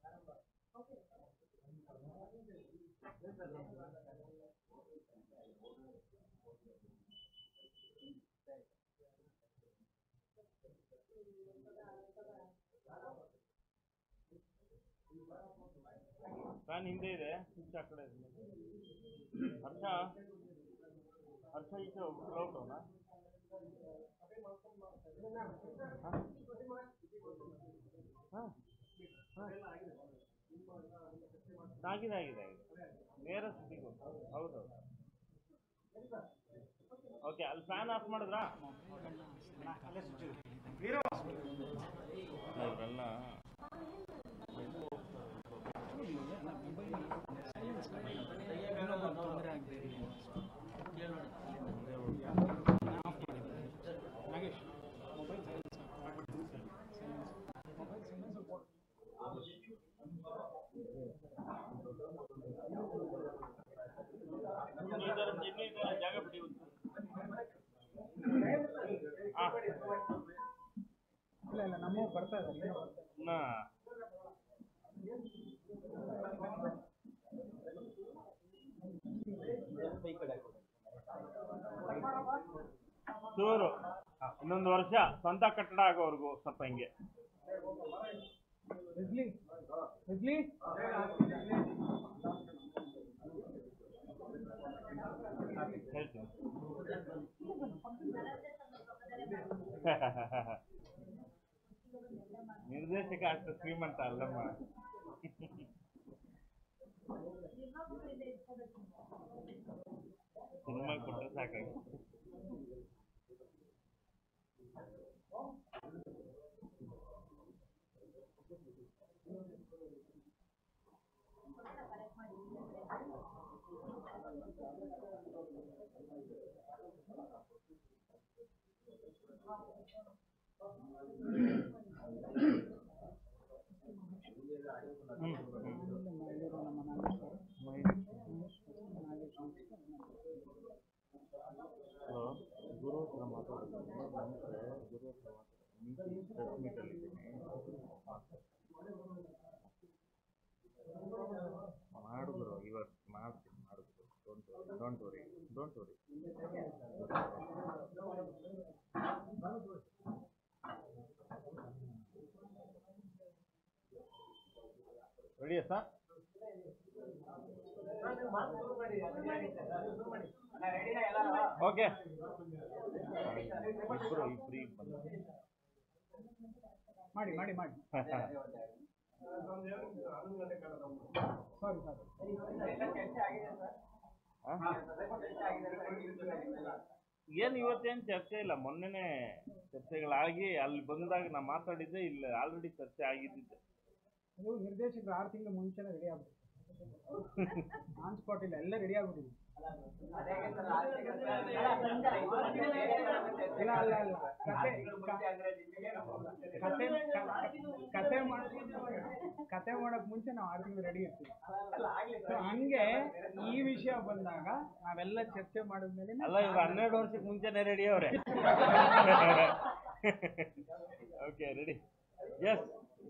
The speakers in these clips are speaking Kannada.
ಫ್ಯಾನ್ ಹಿಂದೆ ಇದೆ ಸ್ವಿಚ್ ಆ ಕಡೆ ಇದೆ. ಹರ್ಷ ಹರ್ಷ ಈಚೆ ಔಟ್ ಅವನ ಆಗಿದೆ ಆಗಿದೆ ಆಗಿದೆ ನೇರ ಸ್ಥಿತಿಗೆ ಹೌದೌದು ಓಕೆ ಅಲ್ಲಿ ಫ್ಯಾನ್ ಆಫ್ ಮಾಡಿದ್ರಾ ಇವರೆಲ್ಲ ತೊಂದರೆ ಆಗದೆ ಇರಲಿ ಆಫ್ ಮಾಡಿದ್ದಾರೆ Nagesh mobile silence mobile silence ಇದರ ಚಿಹ್ನೆ ಇದೆಯಲ್ಲ, ಜಾಗ ಬಿಡಿ ಒಂದು. ಆ, ಇಲ್ಲ ಇಲ್ಲ ನಮ್ಮ ಬರ್ತಾ ಇದ್ದಾರೆ ಏನೋ ಇನ್ನ ಚೂರು ಇನ್ನೊಂದು ವರ್ಷ ಸ್ವಂತ ಕಟ್ಟಡ ಆಗೋವರೆಗೂ ಸ್ವಲ್ಪ ಹಿಂಗೆ ಬಿಜ್ಲಿ ಬಿಜ್ಲಿ ಹೇಳ್ತೀನಿ ನಿರ್ದೇಶಕ ಅಷ್ಟು ಶ್ರೀಮಂತ ಅಲ್ಲಮ್ಮ ಸಿನಿಮಾ ಕೊಟ್ಟರೆ ಸಾಕಾಗಿ ಹ್ಮ್ ಹ್ಮ್ ಮಾಡಿರೋ ನಮ್ಮ ನಾಗೇಶ್ ಅವರು ನಾಗೇಶ್ ಹಲೋ ಗುರು ಹತ್ರ ಮಾತಾಡೋದು ನಮ್ಮ ಕಡೆ ಗುರು ಹತ್ರ ಮಾತಾಡೋದು ಪ್ರೆಸ್ ಮೀಟಲ್ಲಿ ಮಾಡಿದ್ರು ಇವತ್ತು ಮಾಡ್ತೀನಿ ಮಾಡಿದ್ರು don't worry don't worry don't worry ರೆಡಿಯಾ ಸರ್ ಓಕೆ ಇಬ್ರು ಇಬ್ರು ಈಗ ಬಂದ್ರು ಮಾಡಿ ಮಾಡಿ ಮಾಡಿ ಸಾರಿ ಸಾರಿ ಏನು ಇವತ್ತೇನು ಚರ್ಚೆ ಇಲ್ಲ ಮೊನ್ನೆನೇ ಚರ್ಚೆಗಳಾಗಿ ಅಲ್ಲಿ ಬಂದಾಗ ನಾ ಮಾತಾಡಿದ್ದೆ ಇಲ್ಲ ಆಲ್ರೆಡಿ ಚರ್ಚೆ ಆಗಿದ್ದಿದ್ದೆ ಅದು ನಿರ್ದೇಶಕರು ಆರು ತಿಂಗಳು ಮುಂಚೆನೇ ರೆಡಿ ಆಗ್ಬಿಟ್ಟು ಆನ್ ಸ್ಪಾಟ್ ಇಲ್ಲ ಎಲ್ಲ ರೆಡಿ ಆಗ್ಬಿಟ್ಟಿದೆ ಇಲ್ಲ ಅಲ್ಲ ಅಲ್ಲ ಕತೆ ಕತೆ ಕತೆ ಮಾಡ ಕತೆ ಮಾಡಕ್ ಮುಂಚೆ ನಾವು ಆರು ತಿಂಗಳು ರೆಡಿ ಇರ್ತೀವಿ So ಹಂಗೆ ಈ ವಿಷಯ ಬಂದಾಗ ನಾವೆಲ್ಲ ಚರ್ಚೆ ಮಾಡಿದ್ಮೇಲೆ ಅಲ್ಲ ಇವ್ರು ಹನ್ನೆರಡು ವರ್ಷಕ್ಕೆ ಮುಂಚೆನೆ ರೆಡಿ ಅವ್ರೆ ಓಕೆ ರೆಡಿ ಎಸ್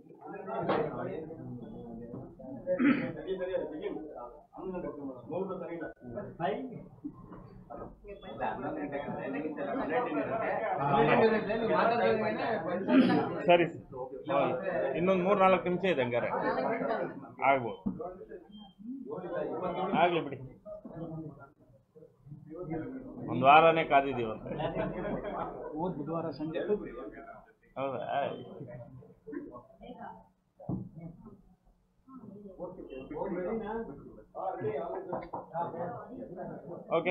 ಸರಿ ಇನ್ನೊಂದು ಮೂರ್ ನಾಲ್ಕು ನಿಮಿಷ ಇದೆ ಹಂಗಾರೆ ಆಗ್ಬೋದು ಆಗ್ಲಿ ಬಿಡಿ ಒಂದು ವಾರನೇ ಕಾದಿದ್ದೀವಂತೆ ಹೋದ್ ಬುಧವಾರ ಸಂಜೆ ಹೌದಾ ಓಕೆ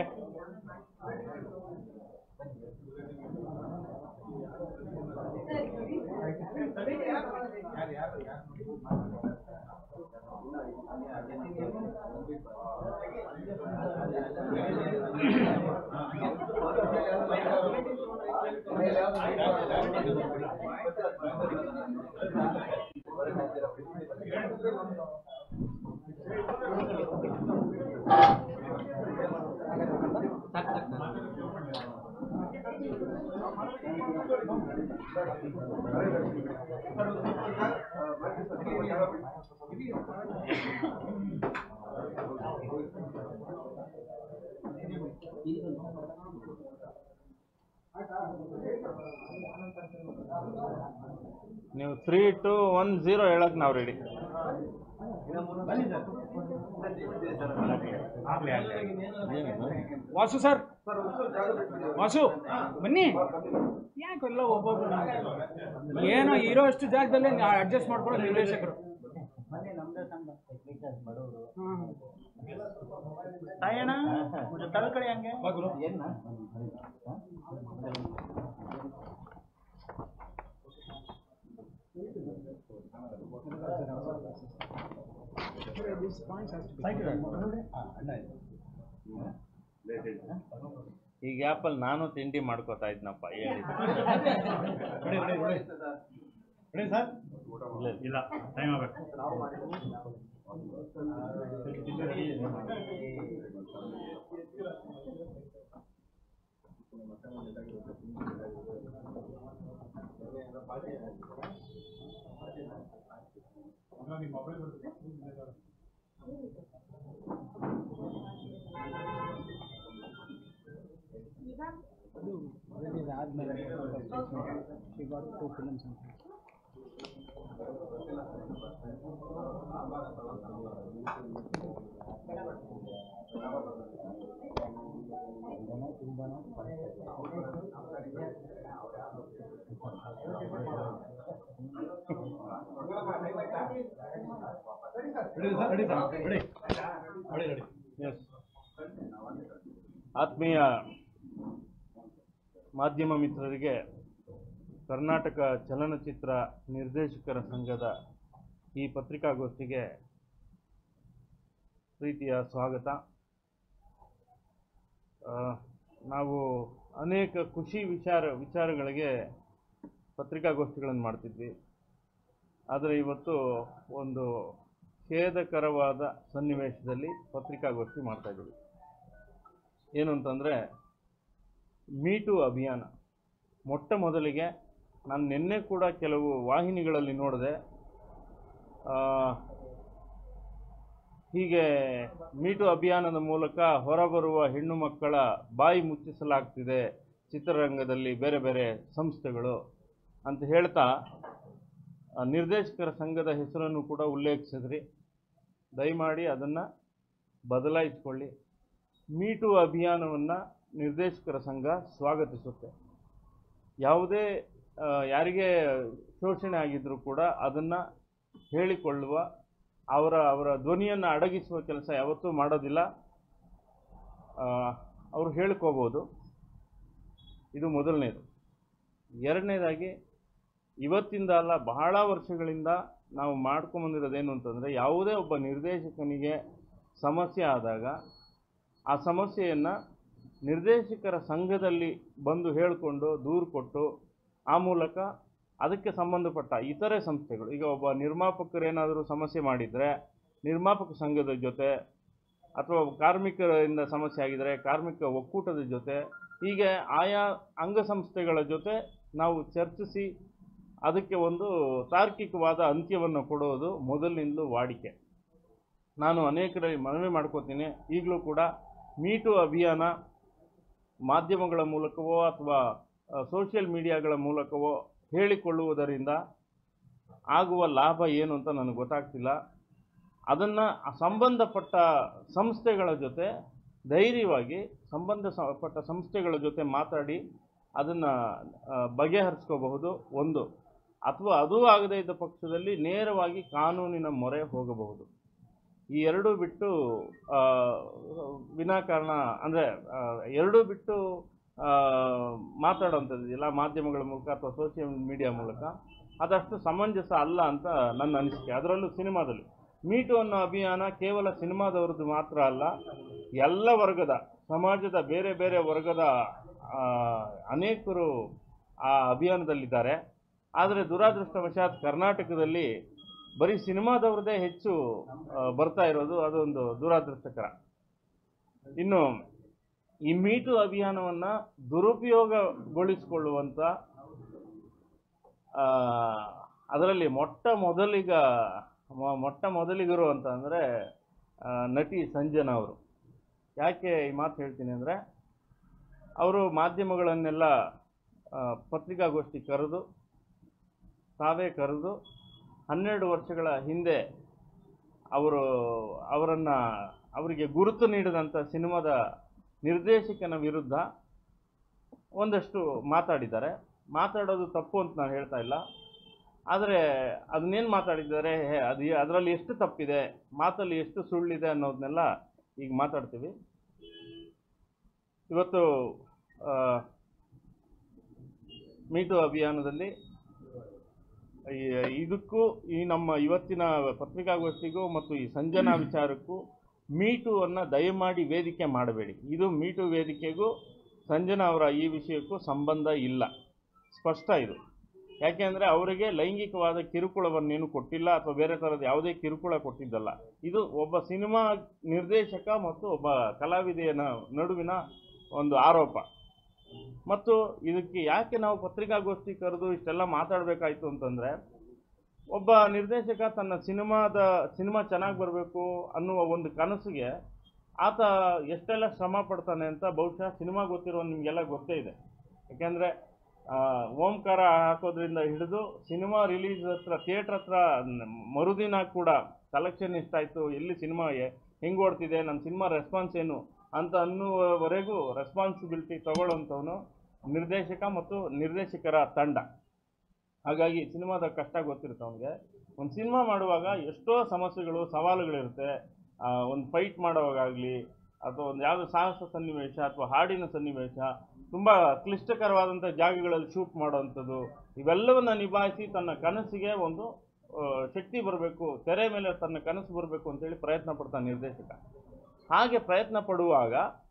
ನೀವು ತ್ರೀ ಟು ಒನ್ ಜೀರೋ ಹೇಳಕ್ ನಾವು ರೆಡಿ ವಾಸು ಸರ್ ವಾಸು ಬನ್ನಿ ಯಾಕೆಲ್ಲ ಒಬ್ಬೊಬ್ರು ಏನೋ ಇರೋ ಅಷ್ಟು ಜಾಗದಲ್ಲೇ ಅಡ್ಜಸ್ಟ್ ಮಾಡ್ಕೊಳ್ಳೋ ನಿರ್ದೇಶಕರು ಹ್ಮ್. ತಾಯಣ್ಣ ತಳ್ಕಡೆ ಹಂಗೆ ಈ ಗ್ಯಾಪಲ್ಲಿ ನಾನು ತಿಂಡಿ ಮಾಡ್ಕೋತಾ ಇದ್ನಪ್ಪ ಹೇಳಿ ಇಲ್ಲ ಟೈಮ್ ಆಗ್ಬೇಕು ಎಸ್ ಆತ್ಮೀಯ ಮಾಧ್ಯಮ ಮಿತ್ರರಿಗೆ ಕರ್ನಾಟಕ ಚಲನಚಿತ್ರ ನಿರ್ದೇಶಕರ ಸಂಘದ ಈ ಪತ್ರಿಕಾಗೋಷ್ಠಿಗೆ ಪ್ರೀತಿಯ ಸ್ವಾಗತ ಆ, ನಾವು ಅನೇಕ ಖುಷಿ ವಿಚಾರ ವಿಚಾರಗಳಿಗೆ ಪತ್ರಿಕಾಗೋಷ್ಠಿಗಳನ್ನು ಮಾಡ್ತಿದ್ವಿ ಆದರೆ ಇವತ್ತು ಒಂದು ಖೇದಕರವಾದ ಸನ್ನಿವೇಶದಲ್ಲಿ ಪತ್ರಿಕಾಗೋಷ್ಠಿ ಮಾಡ್ತಾ ಇದ್ದೀವಿ ಏನು ಅಂತಂದರೆ ಮೀಟು ಅಭಿಯಾನ ಮೊಟ್ಟ ಮೊದಲಿಗೆ ನಾನು ನಿನ್ನೆ ಕೂಡ ಕೆಲವು ವಾಹಿನಿಗಳಲ್ಲಿ ನೋಡಿದೆ ಆ, ಹೀಗೆ ಮೀಟು ಅಭಿಯಾನದ ಮೂಲಕ ಹೊರಬರುವ ಹೆಣ್ಣು ಮಕ್ಕಳ ಬಾಯಿ ಮುಚ್ಚಿಸಲಾಗ್ತಿದೆ ಚಿತ್ರರಂಗದಲ್ಲಿ ಬೇರೆ ಬೇರೆ ಸಂಸ್ಥೆಗಳು ಅಂತ ಹೇಳ್ತಾ ಆ, ನಿರ್ದೇಶಕರ ಸಂಘದ ಹೆಸರನ್ನು ಕೂಡ ಉಲ್ಲೇಖಿಸಿದ್ರಿ ದಯಮಾಡಿ ಅದನ್ನು ಬದಲಾಯಿಸಿಕೊಳ್ಳಿ ಮೀಟು ಅಭಿಯಾನವನ್ನು ನಿರ್ದೇಶಕರ ಸಂಘ ಸ್ವಾಗತಿಸುತ್ತೆ ಯಾವುದೇ ಆ, ಯಾರಿಗೆ ಶೋಷಣೆ ಆಗಿದ್ದರೂ ಕೂಡ ಅದನ್ನು ಹೇಳಿಕೊಳ್ಳುವ ಅವರ ಅವರ ಧ್ವನಿಯನ್ನು ಅಡಗಿಸುವ ಕೆಲಸ ಯಾವತ್ತೂ ಮಾಡೋದಿಲ್ಲ ಆ, ಅವರು ಹೇಳ್ಕೋಬೋದು ಇದು ಮೊದಲನೇದು ಎರಡನೇದಾಗಿ ಇವತ್ತಿಂದ ಅಲ್ಲ ಬಹಳ ವರ್ಷಗಳಿಂದ ನಾವು ಮಾಡ್ಕೊಂಬಂದಿರೋದೇನು ಅಂತಂದರೆ ಯಾವುದೇ ಒಬ್ಬ ನಿರ್ದೇಶಕನಿಗೆ ಸಮಸ್ಯೆ ಆದಾಗ ಆ ಸಮಸ್ಯೆಯನ್ನು ನಿರ್ದೇಶಕರ ಸಂಘದಲ್ಲಿ ಬಂದು ಹೇಳಿಕೊಂಡು ದೂರು ಕೊಟ್ಟು ಆ ಮೂಲಕ ಅದಕ್ಕೆ ಸಂಬಂಧಪಟ್ಟ ಇತರೆ ಸಂಸ್ಥೆಗಳು ಈಗ ಒಬ್ಬ ನಿರ್ಮಾಪಕರು ಏನಾದರೂ ಸಮಸ್ಯೆ ಮಾಡಿದರೆ ನಿರ್ಮಾಪಕ ಸಂಘದ ಜೊತೆ ಅಥವಾ ಕಾರ್ಮಿಕರಿಂದ ಸಮಸ್ಯೆ ಆಗಿದರೆ ಕಾರ್ಮಿಕ ಒಕ್ಕೂಟದ ಜೊತೆ ಹೀಗೆ ಆಯಾ ಅಂಗಸಂಸ್ಥೆಗಳ ಜೊತೆ ನಾವು ಚರ್ಚಿಸಿ ಅದಕ್ಕೆ ಒಂದು ತಾರ್ಕಿಕವಾದ ಅಂತ್ಯವನ್ನು ಕೊಡೋದು ಮೊದಲಿನಿಂದಲೂ ವಾಡಿಕೆ ನಾನು ಅನೇಕರಲ್ಲಿ ಮನವಿ ಮಾಡ್ಕೋತೀನಿ ಈಗಲೂ ಕೂಡ ಮೀಟು ಅಭಿಯಾನ ಮಾಧ್ಯಮಗಳ ಮೂಲಕವೋ ಅಥವಾ ಸೋಷಿಯಲ್ ಮೀಡಿಯಾಗಳ ಮೂಲಕವೋ ಹೇಳಿಕೊಳ್ಳುವುದರಿಂದ ಆಗುವ ಲಾಭ ಏನು ಅಂತ ನನಗೆ ಗೊತ್ತಾಗ್ತಿಲ್ಲ ಅದನ್ನು ಸಂಬಂಧಪಟ್ಟ ಸಂಸ್ಥೆಗಳ ಜೊತೆ ಧೈರ್ಯವಾಗಿ ಸಂಬಂಧಪಟ್ಟ ಸಂಸ್ಥೆಗಳ ಜೊತೆ ಮಾತಾಡಿ ಅದನ್ನು ಬಗೆಹರಿಸ್ಕೋಬಹುದು ಒಂದು ಅಥವಾ ಅದೂ ಆಗದೇ ಇದ್ದ ಪಕ್ಷದಲ್ಲಿ ನೇರವಾಗಿ ಕಾನೂನಿನ ಮೊರೆ ಹೋಗಬಹುದು ಈ ಎರಡೂ ಬಿಟ್ಟು ಆ, ವಿನಾಕಾರಣ ಅಂದರೆ ಎರಡೂ ಬಿಟ್ಟು ಆ, ಮಾತಾಡೋಂಥದ್ದಿಲ್ಲ ಮಾಧ್ಯಮಗಳ ಮೂಲಕ ಅಥವಾ ಸೋಷಿಯಲ್ ಮೀಡಿಯಾ ಮೂಲಕ ಅದಷ್ಟು ಸಮಂಜಸ ಅಲ್ಲ ಅಂತ ನನ್ನ ಅನಿಸಿಕೆ ಅದರಲ್ಲೂ ಸಿನಿಮಾದಲ್ಲಿ ಮೀಟು ಅನ್ನೋ ಅಭಿಯಾನ ಕೇವಲ ಸಿನಿಮಾದವ್ರದ್ದು ಮಾತ್ರ ಅಲ್ಲ ಎಲ್ಲ ವರ್ಗದ ಸಮಾಜದ ಬೇರೆ ಬೇರೆ ವರ್ಗದ ಆ, ಅನೇಕರು ಆ ಅಭಿಯಾನದಲ್ಲಿದ್ದಾರೆ ಆದರೆ ದುರಾದೃಷ್ಟವಶಾತ್ ಕರ್ನಾಟಕದಲ್ಲಿ ಬರೀ ಸಿನಿಮಾದವ್ರದ್ದೇ ಹೆಚ್ಚು ಆ, ಬರ್ತಾ ಇರೋದು ಅದೊಂದು ದುರಾದೃಷ್ಟಕರ ಇನ್ನು ಈ ಮೀಟು ಅಭಿಯಾನವನ್ನು ದುರುಪಯೋಗಗೊಳಿಸಿಕೊಳ್ಳುವಂಥ ಆ, ಅದರಲ್ಲಿ ಮೊಟ್ಟ ಮೊದಲಿಗ ಮೊ- ಮೊಟ್ಟ ಮೊದಲಿಗರು ಅಂತ ಅಂದರೆ ನಟಿ ಸಂಜನಾ ಅವರು ಯಾಕೆ ಈ ಮಾತು ಹೇಳ್ತೀನಿ ಅಂದರೆ ಅವರು ಮಾಧ್ಯಮಗಳನ್ನೆಲ್ಲ ಆ, ಪತ್ರಿಕಾಗೋಷ್ಠಿ ಕರೆದು ತಾವೇ ಕರೆದು ಹನ್ನೆರಡು ವರ್ಷಗಳ ಹಿಂದೆ ಅವರು ಅವರನ್ನು ಅವರಿಗೆ ಗುರುತು ನೀಡಿದಂಥ ಸಿನಿಮಾದ ನಿರ್ದೇಶಕನ ವಿರುದ್ಧ ಒಂದಷ್ಟು ಮಾತಾಡಿದ್ದಾರೆ ಮಾತಾಡೋದು ತಪ್ಪು ಅಂತ ನಾನು ಹೇಳ್ತಾ ಇಲ್ಲ ಆದರೆ ಅದನ್ನೇನು ಮಾತಾಡಿದ್ದಾರೆ ಹೇ, ಅದು ಅದರಲ್ಲಿ ಎಷ್ಟು ತಪ್ಪಿದೆ ಮಾತಲ್ಲಿ ಎಷ್ಟು ಸುಳ್ಳಿದೆ ಅನ್ನೋದನ್ನೆಲ್ಲ ಈಗ ಮಾತಾಡ್ತೀವಿ ಇವತ್ತು ಆ, ಮೀಟು ಅಭಿಯಾನದಲ್ಲಿ ಈ- ಇದಕ್ಕೂ ಈ ನಮ್ಮ ಇವತ್ತಿನ ಪತ್ರಿಕಾಗೋಷ್ಠಿಗೂ ಮತ್ತು ಈ ಸಂಜನಾ ವಿಚಾರಕ್ಕೂ ಮೀಟು ಅನ್ನ ದಯಮಾಡಿ ವೇದಿಕೆ ಮಾಡಬೇಡಿ ಇದು ಮೀಟು ವೇದಿಕೆಗೂ ಸಂಜನಾ ಅವರ ಈ ವಿಷಯಕ್ಕೂ ಸಂಬಂಧ ಇಲ್ಲ ಸ್ಪಷ್ಟ ಇದು ಯಾಕೆಂದರೆ ಅವರಿಗೆ ಲೈಂಗಿಕವಾದ ಕಿರುಕುಳವನ್ನೇನು ಕೊಟ್ಟಿಲ್ಲ ಅಥವಾ ಬೇರೆ ಥರದ ಯಾವುದೇ ಕಿರುಕುಳ ಕೊಟ್ಟಿದ್ದಲ್ಲ ಇದು ಒಬ್ಬ ಸಿನಿಮಾ ನಿರ್ದೇಶಕ ಮತ್ತು ಒಬ್ಬ ಕಲಾವಿದೆಯ ನ- ನಡುವಿನ ಒಂದು ಆರೋಪ ಮತ್ತು ಇದಕ್ಕೆ ಯಾಕೆ ನಾವು ಪತ್ರಿಕಾಗೋಷ್ಠಿ ಕರೆದು ಇಷ್ಟೆಲ್ಲ ಮಾತಾಡಬೇಕಾಯ್ತು ಅಂತಂದರೆ ಒಬ್ಬ ನಿರ್ದೇಶಕ ತನ್ನ ಸಿನಿಮಾದ ಸಿನಿಮಾ ಚೆನ್ನಾಗಿ ಬರಬೇಕು ಅನ್ನುವ ಒಂದು ಕನಸಿಗೆ ಆತ ಎಷ್ಟೆಲ್ಲ ಶ್ರಮ ಪಡ್ತಾನೆ ಅಂತ ಬಹುಶಃ ಸಿನಿಮಾ ಗೊತ್ತಿರೋ ನಿಮಗೆಲ್ಲ ಗೊತ್ತೇ ಇದೆ ಯಾಕೆಂದರೆ ಓಂಕಾರ ಹಾಕೋದ್ರಿಂದ ಹಿಡಿದು ಸಿನಿಮಾ ರಿಲೀಸ್ ಹತ್ರ ಥಿಯೇಟ್ರ್ ಹತ್ರ ನ- ಮರುದಿನ ಕೂಡ ಕಲೆಕ್ಷನ್ ಎಷ್ಟಾಯಿತು ಎಲ್ಲಿ ಸಿನಿಮಾ ಹೆಂಗೆ ಓಡ್ತಿದೆ ನನ್ನ ಸಿನಿಮಾ ರೆಸ್ಪಾನ್ಸ್ ಏನು ಅಂತ ಅನ್ನುವವರೆಗೂ ರೆಸ್ಪಾನ್ಸಿಬಿಲಿಟಿ ತಗೊಳ್ಳೋಂಥವನು ನಿರ್ದೇಶಕ ಮತ್ತು ನಿರ್ದೇಶಕರ ತಂಡ ಹಾಗಾಗಿ ಸಿನಿಮಾದ ಕಷ್ಟ ಗೊತ್ತಿರುತ್ತೆ ಅವನಿಗೆ ಒಂದು ಸಿನಿಮಾ ಮಾಡುವಾಗ ಎಷ್ಟೋ ಸಮಸ್ಯೆಗಳು ಸವಾಲುಗಳಿರುತ್ತೆ ಒಂದು ಫೈಟ್ ಮಾಡೋವಾಗಲಿ ಅಥವಾ ಒಂದು ಯಾವುದೋ ಸಾಹಸ ಸನ್ನಿವೇಶ ಅಥವಾ ಹಾಡಿನ ಸನ್ನಿವೇಶ ತುಂಬ ಕ್ಲಿಷ್ಟಕರವಾದಂಥ ಜಾಗಗಳಲ್ಲಿ ಶೂಟ್ ಮಾಡೋವಂಥದ್ದು ಇವೆಲ್ಲವನ್ನ ನಿಭಾಯಿಸಿ ತನ್ನ ಕನಸಿಗೆ ಒಂದು ಆ, ಶಕ್ತಿ ಬರಬೇಕು ತೆರೆ ಮೇಲೆ ತನ್ನ ಕನಸು ಬರಬೇಕು ಅಂತೇಳಿ ಪ್ರಯತ್ನ ಪಡ್ತಾನೆ ನಿರ್ದೇಶಕ ಹಾಗೆ ಪ್ರಯತ್ನ ಪಡುವಾಗ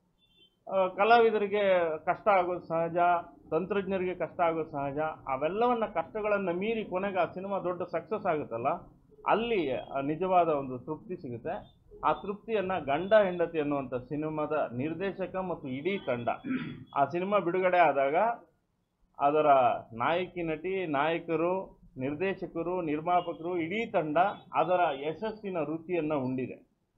ಆ, ಕಲಾವಿದರಿಗೆ ಕಷ್ಟ ಆಗೋದು ಸಹಜ ತಂತ್ರಜ್ಞರಿಗೆ ಕಷ್ಟ ಆಗೋದು ಸಹಜ ಅವೆಲ್ಲವನ್ನ ಕಷ್ಟಗಳನ್ನು ಮೀರಿ ಕೊನೆಗೆ ಆ ಸಿನಿಮಾ ದೊಡ್ಡ ಸಕ್ಸಸ್ ಆಗುತ್ತಲ್ಲ ಅಲ್ಲಿ ಆ ನಿಜವಾದ ಒಂದು ತೃಪ್ತಿ ಸಿಗುತ್ತೆ ಆ ತೃಪ್ತಿಯನ್ನು ಗಂಡ ಹೆಂಡತಿ ಅನ್ನುವಂಥ ಸಿನಿಮಾದ ನಿರ್ದೇಶಕ ಮತ್ತು ಇಡೀ ತಂಡ ಆ ಸಿನಿಮಾ ಬಿಡುಗಡೆ ಆದಾಗ ಅದರ ನಾಯಕಿ ನಟಿ ನಾಯಕರು ನಿರ್ದೇಶಕರು ನಿರ್ಮಾಪಕರು ಇಡೀ ತಂಡ ಅದರ ಯಶಸ್ಸಿನ ರುಚಿಯನ್ನು ಉಂಡಿದೆ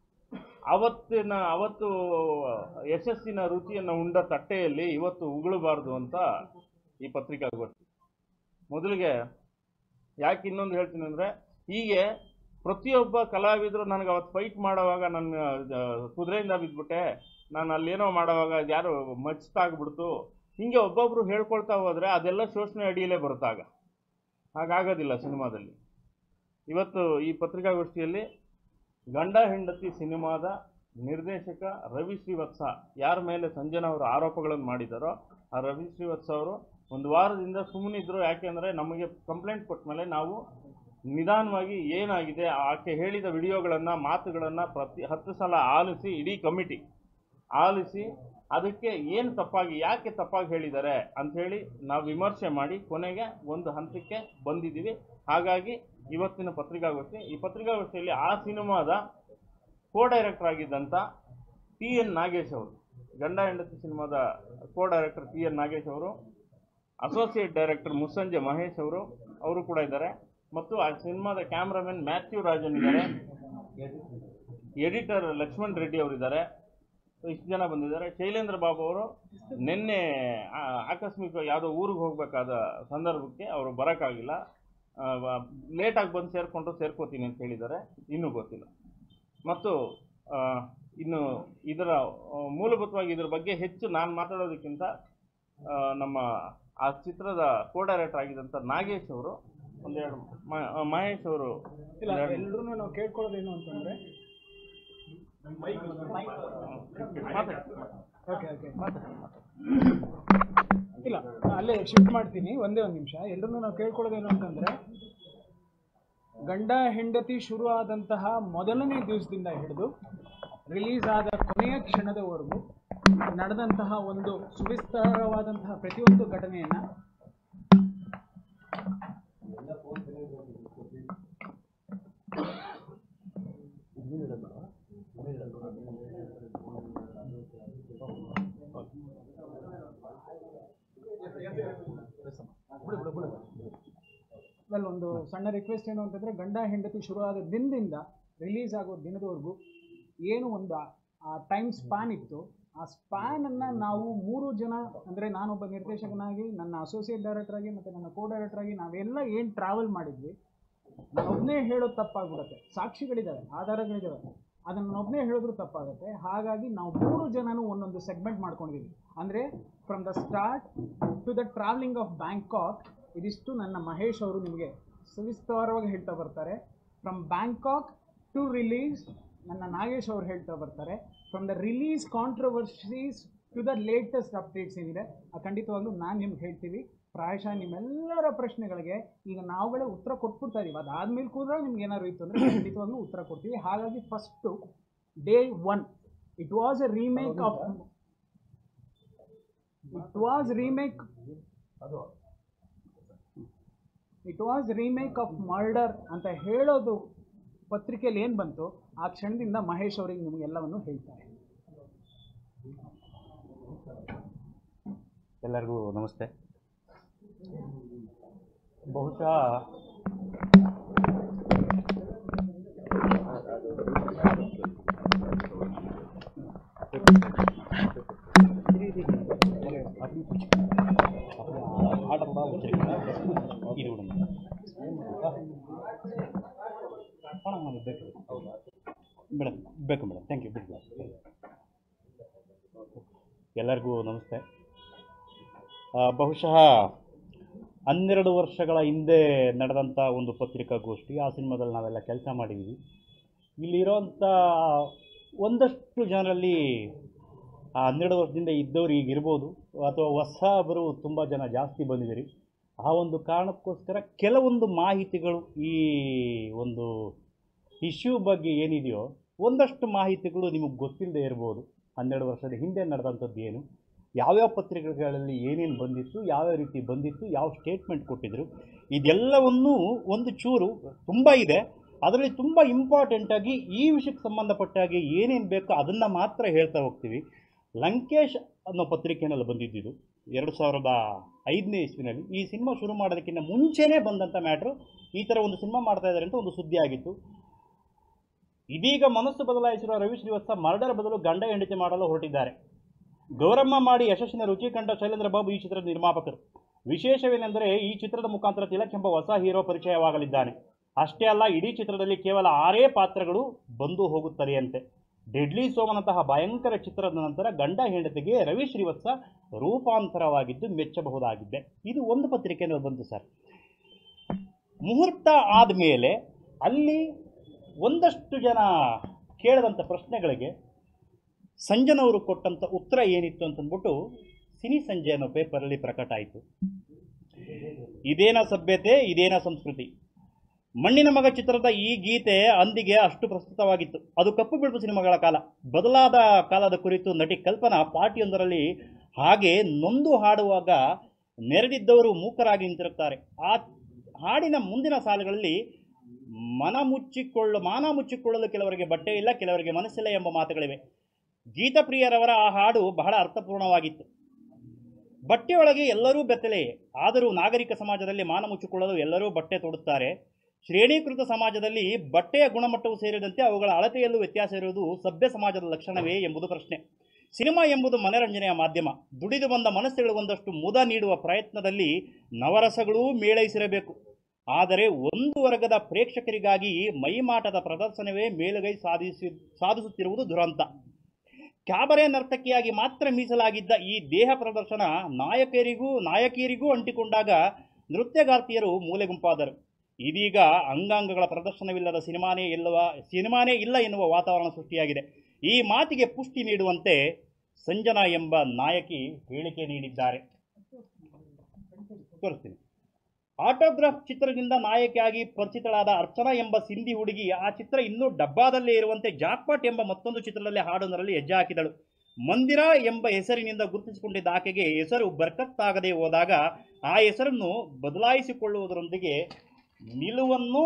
ಅವತ್ತಿನ ಅವತ್ತು ಯಶಸ್ಸಿನ ರುಚಿಯನ್ನು ಉಂಡ ತಟ್ಟೆಯಲ್ಲಿ ಇವತ್ತು ಉಗುಳಬಾರ್ದು ಅಂತ ಈ ಪತ್ರಿಕಾಗೋಷ್ಠಿ ಮೊದಲಿಗೆ ಯಾಕೆ ಇನ್ನೊಂದು ಹೇಳ್ತೀನಿ ಅಂದರೆ ಹೀಗೆ ಪ್ರತಿಯೊಬ್ಬ ಕಲಾವಿದರು ನನಗೆ ಅವತ್ತು ಫೈಟ್ ಮಾಡುವಾಗ ನನ್ನ ಆ, ಕುದುರೆಯಿಂದ ಬಿದ್ದುಬಿಟ್ಟೆ ನಾನು ಅಲ್ಲೇನೋ ಮಾಡುವಾಗ ಅದು ಯಾರೋ ಮಚ್ತಾಗ್ಬಿಡ್ತು ಹೀಗೆ ಒಬ್ಬೊಬ್ಬರು ಹೇಳ್ಕೊಳ್ತಾ ಹೋದರೆ ಅದೆಲ್ಲ ಶೋಷಣೆ ಅಡಿಯಲ್ಲೇ ಬರುತ್ತಾಗ ಹಾಗಾಗೋದಿಲ್ಲ ಸಿನಿಮಾದಲ್ಲಿ ಇವತ್ತು ಈ ಪತ್ರಿಕಾಗೋಷ್ಠಿಯಲ್ಲಿ ಗಂಡ ಹೆಂಡತಿ ಸಿನಿಮಾದ ನಿರ್ದೇಶಕ ರವಿ ಶ್ರೀವತ್ಸ ಯಾರ ಮೇಲೆ ಸಂಜನಾ ಅವರು ಆರೋಪಗಳನ್ನು ಮಾಡಿದಾರೋ ಆ ರವಿ ಶ್ರೀವತ್ಸ ಅವರು ಒಂದು ವಾರದಿಂದ ಸುಮ್ಮನಿದ್ರು ಯಾಕೆಂದರೆ ನಮಗೆ ಕಂಪ್ಲೇಂಟ್ ಕೊಟ್ಟ ಮೇಲೆ ನಾವು ನಿಧಾನವಾಗಿ ಏನಾಗಿದೆ ಆಕೆ ಹೇಳಿದ ವಿಡಿಯೋಗಳನ್ನು ಮಾತುಗಳನ್ನು ಪ್ರತಿ ಹತ್ತು ಸಲ ಆಲಿಸಿ ಇಡೀ ಕಮಿಟಿ ಆಲಿಸಿ ಅದಕ್ಕೆ ಏನು ತಪ್ಪಾಗಿ ಯಾಕೆ ತಪ್ಪಾಗಿ ಹೇಳಿದ್ದಾರೆ ಅಂಥೇಳಿ ನಾವು ವಿಮರ್ಶೆ ಮಾಡಿ ಕೊನೆಗೆ ಒಂದು ಹಂತಕ್ಕೆ ಬಂದಿದ್ದೀವಿ ಹಾಗಾಗಿ ಇವತ್ತಿನ ಪತ್ರಿಕಾಗೋಷ್ಠಿ ಈ ಪತ್ರಿಕಾಗೋಷ್ಠಿಯಲ್ಲಿ ಆ ಸಿನಿಮಾದ ಕೋ ಡೈರೆಕ್ಟರ್ ಆಗಿದ್ದಂಥ ಟಿ ಎನ್ ನಾಗೇಶ್ ಅವರು ಗಂಡ ಹೆಂಡತಿ ಸಿನಿಮಾದ co director T N Nagesh ಅವರು ಅಸೋಸಿಯೇಟ್ ಡೈರೆಕ್ಟರ್ ಮುಸ್ಸಂಜೆ ಮಹೇಶ್ ಅವರು ಅವರು ಕೂಡ ಇದ್ದಾರೆ ಮತ್ತು ಆ ಸಿನಿಮಾದ ಕ್ಯಾಮ್ರಾಮನ್ ಮ್ಯಾಥ್ಯೂ ರಾಜನ್ ಇದ್ದಾರೆ ಎಡಿಟರ್ ಲಕ್ಷ್ಮಣ್ ರೆಡ್ಡಿ ಅವರಿದ್ದಾರೆ ಇಷ್ಟು ಜನ ಬಂದಿದ್ದಾರೆ ಶೈಲೇಂದ್ರ ಬಾಬು ಅವರು ನಿನ್ನೆ ಆ- ಆಕಸ್ಮಿಕ ಯಾವುದೋ ಊರಿಗೆ ಹೋಗಬೇಕಾದ ಸಂದರ್ಭಕ್ಕೆ ಅವರು ಬರೋಕ್ಕಾಗಿಲ್ಲ ಲೇಟಾಗಿ ಬಂದು ಸೇರಿಕೊಂಡ್ರು ಸೇರ್ಕೋತೀನಿ ಅಂತ ಹೇಳಿದ್ದಾರೆ ಇನ್ನೂ ಗೊತ್ತಿಲ್ಲ ಮತ್ತು ಆ, ಇನ್ನು ಇದರ ಆ, ಮೂಲಭೂತವಾಗಿ ಇದರ ಬಗ್ಗೆ ಹೆಚ್ಚು ನಾನು ಮಾತಾಡೋದಕ್ಕಿಂತ ಆ, ನಮ್ಮ ಆ ಚಿತ್ರದ ಕೋ ಡೈರೆಕ್ಟರ್ ಆಗಿದ್ದಂಥ ನಾಗೇಶ್ ಅವರು ಒಂದೆರಡು ಮ- ಆ, ಮಹೇಶ್ ಅವರು ಇಲ್ಲ ಎಲ್ರೂ ನಾವು ಕೇಳ್ಕೊಳ್ಳೋದೇನು ಅಂತಂದ್ರೆ ಮಾತಾಡಿ ಓಕೆ ಓಕೆ ಇಲ್ಲ ನಾ ಅಲ್ಲೇ ಶಿಫ್ಟ್ ಮಾಡ್ತೀನಿ ಒಂದೇ ಒಂದು ನಿಮಿಷ ಎಲ್ಲರೂ ನಾವು ಕೇಳ್ಕೊಳ್ಳೋದೇನು ಅಂತಂದ್ರೆ ಗಂಡ ಹೆಂಡತಿ ಶುರು ಆದಂತಹ ಮೊದಲನೇ ದಿವಸದಿಂದ ಹಿಡಿದು ರಿಲೀಸ್ ಆದ ಕೊನೆಯ ಕ್ಷಣದವರೆಗೂ ನಡೆದಂತಹ ಒಂದು ಸುವಿಸ್ತಾರವಾದಂತಹ ಪ್ರತಿಯೊಂದು ಘಟನೆಯನ್ನ ವೆಲ್ ಒಂದು ಒಂದು ಸಣ್ಣ ರಿಕ್ವೆಸ್ಟ್ ಏನು ಅಂತಂದರೆ ಗಂಡ ಹೆಂಡತಿ ಶುರುವಾದ ದಿನದಿಂದ ರಿಲೀಸ್ ಆಗೋ ದಿನದವರೆಗೂ ಏನು ಒಂದು ಆ ಟೈಮ್ ಸ್ಪ್ಯಾನ್ ಇತ್ತು ಆ ಸ್ಪ್ಯಾನನ್ನು ನಾವು ಮೂರು ಜನ ಅಂದರೆ ನಾನೊಬ್ಬ ನಿರ್ದೇಶಕನಾಗಿ ನನ್ನ ಅಸೋಸಿಯೇಟ್ ಡೈರೆಕ್ಟರ್ ಆಗಿ ಮತ್ತು ನನ್ನ ಕೋ ಡೈರೆಕ್ಟರ್ ಆಗಿ ನಾವೆಲ್ಲ ಏನು ಟ್ರಾವೆಲ್ ಮಾಡಿದ್ವಿ ನಾನು ಒಬ್ಬನೇ ಹೇಳೋದು ತಪ್ಪಾಗ್ಬಿಡುತ್ತೆ ಸಾಕ್ಷಿಗಳಿದ್ದಾವೆ ಆಧಾರಗಳಿದ್ದಾವೆ ಅದನ್ನು ಒಬ್ಬನೇ ಹೇಳಿದ್ರು ತಪ್ಪಾಗುತ್ತೆ ಹಾಗಾಗಿ ನಾವು ಮೂರು ಜನನೂ ಒಂದೊಂದು ಸೆಗ್ಮೆಂಟ್ ಮಾಡ್ಕೊಂಡಿದ್ದೀವಿ ಅಂದರೆ from the start to the travelling of Bangkok ಇದಿಷ್ಟು ನನ್ನ ಮಹೇಶ್ ಅವರು ನಿಮಗೆ ಸವಿಸ್ತಾರವಾಗಿ ಹೇಳ್ತಾ ಬರ್ತಾರೆ ಫ್ರಮ್ ಬ್ಯಾಂಕಾಕ್ ಟು ರಿಲೀಸ್ ನನ್ನ ನಾಗೇಶ್ ಅವರು ಹೇಳ್ತಾ ಬರ್ತಾರೆ from the release controversies to the latest updates ಏನಿದೆ ಆ ಖಂಡಿತವಾಗ್ಲೂ ನಾನು ನಿಮ್ಗೆ ಹೇಳ್ತೀವಿ ಪ್ರಾಯಶಃ ನಿಮ್ಮೆಲ್ಲರ ಪ್ರಶ್ನೆಗಳಿಗೆ ಈಗ ನಾವುಗಳೇ ಉತ್ತರ ಕೊಟ್ಬಿಡ್ತಾ ಇದೀವಿ ಅದಾದ್ಮೇಲೆ ಕೂಡ ನಿಮ್ಗೆ ಏನಾದ್ರು ಇತ್ತು ಅಂದರೆ ಖಂಡಿತವಾಗ್ಲೂ ಉತ್ತರ ಕೊಡ್ತೀವಿ ಹಾಗಾಗಿ first day one it was a remake of it was remake it was remake of murder ಅಂತ ಹೇಳೋದು ಪತ್ರಿಕೆಯಲ್ಲಿ ಏನು ಬಂತು ಆ ಕ್ಷಣದಿಂದ ಮಹೇಶ್ ಅವರಿಗೆ ನಿಮಗೆಲ್ಲವನ್ನು ಹೇಳ್ತಾರೆ ಎಲ್ಲರಿಗೂ ನಮಸ್ತೆ ಬಹುಶಃ ಇದು ಮೇಡಮ್ ಬೇಕು ಮೇಡಮ್ ಥ್ಯಾಂಕ್ ಯು ಬಿಡಿ ಎಲ್ಲರಿಗೂ ನಮಸ್ತೆ ಆ, ಬಹುಶಃ ಹನ್ನೆರಡು ವರ್ಷಗಳ ಹಿಂದೆ ನಡೆದಂಥ ಒಂದು ಪತ್ರಿಕಾಗೋಷ್ಠಿ ಆ ಸಿನಿಮಾದಲ್ಲಿ ನಾವೆಲ್ಲ ಕೆಲಸ ಮಾಡಿದ್ದೀವಿ ಇಲ್ಲಿರೋಂಥ ಒಂದಷ್ಟು ಜನರಲ್ಲಿ ಆ ಹನ್ನೆರಡು ವರ್ಷದಿಂದ ಇದ್ದವ್ರು ಈಗ ಇರ್ಬೋದು ಅಥವಾ ಹೊಸಬರು ತುಂಬ ಜನ ಜಾಸ್ತಿ ಬಂದಿದ್ದೀರಿ ಆ ಒಂದು ಕಾರಣಕ್ಕೋಸ್ಕರ ಕೆಲವೊಂದು ಮಾಹಿತಿಗಳು ಈ ಒಂದು ಇಶ್ಯೂ ಬಗ್ಗೆ ಏನಿದೆಯೋ ಒಂದಷ್ಟು ಮಾಹಿತಿಗಳು ನಿಮಗೆ ಗೊತ್ತಿಲ್ಲದೆ ಇರ್ಬೋದು ಹನ್ನೆರಡು ವರ್ಷದ ಹಿಂದೆ ನಡೆದಂಥದ್ದು ಏನು ಯಾವ್ಯಾವ ಪತ್ರಿಕೆಗಳಲ್ಲಿ ಏನೇನು ಬಂದಿತ್ತು ಯಾವ್ಯಾವ ರೀತಿ ಬಂದಿತ್ತು ಯಾವ ಸ್ಟೇಟ್ಮೆಂಟ್ ಕೊಟ್ಟಿದ್ರು ಇದೆಲ್ಲವನ್ನೂ ಒಂದು ಚೂರು ತುಂಬ ಇದೆ ಅದರಲ್ಲಿ ತುಂಬ ಇಂಪಾರ್ಟೆಂಟಾಗಿ ಈ ವಿಷಯಕ್ಕೆ ಸಂಬಂಧಪಟ್ಟಾಗಿ ಏನೇನು ಬೇಕೋ ಅದನ್ನು ಮಾತ್ರ ಹೇಳ್ತಾ ಹೋಗ್ತೀವಿ ಲಂಕೇಶ್ ಅನ್ನೋ ಪತ್ರಿಕೆಯಲ್ಲಿ ಬಂದಿದ್ದಿದ್ದು ಎರಡು ಸಾವಿರದ ಐದನೇ ಇಸ್ವಿನಲ್ಲಿ ಈ ಸಿನಿಮಾ ಶುರು ಮಾಡೋದಕ್ಕಿಂತ ಮುಂಚೆನೇ ಬಂದಂಥ ಮ್ಯಾಟ್ರು ಈ ಥರ ಒಂದು ಸಿನಿಮಾ ಮಾಡ್ತಾ ಇದ್ದಾರೆ ಅಂತ ಒಂದು ಸುದ್ದಿ ಆಗಿತ್ತು ಇದೀಗ ಮನಸ್ಸು ಬದಲಾಯಿಸಿರುವ ರವಿ ಶ್ರೀವತ್ಸ ಮರ್ಡರ್ ಬದಲು ಗಂಡ ಹೆಂಡತಿ ಮಾಡಲು ಹೊರಟಿದ್ದಾರೆ ಗೌರಮ್ಮ ಮಾಡಿ ಯಶಸ್ಸಿನ ರುಚಿ ಕಂಡ ಶೈಲೇಂದ್ರ ಬಾಬು ಈ ಚಿತ್ರದ ನಿರ್ಮಾಪಕರು ವಿಶೇಷವೇನೆಂದರೆ ಈ ಚಿತ್ರದ ಮುಖಾಂತರ ತಿಲಕ್ ಎಂಬ ಹೊಸ ಹೀರೋ ಪರಿಚಯವಾಗಲಿದ್ದಾನೆ ಅಷ್ಟೇ ಅಲ್ಲ ಇಡೀ ಚಿತ್ರದಲ್ಲಿ ಕೇವಲ ಆರೇ ಪಾತ್ರಗಳು ಬಂದು ಹೋಗುತ್ತದೆಯಂತೆ ಡೆಡ್ಲಿ ಸೋಮನಂತಹ ಭಯಂಕರ ಚಿತ್ರದ ನಂತರ ಗಂಡ ಹೆಂಡತಿಗೆ ರವಿ ಶ್ರೀವತ್ಸ ರೂಪಾಂತರವಾಗಿದ್ದು ಮೆಚ್ಚಬಹುದಾಗಿದೆ ಇದು ಒಂದು ಪತ್ರಿಕೆಯಲ್ಲಿ ಬಂತು ಸರ್ ಮುಹೂರ್ತ ಆದಮೇಲೆ ಅಲ್ಲಿ ಒಂದಷ್ಟು ಜನ ಕೇಳಿದಂಥ ಪ್ರಶ್ನೆಗಳಿಗೆ ಸಂಜನವರು ಕೊಟ್ಟಂಥ ಉತ್ತರ ಏನಿತ್ತು ಅಂತಂದ್ಬಿಟ್ಟು ಸಿನಿ ಸಂಜೆ ಅನ್ನೋ ಪೇಪರಲ್ಲಿ ಪ್ರಕಟ ಆಯಿತು ಇದೇನ ಸಭ್ಯತೆ ಇದೇನ ಸಂಸ್ಕೃತಿ ಮಣ್ಣಿನ ಮಗ ಚಿತ್ರದ ಈ ಗೀತೆ ಅಂದಿಗೆ ಅಷ್ಟು ಪ್ರಸ್ತುತವಾಗಿತ್ತು ಅದು ಕಪ್ಪು ಬಿಳುಪು ಸಿನಿಮಾಗಳ ಕಾಲ ಬದಲಾದ ಕಾಲದ ಕುರಿತು ನಟಿ ಕಲ್ಪನಾ ಪಾರ್ಟಿಯೊಂದರಲ್ಲಿ ಹಾಗೆ ನೊಂದು ಹಾಡುವಾಗ ನೆರೆದಿದ್ದವರು ಮೂಕರಾಗಿ ನಿಂತಿರುತ್ತಾರೆ ಆ ಹಾಡಿನ ಮುಂದಿನ ಸಾಲುಗಳಲ್ಲಿ ಮನ ಮುಚ್ಚಿಕೊಳ್ಳ ಮಾನ ಮುಚ್ಚಿಕೊಳ್ಳಲು ಕೆಲವರಿಗೆ ಬಟ್ಟೆ ಇಲ್ಲ ಕೆಲವರಿಗೆ ಮನಸ್ಸಿಲ್ಲ ಎಂಬ ಮಾತುಗಳಿವೆ ಗೀತಪ್ರಿಯರವರ ಆ ಹಾಡು ಬಹಳ ಅರ್ಥಪೂರ್ಣವಾಗಿತ್ತು ಬಟ್ಟೆಯೊಳಗೆ ಎಲ್ಲರೂ ಬೆತ್ತಲೆಯೇ ಆದರೂ ನಾಗರಿಕ ಸಮಾಜದಲ್ಲಿ ಮಾನ ಮುಚ್ಚಿಕೊಳ್ಳಲು ಎಲ್ಲರೂ ಬಟ್ಟೆ ತೊಡುತ್ತಾರೆ ಶ್ರೇಣೀಕೃತ ಸಮಾಜದಲ್ಲಿ ಬಟ್ಟೆಯ ಗುಣಮಟ್ಟವು ಸೇರಿದಂತೆ ಅವುಗಳ ಅಳತೆಯಲ್ಲೂ ವ್ಯತ್ಯಾಸ ಇರುವುದು ಸಭ್ಯ ಸಮಾಜದ ಲಕ್ಷಣವೇ ಎಂಬುದು ಪ್ರಶ್ನೆ ಸಿನಿಮಾ ಎಂಬುದು ಮನರಂಜನೆಯ ಮಾಧ್ಯಮ ದುಡಿದು ಬಂದ ಮನಸ್ಸುಗಳು ಒಂದಷ್ಟು ಮುದ ನೀಡುವ ಪ್ರಯತ್ನದಲ್ಲಿ ನವರಸಗಳೂ ಮೇಳೈಸಿರಬೇಕು ಆದರೆ ಒಂದು ವರ್ಗದ ಪ್ರೇಕ್ಷಕರಿಗಾಗಿ ಮೈಮಾಟದ ಪ್ರದರ್ಶನವೇ ಮೇಲುಗೈ ಸಾಧಿಸಿ ಸಾಧಿಸುತ್ತಿರುವುದು ದುರಂತ ಕ್ಯಾಬರೆ ನರ್ತಕಿಯಾಗಿ ಮಾತ್ರ ಮೀಸಲಾಗಿದ್ದ ಈ ದೇಹ ಪ್ರದರ್ಶನ ನಾಯಕರಿಗೂ ನಾಯಕಿಯರಿಗೂ ಅಂಟಿಕೊಂಡಾಗ ನೃತ್ಯಗಾರ್ತಿಯರು ಮೂಲೆ ಗುಂಪಾದರು ಇದೀಗ ಅಂಗಾಂಗಗಳ ಪ್ರದರ್ಶನವಿಲ್ಲದ ಸಿನಿಮಾನೇ ಇಲ್ಲವ ಸಿನಿಮಾನೇ ಇಲ್ಲ ಎನ್ನುವ ವಾತಾವರಣ ಸೃಷ್ಟಿಯಾಗಿದೆ ಈ ಮಾತಿಗೆ ಪುಷ್ಟಿ ನೀಡುವಂತೆ ಸಂಜನಾ ಎಂಬ ನಾಯಕಿ ಹೇಳಿಕೆ ನೀಡಿದ್ದಾರೆ ತೋರಿಸ್ತೀನಿ ಆಟೋಗ್ರಾಫ್ ಚಿತ್ರದಿಂದ ನಾಯಕಿಯಾಗಿ ಪರಿಚಿತಳಾದ ಅರ್ಚನಾ ಎಂಬ ಸಿಂಧಿ ಹುಡುಗಿ ಆ ಚಿತ್ರ ಇನ್ನೂ ಡಬ್ಬಾದಲ್ಲೇ ಇರುವಂತೆ ಜಾಕ್ಪಾಟ್ ಎಂಬ ಮತ್ತೊಂದು ಚಿತ್ರದಲ್ಲಿ ಹಾಡೊಂದರಲ್ಲಿ ಹೆಜ್ಜೆ ಹಾಕಿದಳು ಮಂದಿರ ಎಂಬ ಹೆಸರಿನಿಂದ ಗುರುತಿಸಿಕೊಂಡಿದ್ದ ಆಕೆಗೆ ಹೆಸರು ಬರ್ಕತ್ತಾಗದೆ ಹೋದಾಗ ಆ ಹೆಸರನ್ನು ಬದಲಾಯಿಸಿಕೊಳ್ಳುವುದರೊಂದಿಗೆ ನಿಲುವನ್ನು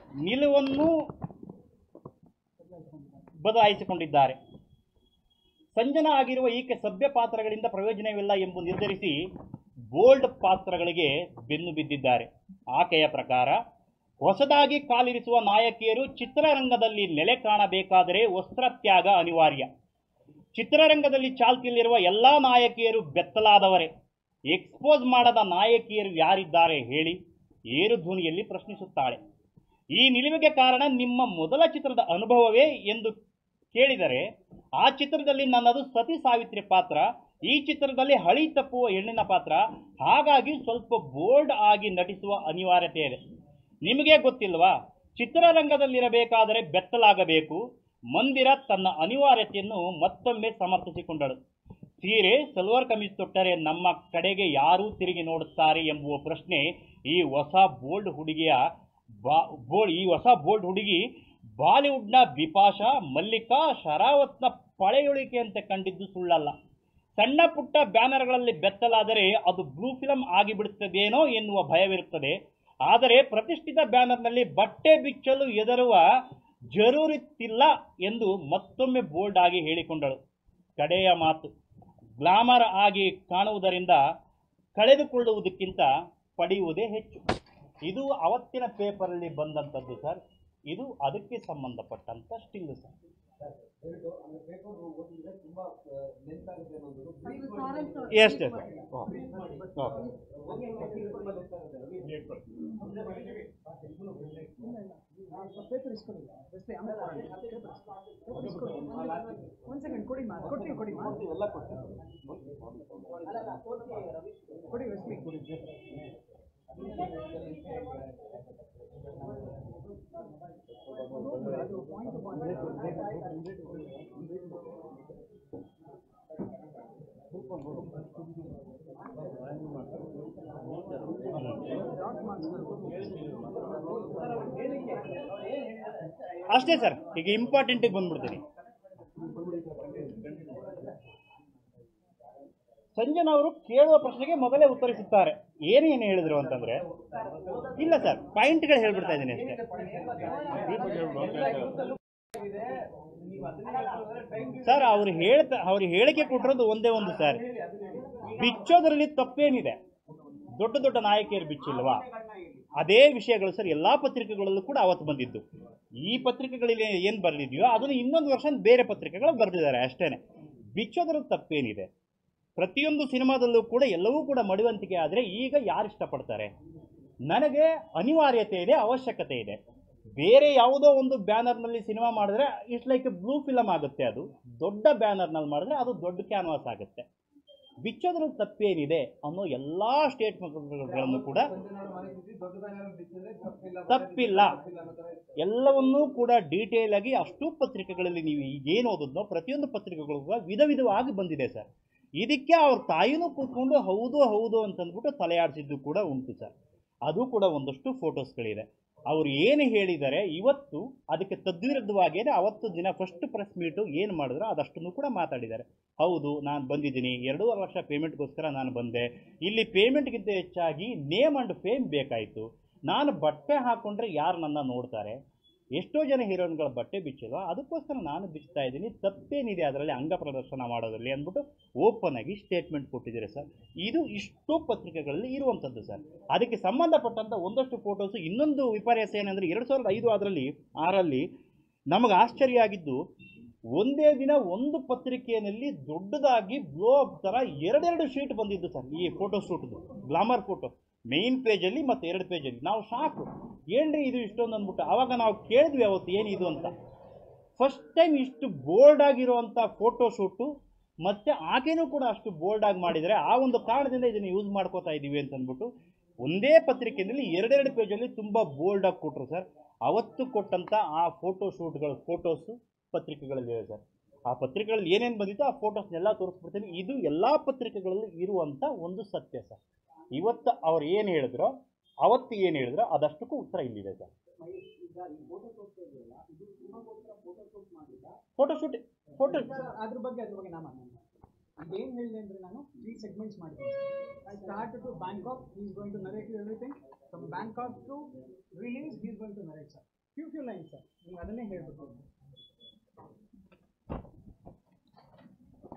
ನಿಲುವನ್ನು ಬದಲಾಯಿಸಿಕೊಂಡಿದ್ದಾರೆ ಸಂಜನಾ ಆಗಿರುವ ಈಕೆ ಸಭ್ಯ ಪಾತ್ರಗಳಿಂದ ಪ್ರಯೋಜನವಿಲ್ಲ ಎಂದು ನಿರ್ಧರಿಸಿ ಬೋಲ್ಡ್ ಪಾತ್ರಗಳಿಗೆ ಬೆನ್ನು ಬಿದ್ದಿದ್ದಾರೆ ಆಕೆಯ ಪ್ರಕಾರ ಹೊಸದಾಗಿ ಕಾಲಿರಿಸುವ ನಾಯಕಿಯರು ಚಿತ್ರರಂಗದಲ್ಲಿ ನೆಲೆ ಕಾಣಬೇಕಾದರೆ ವಸ್ತ್ರತ್ಯಾಗ ಅನಿವಾರ್ಯ ಚಿತ್ರರಂಗದಲ್ಲಿ ಚಾಲ್ತಿಯಲ್ಲಿರುವ ಎಲ್ಲ ನಾಯಕಿಯರು ಬೆತ್ತಲಾದವರೇ ಎಕ್ಸ್ಪೋಸ್ ಮಾಡದ ನಾಯಕಿಯರು ಯಾರಿದ್ದಾರೆ ಹೇಳಿ ಏರು ಧ್ವನಿಯಲ್ಲಿ ಪ್ರಶ್ನಿಸುತ್ತಾಳೆ ಈ ನಿಲುವಿಗೆ ಕಾರಣ ನಿಮ್ಮ ಮೊದಲ ಚಿತ್ರದ ಅನುಭವವೇ ಎಂದು ಕೇಳಿದರೆ ಆ ಚಿತ್ರದಲ್ಲಿ ನನ್ನದು ಸತಿ ಸಾವಿತ್ರಿ ಪಾತ್ರ ಈ ಚಿತ್ರದಲ್ಲಿ ಹಳಿ ತಪ್ಪುವ ಹೆಣ್ಣಿನ ಪಾತ್ರ ಹಾಗಾಗಿ ಸ್ವಲ್ಪ ಬೋಲ್ಡ್ ಆಗಿ ನಟಿಸುವ ಅನಿವಾರ್ಯತೆ ಇದೆ ನಿಮಗೆ ಗೊತ್ತಿಲ್ವಾ ಚಿತ್ರರಂಗದಲ್ಲಿರಬೇಕಾದರೆ ಬೆತ್ತಲಾಗಬೇಕು ಮಂದಿರ ತನ್ನ ಅನಿವಾರ್ಯತೆಯನ್ನು ಮತ್ತೊಮ್ಮೆ ಸಮರ್ಥಿಸಿಕೊಂಡಳು ಸೀರೆ ಸಲ್ವಾರ್ ಕಮೀಜ್ ತೊಟ್ಟರೆ ನಮ್ಮ ಕಡೆಗೆ ಯಾರೂ ತಿರುಗಿ ನೋಡುತ್ತಾರೆ ಎಂಬುವ ಪ್ರಶ್ನೆ ಈ ಹೊಸ ಬೋಲ್ಡ್ ಹುಡುಗಿಯ ಬಾ ಬೋಲ್ಡ್ ಈ ಹೊಸ ಬೋಲ್ಡ್ ಹುಡುಗಿ ಬಾಲಿವುಡ್ನ ಬಿಪಾಶಾ ಮಲ್ಲಿಕಾ ಶರಾವತ್ನ ಪಳೆಯುಳಿಕೆಯಂತೆ ಕಂಡಿದ್ದು ಸುಳ್ಳಲ್ಲ ಸಣ್ಣ ಪುಟ್ಟ ಬ್ಯಾನರ್ಗಳಲ್ಲಿ ಬೆತ್ತಲಾದರೆ ಅದು ಬ್ಲೂ ಫಿಲಂ ಆಗಿಬಿಡುತ್ತದೇನೋ ಎನ್ನುವ ಭಯವಿರುತ್ತದೆ ಆದರೆ ಪ್ರತಿಷ್ಠಿತ ಬ್ಯಾನರ್ನಲ್ಲಿ ಬಟ್ಟೆ ಬಿಚ್ಚಲು ಎದರುವ ಜರೂರಿತ್ತಿಲ್ಲ ಎಂದು ಮತ್ತೊಮ್ಮೆ ಬೋಲ್ಡ್ ಆಗಿ ಹೇಳಿಕೊಂಡಳು ಕಡೆಯ ಮಾತು ಗ್ಲಾಮರ್ ಆಗಿ ಕಾಣುವುದರಿಂದ ಕಳೆದುಕೊಳ್ಳುವುದಕ್ಕಿಂತ ಪಡೆಯುವುದೇ ಹೆಚ್ಚು ಇದು ಅವತ್ತಿನ ಪೇಪರಲ್ಲಿ ಬಂದಂಥದ್ದು ಸರ್ ಇದು ಅದಕ್ಕೆ ಸಂಬಂಧಪಟ್ಟಂಥ ಸ್ಟಿಲ್ ಸರ್ ಎಷ್ಟು ಸರ್ ಓಕೆ ಪೇಪರ್ ಇಸ್ಕೊಂಡಿಲ್ಲ ಅಷ್ಟೇ ಆಮೇಲೆ ಒಂದು ಸೆಕೆಂಡ್ ಕೊಡಿ ಮಾ ಕೊಡ್ತೀವಿ ಕೊಡಿ ಮಾ ಕೊಡಿ ವೆಸ್ಲಿ ಕೊಡಿ ಅದು ಪಾಯಿಂಟ್ ಅಷ್ಟೇ ಸರ್ ಈಗ ಇಂಪಾರ್ಟೆಂಟಿಗೆ ಬಂದ್ಬಿಡ್ತೀನಿ ಸಂಜನ್ ಅವರು ಕೇಳುವ ಪ್ರಶ್ನೆಗೆ ಮೊದಲೇ ಉತ್ತರಿಸುತ್ತಾರೆ ಏನೇನು ಹೇಳಿದ್ರು ಅಂತಂದ್ರೆ ಇಲ್ಲ ಸರ್ ಪಾಯಿಂಟ್ಗಳು ಹೇಳ್ಬಿಡ್ತಾ ಇದ್ದೀನಿ ಅಷ್ಟೇ ಸರ್ ಅವ್ರು ಹೇಳ್ತಾ ಅವ್ರು ಹೇಳಿಕೆ ಕೊಟ್ಟಿರೋದು ಒಂದೇ ಒಂದು ಸರ್ ಬಿಚ್ಚೋದ್ರಲ್ಲಿ ತಪ್ಪೇನಿದೆ ದೊಡ್ಡ ದೊಡ್ಡ ನಾಯಕಿಯರು ಬಿಚ್ಚಿಲ್ವಾ ಅದೇ ವಿಷಯಗಳು ಸರ್ ಎಲ್ಲಾ ಪತ್ರಿಕೆಗಳಲ್ಲೂ ಕೂಡ ಅವತ್ತು ಬಂದಿದ್ದು ಈ ಪತ್ರಿಕೆಗಳಲ್ಲಿ ಏನು ಬರೆದಿದೆಯೋ ಅದನ್ನು ಇನ್ನೊಂದು ವರ್ಷ ಬೇರೆ ಪತ್ರಿಕೆಗಳು ಬರೆದಿದ್ದಾರೆ ಅಷ್ಟೇನೆ ಬಿಚ್ಚೋದ್ರಲ್ಲಿ ತಪ್ಪೇನಿದೆ ಪ್ರತಿಯೊಂದು ಸಿನಿಮಾದಲ್ಲೂ ಕೂಡ ಎಲ್ಲವೂ ಕೂಡ ಮಡಿವಂತಿಕೆ ಆದರೆ ಈಗ ಯಾರು ಇಷ್ಟಪಡ್ತಾರೆ ನನಗೆ ಅನಿವಾರ್ಯತೆ ಇದೆ ಅವಶ್ಯಕತೆ ಇದೆ ಬೇರೆ ಯಾವುದೋ ಒಂದು ಬ್ಯಾನರ್ನಲ್ಲಿ ಸಿನಿಮಾ ಮಾಡಿದ್ರೆ ಇಟ್ಸ್ ಲೈಕ್ ಬ್ಲೂ ಫಿಲಮ್ ಆಗುತ್ತೆ ಅದು ದೊಡ್ಡ ಬ್ಯಾನರ್ನಲ್ಲಿ ಮಾಡಿದ್ರೆ ಅದು ದೊಡ್ಡ ಕ್ಯಾನ್ವಾಸ್ ಆಗುತ್ತೆ ಬಿಚ್ಚೋದ್ರಲ್ಲಿ ತಪ್ಪೇನಿದೆ ಅನ್ನೋ ಎಲ್ಲ ಸ್ಟೇಟ್ಮೆಂಟ್ಗಳನ್ನು ಕೂಡ ತಪ್ಪಿಲ್ಲ ಎಲ್ಲವನ್ನೂ ಕೂಡ ಡೀಟೇಲ್ ಆಗಿ ಅಷ್ಟು ಪತ್ರಿಕೆಗಳಲ್ಲಿ ನೀವು ಏನು ಓದಿದ್ನೋ ಪ್ರತಿಯೊಂದು ಪತ್ರಿಕೆಗಳು ಕೂಡ ವಿಧ ವಿಧವಾಗಿ ಬಂದಿದೆ ಸರ್ ಇದಕ್ಕೆ ಅವ್ರ ತಾಯಿನೂ ಕೂತ್ಕೊಂಡು ಹೌದು ಹೌದು ಅಂತಂದ್ಬಿಟ್ಟು ತಲೆ ಆಡಿಸಿದ್ದು ಕೂಡ ಉಂಟು ಸರ್ ಅದು ಕೂಡ ಒಂದಷ್ಟು ಫೋಟೋಸ್ಗಳಿದೆ ಅವ್ರು ಏನು ಹೇಳಿದ್ದಾರೆ ಇವತ್ತು ಅದಕ್ಕೆ ತದ್ವಿರುದ್ಧವಾಗಿಯೇ ಅವತ್ತು ದಿನ ಫಸ್ಟ್ ಪ್ರೆಸ್ ಮೀಟು ಏನು ಮಾಡಿದ್ರು ಅದಷ್ಟನ್ನು ಕೂಡ ಮಾತಾಡಿದ್ದಾರೆ ಹೌದು ನಾನು ಬಂದಿದ್ದೀನಿ ಎರಡೂವರೆ ಲಕ್ಷ ಪೇಮೆಂಟ್ಗೋಸ್ಕರ ನಾನು ಬಂದೆ ಇಲ್ಲಿ ಪೇಮೆಂಟ್ಗಿಂತ ಹೆಚ್ಚಾಗಿ ನೇಮ್ ಆ್ಯಂಡ್ ಫೇಮ್ ಬೇಕಾಯಿತು ನಾನು ಬಟ್ಟೆ ಹಾಕ್ಕೊಂಡ್ರೆ ಯಾರು ನನ್ನ ನೋಡ್ತಾರೆ ಎಷ್ಟೋ ಜನ ಹೀರೋಯಿನ್ಗಳ ಬಟ್ಟೆ ಬಿಚ್ಚಿಲ್ವ ಅದಕ್ಕೋಸ್ಕರ ನಾನು ಬಿಚ್ತಾ ಇದ್ದೀನಿ ತಪ್ಪೇನಿದೆ ಅದರಲ್ಲಿ ಅಂಗ ಪ್ರದರ್ಶನ ಮಾಡೋದ್ರಲ್ಲಿ ಅಂದ್ಬಿಟ್ಟು ಓಪನ್ ಆಗಿ ಸ್ಟೇಟ್ಮೆಂಟ್ ಕೊಟ್ಟಿದ್ದಾರೆ ಸರ್ ಇದು ಇಷ್ಟೋ ಪತ್ರಿಕೆಗಳಲ್ಲಿ ಇರುವಂಥದ್ದು ಸರ್ ಅದಕ್ಕೆ ಸಂಬಂಧಪಟ್ಟಂಥ ಒಂದಷ್ಟು ಫೋಟೋಸು ಇನ್ನೊಂದು ವಿಪರ್ಯಾಸ ಏನಂದರೆ ಎರಡು ಸಾವಿರದ ಐದು ಅದರಲ್ಲಿ ಆರಲ್ಲಿ ನಮಗೆ ಆಶ್ಚರ್ಯ ಆಗಿದ್ದು ಒಂದೇ ದಿನ ಒಂದು ಪತ್ರಿಕೆಯಲ್ಲಿ ದೊಡ್ಡದಾಗಿ ಬ್ಲೋ ಅಪ್ ಥರ ಎರಡೆರಡು ಶೀಟ್ ಬಂದಿದ್ದು ಸರ್ ಈ ಫೋಟೋ ಶೂಟ್ದು ಗ್ಲಾಮರ್ ಫೋಟೋ ಮೇನ್ ಪೇಜಲ್ಲಿ ಮತ್ತು ಎರಡು ಪೇಜಲ್ಲಿ ನಾವು ಸಾಕು ಏನ್ರಿ ಇದು ಇಷ್ಟೊಂದು ಅಂದ್ಬಿಟ್ಟು ಆವಾಗ ನಾವು ಕೇಳಿದ್ವಿ ಅವತ್ತು ಏನಿದು ಅಂತ ಫಸ್ಟ್ ಟೈಮ್ ಇಷ್ಟು ಬೋಲ್ಡ್ ಆಗಿರುವಂಥ ಫೋಟೋ ಶೂಟು ಮತ್ತು ಆಕೆನೂ ಕೂಡ ಅಷ್ಟು ಬೋಲ್ಡ್ ಆಗಿ ಮಾಡಿದರೆ ಆ ಒಂದು ಕಾರಣದಿಂದ ಇದನ್ನು ಯೂಸ್ ಮಾಡ್ಕೋತಾ ಇದ್ದೀವಿ ಅಂತ ಅಂದ್ಬಿಟ್ಟು ಒಂದೇ ಪತ್ರಿಕೆಯಲ್ಲಿ ಎರಡೆರಡು ಪೇಜಲ್ಲಿ ತುಂಬ ಬೋಲ್ಡ್ ಆಗಿ ಕೊಟ್ಟರು ಸರ್ ಅವತ್ತು ಕೊಟ್ಟಂಥ ಆ ಫೋಟೋ ಶೂಟ್ಗಳು ಫೋಟೋಸು ಪತ್ರಿಕೆಗಳಲ್ಲಿದೆ ಸರ್ ಆ ಪತ್ರಿಕೆಗಳಲ್ಲಿ ಏನೇನು ಬಂದಿತ್ತು ಆ ಫೋಟೋಸ್ನೆಲ್ಲ ತೋರಿಸ್ಬಿಡ್ತೀನಿ ಇದು ಎಲ್ಲ ಪತ್ರಿಕೆಗಳಲ್ಲಿ ಇರುವಂಥ ಒಂದು ಸತ್ಯ ಸರ್ ಇವತ್ತು ಅವ್ರು ಏನು ಹೇಳಿದ್ರೋ ಅವತ್ತು ಏನು ಹೇಳಿದ್ರೋ ಅದಷ್ಟಕ್ಕೂ ಉತ್ತರ ಇಲ್ಲಿದೆ ಸರ್ ಫೋಟೋ ಶೂಟ್ ಫೋಟೋ ಅದ್ರ ಬಗ್ಗೆ ಅದ್ರ ಬಗ್ಗೆ ನಾ ಮಾತಾಡ್ತೀನಿ ಇದೇನು ಹೇಳಿದೆ ಅಂದ್ರೆ ನಾನು ತ್ರೀ ಸೆಗ್ಮೆಂಟ್ಸ್ ಮಾಡಿದ್ದೀನಿ I start to Bangkok is going to narrate you everything from Bangkok to release is going to narrate sir few few lines sir ನಿಮ್ಗೆ ಅದನ್ನೇ ಹೇಳ್ಬೇಕು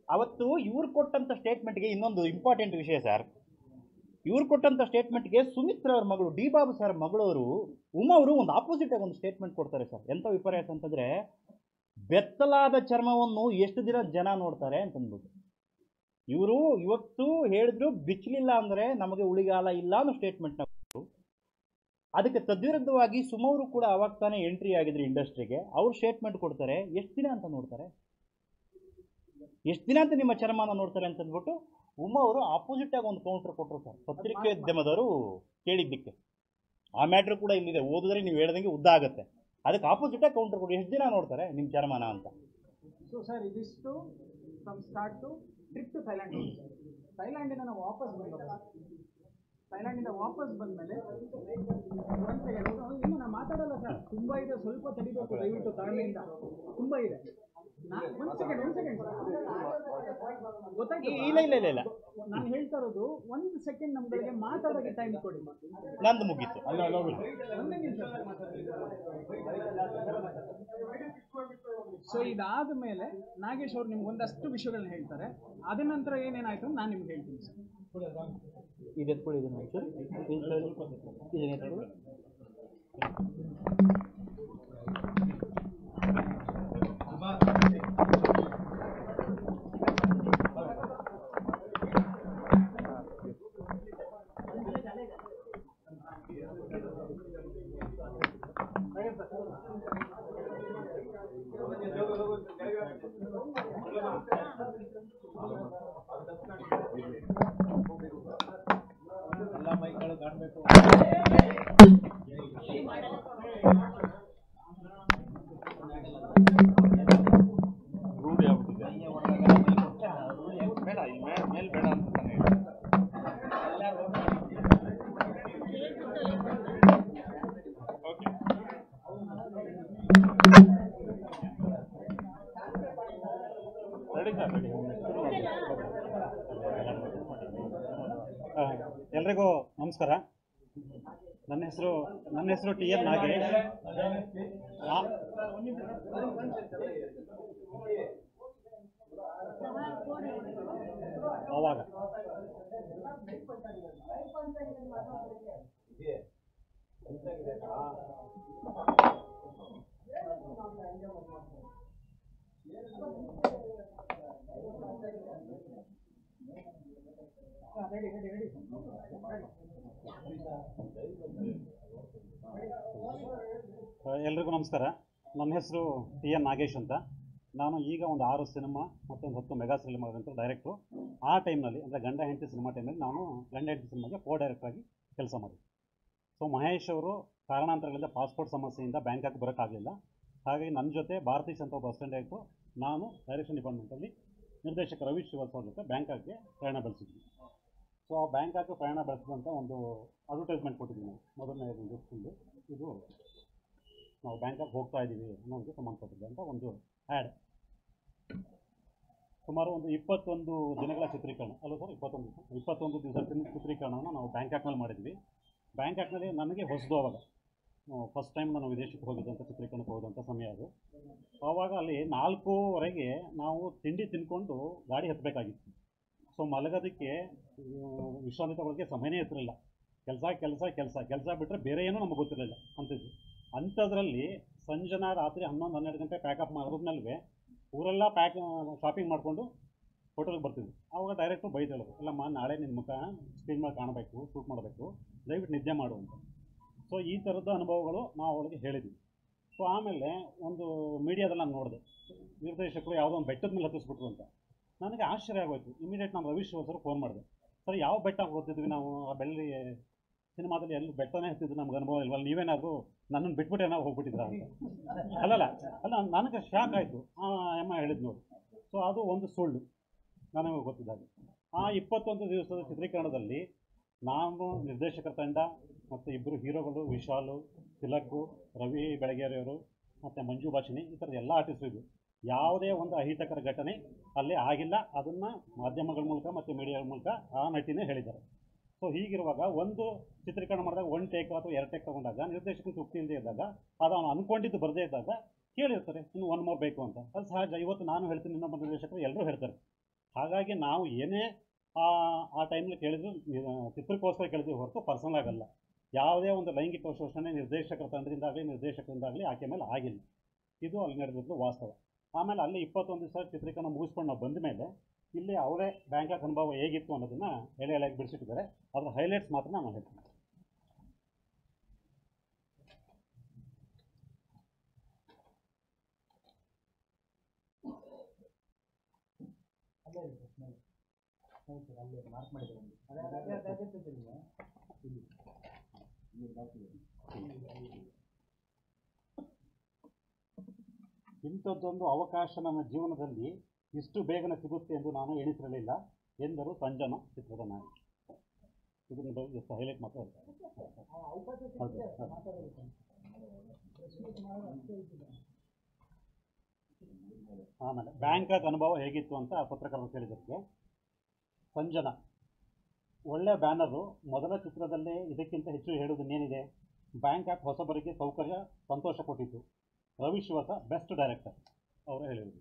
ಅವತ್ತು ಇವ್ರು ಕೊಟ್ಟಂಥ ಸ್ಟೇಟ್ಮೆಂಟ್ಗೆ ಇನ್ನೊಂದು ಇಂಪಾರ್ಟೆಂಟ್ ವಿಷಯ ಸರ್ ಇವ್ರು ಕೊಟ್ಟಂಥ ಸ್ಟೇಟ್ಮೆಂಟ್ಗೆ ಸುಮಿತ್ರ ಅವ್ರ ಮಗಳು ಡಿ ಬಾಬು ಸರ್ ಮಗಳವರು ಉಮಾ ಅವರು ಒಂದು ಆಪೋಸಿಟ್ ಆಗಿ ಒಂದು ಸ್ಟೇಟ್ಮೆಂಟ್ ಕೊಡ್ತಾರೆ ಸರ್ ಎಂಥ ವಿಪರ್ಯಾಸ ಅಂತಂದ್ರೆ ಬೆತ್ತಲಾದ ಚರ್ಮವನ್ನು ಎಷ್ಟು ದಿನ ಜನ ನೋಡ್ತಾರೆ ಅಂತಂದ್ಬಿಟ್ಟು ಇವರು ಇವತ್ತು ಹೇಳಿದ್ರು ಬಿಚ್ಚಲಿಲ್ಲ ಅಂದರೆ ನಮಗೆ ಉಳಿಗಾಲ ಇಲ್ಲ ಅನ್ನೋ ಸ್ಟೇಟ್ಮೆಂಟ್ನ ಅದಕ್ಕೆ ತದ್ವಿರುದ್ಧವಾಗಿ ಸುಮವರು ಕೂಡ ಅವಾಗ ತಾನೇ ಎಂಟ್ರಿ ಆಗಿದ್ರು ಇಂಡಸ್ಟ್ರಿಗೆ ಅವ್ರು ಸ್ಟೇಟ್ಮೆಂಟ್ ಕೊಡ್ತಾರೆ ಎಷ್ಟು ದಿನ ಅಂತ ನೋಡ್ತಾರೆ ಎಷ್ಟು ದಿನ ಅಂತ ನಿಮ್ಮ ಚರ್ಮನ ನೋಡ್ತಾರೆ ಅಂತ ಅಂದ್ಬಿಟ್ಟು ಉಮಾ ಅವರು ಆಪೋಸಿಟ್ ಆಗಿ ಒಂದು ಕೌಂಟರ್ ಕೊಟ್ಟರು ಸರ್ ಪತ್ರಿಕೋದ್ಯಮದವರು ಕೇಳಿದ್ದಕ್ಕೆ ಆ ಮ್ಯಾಟ್ರ್ ಕೂಡ ಇಲ್ಲಿದೆ ಓದಿದ್ರೆ ನೀವು ಹೇಳ್ದಂಗೆ ಉದ್ದ ಆಗುತ್ತೆ ಅದಕ್ಕೆ ಆಪೋಸಿಟ್ ಆಗಿ ಕೌಂಟರ್ ಕೊಟ್ಟು ಎಷ್ಟು ದಿನ ನೋಡ್ತಾರೆ ನಿಮ್ಮ ಚರ್ಮನ ಅಂತ ಸೊ ಸರ್ ಇದಿಷ್ಟು from start to trip to Thailand ಥೈಲ್ಯಾಂಡಿಂದ ನಾವು ವಾಪಸ್ ಬಂದವರು ಥೈಲ್ಯಾಂಡಿಂದ ವಾಪಸ್ ಬಂದಮೇಲೆ ಒಂದು ಸೆಕೆಂಡ್ ಇನ್ನು ನಾನು ಮಾತಾಡಲ್ಲ ಸರ್ ತುಂಬ ಇದೆ ಸ್ವಲ್ಪ ತಡಿಬೇಕು ದಯವಿಟ್ಟು ತಾಳ್ಮೆಯಿಂದ ತುಂಬ ಇದೆ ಒಂದು ಸೆಕೆಂಡ್ ಒಂದು ಸೆಕೆಂಡ್ ಗೊತ್ತಾಯ್ತು ಇಲ್ಲ ಇಲ್ಲ ಇಲ್ಲ ಇಲ್ಲ ನಾನು ಹೇಳ್ತಾ ಇರೋದು ಒಂದು ಸೆಕೆಂಡ್ ನಮ್ಗಳಿಗೆ ಮಾತಾಡೋಕೆ ಟೈಮ್ ಕೊಡಿ ನಂದು ಮುಗೀತು ಒಂದೇ ನಿಮಿಷ ಸೊ ಇದಾದ ಮೇಲೆ ನಾಗೇಶ್ ಅವ್ರು ನಿಮ್ಗೆ ಒಂದಷ್ಟು ವಿಷಯಗಳನ್ನ ಹೇಳ್ತಾರೆ ಅದ ನಂತರ ಏನೇನಾಯ್ತು ಅಂತ ನಾನು ನಿಮ್ಗೆ ಹೇಳ್ತೀನಿ ಸರ್ ಇದು ಎತ್ಕೊಳ್ಳಿ ಇದನ್ನ ಒಂಚೂರು. ಇದನ್ನ ಎತ್ಕೊಳ್ಳಿ. ರೂಢಿ ಆಗ್ಬಿಟ್ಟಿದೆ ಬೇಡ ಇಲ್ಲಿ ಮೇಲೆ ಮೇಲೆ ಬೇಡ ಅಂತ ತಾನೇ ಹೇಳಿದ್ದು. ಓಕೆ ರೆಡಿ ಸರ್ ರೆಡಿ ಆ, ಎಲ್ರಿಗೂ ನಮಸ್ಕಾರ ನನ್ನ ಹೆಸರು ನನ್ನ ಹೆಸರು ಟಿ ಎನ್ ನಾಗೇಶ್ ಆ- ಅವಾಗ ಆ, ಎಲ್ರಿಗೂ ನಮಸ್ಕಾರ ನನ್ನ ಹೆಸರು ಟಿ ಎನ್ ನಾಗೇಶ್ ಅಂತ ನಾನು ಈಗ ಒಂದು ಆರು ಸಿನಿಮಾ ಮತ್ತೊಂದು ಹತ್ತು ಮೆಗಾ ಸಿನಿಮಾದಂತ ಡೈರೆಕ್ಟ್ರು ಆ ಟೈಮ್ನಲ್ಲಿ ಅಂದರೆ ಗಂಡ ಹೆಂಡತಿ ಸಿನಿಮಾ ಟೈಮಲ್ಲಿ ನಾನು ಗಂಡ ಹೆಂಡತಿ ಸಿನಿಮಾಗೆ ಕೋ ಡೈರೆಕ್ಟ್ರಾಗಿ ಕೆಲಸ ಮಾಡಿದೆ ಸೊ ಮಹೇಶ್ ಅವರು ಕಾರಣಾಂತರಗಳಿಂದ ಪಾಸ್ಪೋರ್ಟ್ ಸಮಸ್ಯೆಯಿಂದ ಬ್ಯಾಂಕಾಕ್ ಬರೋಕ್ಕಾಗಲಿಲ್ಲ ಹಾಗಾಗಿ ನನ್ನ ಜೊತೆ ಭಾರತೀಶ್ ಅಂತ ಒಬ್ಬ ಅಸಿಸ್ಟೆಂಟ್ ಡೈರೆಕ್ಟ್ರು ನಾನು ಡೈರೆಕ್ಷನ್ ಡಿಪಾರ್ಟ್ಮೆಂಟಲ್ಲಿ ನಿರ್ದೇಶಕ ರವಿ ಶ್ರೀವಾಸ್ ಅವ್ರ ಜೊತೆ ಬ್ಯಾಂಕಾಕ್ಗೆ ಪ್ರಯಾಣ ಬೆಳೆಸಿದ್ವಿ ಸೊ ಆ ಬ್ಯಾಂಕಾಕ್ ಪ್ರಯಾಣ ಬೆಳೆಸಿದಂಥ ಒಂದು ಅಡ್ವರ್ಟೈಸ್ಮೆಂಟ್ ಕೊಟ್ಟಿದ್ವಿ ನಾವು ಮೊದಲನೇ ಒಂದು ಇದು ನಾವು ಬ್ಯಾಂಕಾಕ್ ಹೋಗ್ತಾ ಇದ್ದೀವಿ ಅನ್ನೋದಕ್ಕೆ ಸಂಬಂಧಪಟ್ಟಿದೆ ಅಂತ ಒಂದು ಆ್ಯಡ್ ಸುಮಾರು ಒಂದು ಇಪ್ಪತ್ತೊಂದು ದಿನಗಳ ಚಿತ್ರೀಕರಣ ಅಲ್ಲ ಸರ್ ಇಪ್ಪತ್ತೊಂದು ದಿವಸ ಇಪ್ಪತ್ತೊಂದು ದಿವಸ ಚಿತ್ರೀಕರಣವನ್ನು ನಾವು ಬ್ಯಾಂಕಾಕ್ನಲ್ಲಿ ಮಾಡಿದ್ವಿ ಬ್ಯಾಂಕಾಕ್ನಲ್ಲಿ ನನಗೆ ಹೊಸದು ಅವಾಗ ಫಸ್ಟ್ ಟೈಮ್ ನಾನು ವಿದೇಶಕ್ಕೆ ಹೋಗಿದ್ದಂಥ ಚಿತ್ರೀಕರಣಕ್ಕೆ ಹೋದಂಥ ಸಮಯ ಅದು ಆವಾಗ ಅಲ್ಲಿ ನಾಲ್ಕೂವರೆಗೆ ನಾವು ತಿಂಡಿ ತಿನ್ಕೊಂಡು ಗಾಡಿ ಹತ್ತಬೇಕಾಗಿತ್ತು ಸೊ ಮಲಗೋದಕ್ಕೆ ಆ, ವಿಶ್ರಾಂತಿ ತಗೊಳ್ಳೋಕ್ಕೆ ಸಮಯನೇ ಇರ್ತಿರಲಿಲ್ಲ ಕೆಲಸ ಕೆಲಸ ಕೆಲಸ ಕೆಲಸ ಬಿಟ್ಟರೆ ಬೇರೆ ಏನೂ ನಮಗೆ ಗೊತ್ತಿರಲಿಲ್ಲ ಅಂತಿದ್ದು ಅಂಥದ್ರಲ್ಲಿ ಸಂಜನಾ ರಾತ್ರಿ ಹನ್ನೊಂದು ಹನ್ನೆರಡು ಗಂಟೆ ಪ್ಯಾಕಪ್ ಮಾಡಿದ್ಮೇಲೆ ಊರೆಲ್ಲ ಪ್ಯಾಕ್ ಶಾಪಿಂಗ್ ಮಾಡಿಕೊಂಡು ಹೋಟೆಲ್ಗೆ ಬರ್ತಿದ್ವಿ ಆವಾಗ ಡೈರೆಕ್ಟು ಬೈದು ಹೇಳೋದು ಇಲ್ಲಮ್ಮ ನಾಳೆ ನಿನ್ನ ಮುಖ ಸ್ಕ್ರೀನ್ ಮೇಲೆ ಕಾಣಬೇಕು ಶೂಟ್ ಮಾಡಬೇಕು ದಯವಿಟ್ಟು ನಿದ್ದೆ ಮಾಡು ಅಂತ ಸೊ ಈ ಥರದ ಅನುಭವಗಳು ನಾವು ಅವಳಿಗೆ ಹೇಳಿದ್ವಿ ಸೊ ಆಮೇಲೆ ಒಂದು ಮೀಡಿಯಾದಲ್ಲಿ ನಾನು ನೋಡಿದೆ ನಿರ್ದೇಶಕರು ಯಾವುದೋ ಒಂದು ಬೆಟ್ಟದ ಮೇಲೆ ಹತ್ತಿಸ್ಬಿಟ್ರು ಅಂತ ನನಗೆ ಆಶ್ಚರ್ಯ ಆಗೋಯ್ತು ಇಮಿಡಿಯೇಟ್ ನಾನು ರವೀಶ್ ಸರ್ ಫೋನ್ ಮಾಡಿದೆ ಸರ್ ಯಾವ ಬೆಟ್ಟ ಹೋಗ್ತಿದ್ವಿ ನಾವು ಆ ಬೆಳ್ಳಿ ಸಿನಿಮಾದಲ್ಲಿ ಎಲ್ಲಿ ಬೆಟ್ಟನೇ ಹತ್ತಿದ್ದು ನಮ್ಗೆ ಅನುಭವ ಇಲ್ವಲ್ಲ ನೀವೇನಾದರೂ ನನ್ನನ್ನು ಬಿಟ್ಬಿಟ್ಟು ಏನಾದ್ರು ಹೋಗ್ಬಿಟ್ಟಿದ್ರಾ ಅಂತ ಅಲ್ಲಲ್ಲ ಅಲ್ಲ ನನಗೆ ಶಾಕ್ ಆಯಿತು ಆ ಅಮ್ಮ ಹೇಳಿದ್ ನೋಡಿ ಸೊ ಅದು ಒಂದು ಸುಳ್ಳು ನನಗೆ ಗೊತ್ತಿದ್ದಾಗ ಆ ಇಪ್ಪತ್ತೊಂದು ದಿವಸದ ಚಿತ್ರೀಕರಣದಲ್ಲಿ ನಾನು ನಿರ್ದೇಶಕರ ತಂಡ ಮತ್ತು ಇಬ್ಬರು ಹೀರೋಗಳು ವಿಶಾಲು ತಿಲಕ್ಕು ರವಿ ಬೆಳಗೇರಿಯವರು ಮತ್ತು ಮಂಜು ಭಾಷಿಣಿ ಈ ಥರದ ಎಲ್ಲ ಆರ್ಟಿಸ್ಟು ಇದ್ದರು ಯಾವುದೇ ಒಂದು ಅಹಿತಕರ ಘಟನೆ ಅಲ್ಲಿ ಆಗಿಲ್ಲ ಅದನ್ನು ಮಾಧ್ಯಮಗಳ ಮೂಲಕ ಮತ್ತು ಮೀಡಿಯಾಗಳ ಮೂಲಕ ಆ ನಟಿನೇ ಹೇಳಿದ್ದಾರೆ ಸೊ ಹೀಗಿರುವಾಗ ಒಂದು ಚಿತ್ರೀಕರಣ ಮಾಡಿದಾಗ ಒನ್ ಟೇಕ್ ಅಥವಾ ಎರಡು ಟೇಕ್ ತಗೊಂಡಾಗ ನಿರ್ದೇಶಕನ ತೃಪ್ತಿ ಇಲ್ಲದೆ ಇದ್ದಾಗ ಅದು ಅವನು ಅಂದ್ಕೊಂಡಿದ್ದು ಬರದೇ ಇದ್ದಾಗ ಕೇಳಿರ್ತಾರೆ ಇನ್ನು ಒನ್ ಮೋರ್ ಬೇಕು ಅಂತ ಅದು ಸಹಜ ಇವತ್ತು ನಾನು ಹೇಳ್ತೀನಿ ಇನ್ನೊಬ್ಬ ನಿರ್ದೇಶಕರು ಎಲ್ಲರೂ ಹೇಳ್ತಾರೆ ಹಾಗಾಗಿ ನಾವು ಏನೇ ಆ ಆ ಟೈಮಲ್ಲಿ ಕೇಳಿದ್ರು ಆ, ಚಿತ್ರಕ್ಕೋಸ್ಕರ ಕೇಳಿದ್ವಿ ಹೊರತು ಪರ್ಸನಲ್ ಆಗಲ್ಲ ಯಾವುದೇ ಒಂದು ಲೈಂಗಿಕ ಶೋಷಣೆ ನಿರ್ದೇಶಕರ ತಂಡದಿಂದಾಗಲಿ ನಿರ್ದೇಶಕರಿಂದಾಗಲಿ ಆಕೆ ಮೇಲೆ ಆಗಿಲ್ಲ ಇದು ಅಲ್ಲಿ ನಡೆದಿದ್ದು ವಾಸ್ತವ ಆಮೇಲೆ ಅಲ್ಲಿ ಇಪ್ಪತ್ತೊಂದು ದಿವಸ ಚಿತ್ರೀಕರಣ ಮುಗಿಸ್ಕೊಂಡು ನಾವು ಬಂದ ಮೇಲೆ ಇಲ್ಲಿ ಅವರೇ ಬ್ಯಾಂಕಾಕ್ ಅನುಭವ ಹೇಗಿತ್ತು ಅನ್ನೋದನ್ನ ಎಳೆ ಎಳೆಯಾಗಿ ಬಿಡಿಸಿಟ್ಟಿದ್ದಾರೆ ಅದರ ಹೈಲೈಟ್ಸ್ ಮಾತ್ರ ನಾನು ಹೇಳ್ತೀನಿ ಇಂಥದ್ದೊಂದು ಅವಕಾಶ ನನ್ನ ಜೀವನದಲ್ಲಿ ಇಷ್ಟು ಬೇಗನೆ ಸಿಗುತ್ತೆ ಎಂದು ನಾನು ಎಣಿಸಿರಲಿಲ್ಲ ಎಂದರು ಸಂಜನ ಚಿತ್ರದ ನಾಯಕಿ ಇದನ್ನ ಬಗ್ಗೆ ಜಸ್ಟ್ ಹೈಲೈಟ್ ಮಾತ್ರ ಹೇಳ್ತಾರೆ ಹೌದು ಹೌದು. ಆಮೇಲೆ ಬ್ಯಾಂಕಾಕ್ ಅನುಭವ ಹೇಗಿತ್ತು ಅಂತ ಪತ್ರಕರ್ತರು ಕೇಳಿದ್ದಕ್ಕೆ ಸಂಜನ ಒಳ್ಳೆ ಬ್ಯಾನರು ಮೊದಲ ಚಿತ್ರದಲ್ಲೇ ಇದಕ್ಕಿಂತ ಹೆಚ್ಚು ಹೇಳುವುದನ್ನೇನಿದೆ ಬ್ಯಾಂಕಾಕ್ ಹೊಸಬರಿಗೆ ಸೌಕರ್ಯ ಸಂತೋಷ ಕೊಟ್ಟಿತ್ತು ರವಿ ಶ್ರೀವಾಸ ಬೆಸ್ಟ್ ಡೈರೆಕ್ಟರ್ ಅವರು ಹೇಳಿದರು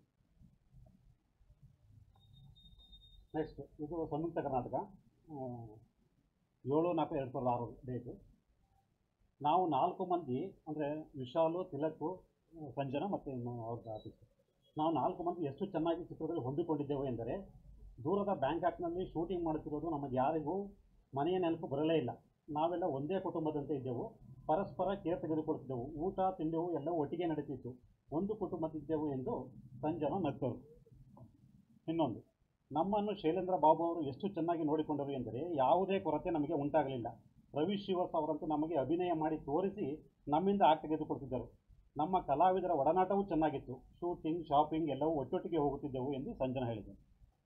ನೆಕ್ಸ್ಟ್ ಇದು ಸಂಯುಕ್ತ ಕರ್ನಾಟಕ ಆ, ಏಳು ನಾಲ್ಕು ಎರಡು ಸಾವಿರದ ಆರು ಡೇಟು ನಾವು ನಾಲ್ಕು ಮಂದಿ ಅಂದರೆ ವಿಶಾಲು ತಿಲಕು ಆ, ಸಂಜನ ಮತ್ತು ಇನ್ನು ಅವ್ರದ್ದು ಆರ್ಟಿಸ್ಟ್ ನಾವು ನಾಲ್ಕು ಮಂದಿ ಎಷ್ಟು ಚೆನ್ನಾಗಿ ಚಿತ್ರದಲ್ಲಿ ಹೊಂದಿಕೊಂಡಿದ್ದೆವು ಎಂದರೆ ದೂರದ ಬ್ಯಾಂಕಾಕ್ನಲ್ಲಿ ಶೂಟಿಂಗ್ ಮಾಡುತ್ತಿರೋದು ನಮಗೆ ಯಾರಿಗೂ ಮನೆಯ ನೆನಪು ಬರಲೇ ಇಲ್ಲ ನಾವೆಲ್ಲ ಒಂದೇ ಕುಟುಂಬದಂತೆ ಇದ್ದೆವು ಪರಸ್ಪರ ಕೇರ್ ತೆಗೆದುಕೊಳ್ತಿದ್ದೆವು ಊಟ ತಿಂದೆವು ಎಲ್ಲ ಒಟ್ಟಿಗೆ ನಡೀತಿತ್ತು ಒಂದು ಕುಟುಂಬದಿದ್ದೆವು ಎಂದು ಸಂಜನ ನಕ್ಕರು ಇನ್ನೊಂದು ನಮ್ಮನ್ನು ಶೈಲೇಂದ್ರ ಬಾಬು ಅವರು ಎಷ್ಟು ಚೆನ್ನಾಗಿ ನೋಡಿಕೊಂಡರು ಎಂದರೆ ಯಾವುದೇ ಕೊರತೆ ನಮಗೆ ಉಂಟಾಗಲಿಲ್ಲ ರವಿ ಶ್ರೀವಾಸ್ ಅವರಂತೂ ನಮಗೆ ಅಭಿನಯ ಮಾಡಿ ತೋರಿಸಿ ನಮ್ಮಿಂದ ಆಟ ತೆಗೆದುಕೊಳ್ತಿದ್ದರು ನಮ್ಮ ಕಲಾವಿದರ ಒಡನಾಟವೂ ಚೆನ್ನಾಗಿತ್ತು ಶೂಟಿಂಗ್ ಶಾಪಿಂಗ್ ಎಲ್ಲವೂ ಒಟ್ಟೊಟ್ಟಿಗೆ ಹೋಗುತ್ತಿದ್ದೆವು ಎಂದು ಸಂಜನ ಹೇಳಿದರು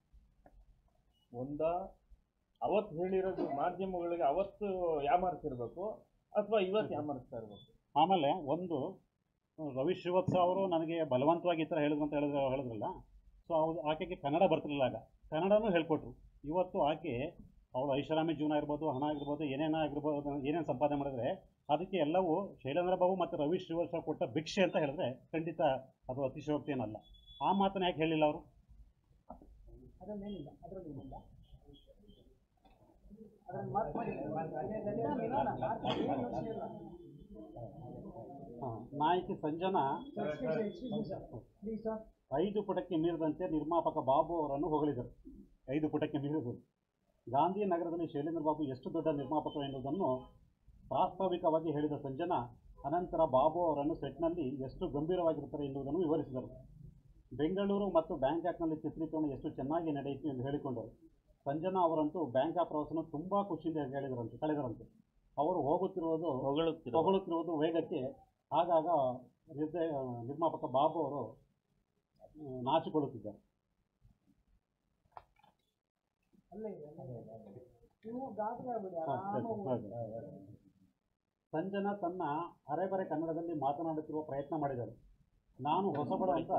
ಒಂದ ಅವತ್ತು ಹೇಳಿರೋದು ಮಾಧ್ಯಮಗಳಿಗೆ ಅವತ್ತು ಯಾಮಾರಿಸಿರ್ಬೇಕು ಅಥವಾ ಇವತ್ತು ಯಾಮಾರಿಸ್ತಾ ಇರ್ಬೇಕು ಆಮೇಲೆ ಒಂದು ರವಿ ಶ್ರೀವತ್ಸ ಅವರು ನನಗೆ ಬಲವಂತವಾಗಿ ಈ ಥರ ಹೇಳಿದ್ರು ಅಂತ ಹೇಳಿದ್ರೆ ಹೇಳಿದ್ರಲ್ಲ ಸೊ ಅವ್ರು ಆಕೆಗೆ ಕನ್ನಡ ಬರ್ತಿರ್ಲಿಲ್ಲ ಆಗ ಕನ್ನಡನೂ ಹೇಳ್ಕೊಟ್ರು ಇವತ್ತು ಆಕೆ ಅವಳು ಐಷಾರಾಮಿ ಜೀವನ ಇರ್ಬೋದು ಹಣ ಆಗಿರ್ಬೋದು ಏನೇನೋ ಆಗಿರ್ಬೋದು ಏನೇನು ಸಂಪಾದನೆ ಮಾಡಿದ್ರೆ ಅದಕ್ಕೆ ಎಲ್ಲವೂ ಶೈಲೇಂದ್ರ ಬಾಬು ಮತ್ತು ರವಿ ಶ್ರೀವತ್ಸ ಕೊಟ್ಟ ಭಿಕ್ಷೆ ಅಂತ ಹೇಳಿದ್ರೆ ಖಂಡಿತ ಅದು ಅತಿಶಯೋಕ್ತಿ ಏನಲ್ಲ ಆ ಮಾತನ್ನ ಯಾಕೆ ಹೇಳಿಲ್ಲ ಅವರು ಅದರಲ್ಲೇನಿಲ್ಲ ಅದರಲ್ಲೇನಿಲ್ಲ ಅದ್ರಲ್ಲಿ ಮಾತು ಮಾಡಿಲ್ಲ ನಿಧಾನ, ಮಾತು ಏನು ಯೋಚ್ನೆ ಇಲ್ಲ. ಹಾಂ ನಾಯಕಿ Sanjana Sir, excuse me, excuse me, sir. Please, sir. ಐದು ಪುಟಕ್ಕೆ ಮೀರಿದಂತೆ ನಿರ್ಮಾಪಕ ಬಾಬು ಅವರನ್ನು ಹೊಗಳಿದರು ಐದು ಪುಟಕ್ಕೆ ಮೀರಿದರು ಗಾಂಧಿನಗರದಲ್ಲಿ ಶೈಲೇಂದ್ರ ಬಾಬು ಎಷ್ಟು ದೊಡ್ಡ ನಿರ್ಮಾಪಕರು ಎನ್ನುವುದನ್ನು ಪ್ರಾಸ್ತಾವಿಕವಾಗಿ ಹೇಳಿದ ಸಂಜನಾ ಅನಂತರ ಬಾಬು ಅವರನ್ನು ಸೆಟ್ನಲ್ಲಿ ಎಷ್ಟು ಗಂಭೀರವಾಗಿರುತ್ತಾರೆ ಎನ್ನುವುದನ್ನು ವಿವರಿಸಿದರು ಬೆಂಗಳೂರು ಮತ್ತು ಬ್ಯಾಂಕಾಕ್ನಲ್ಲಿ ಚಿತ್ರೀಕರಣ ಎಷ್ಟು ಚೆನ್ನಾಗಿ ನಡೆಯಿತು ಎಂದು ಹೇಳಿಕೊಂಡರು ಸಂಜನಾ ಅವರಂತೂ ಬ್ಯಾಂಕಾಕ್ ಪ್ರವಾಸನ ತುಂಬ ಖುಷಿಯಿಂದ ಹೇಳಿದರಂತೆ ಕಳೆದರಂತೆ ಅವರು ಹೋಗುತ್ತಿರುವುದು ಹೊಗಳುತ್ತಿರೋ ಹೊಗಳುತ್ತಿರುವುದು ವೇಗಕ್ಕೆ ಆಗಾಗ ನಿರ್ದೇ ನಿರ್ಮಾಪಕ ಬಾಬು ಅವರು ಆ, ನಾಚಿಕೊಳ್ಳುತ್ತಿದ್ದಾರೆ ಅಲ್ಲೇ ಇದೆ, ಅಲ್ಲೇ ಇದೆ. ನೀವು ಗಾಬರಿ ಆಗ್ಬೇಡಿ ಹಾ, ಸರಿ, ಆರಾಮಾಗಿ ಸರಿ. ಸಂಜನಾ ತನ್ನ ಅರೆಬರೆ ಕನ್ನಡದಲ್ಲಿ ಮಾತನಾಡುತ್ತಿರುವ ಪ್ರಯತ್ನ ಮಾಡಿದರು ನಾನು ಹೊಸಬಳ ಅಂತ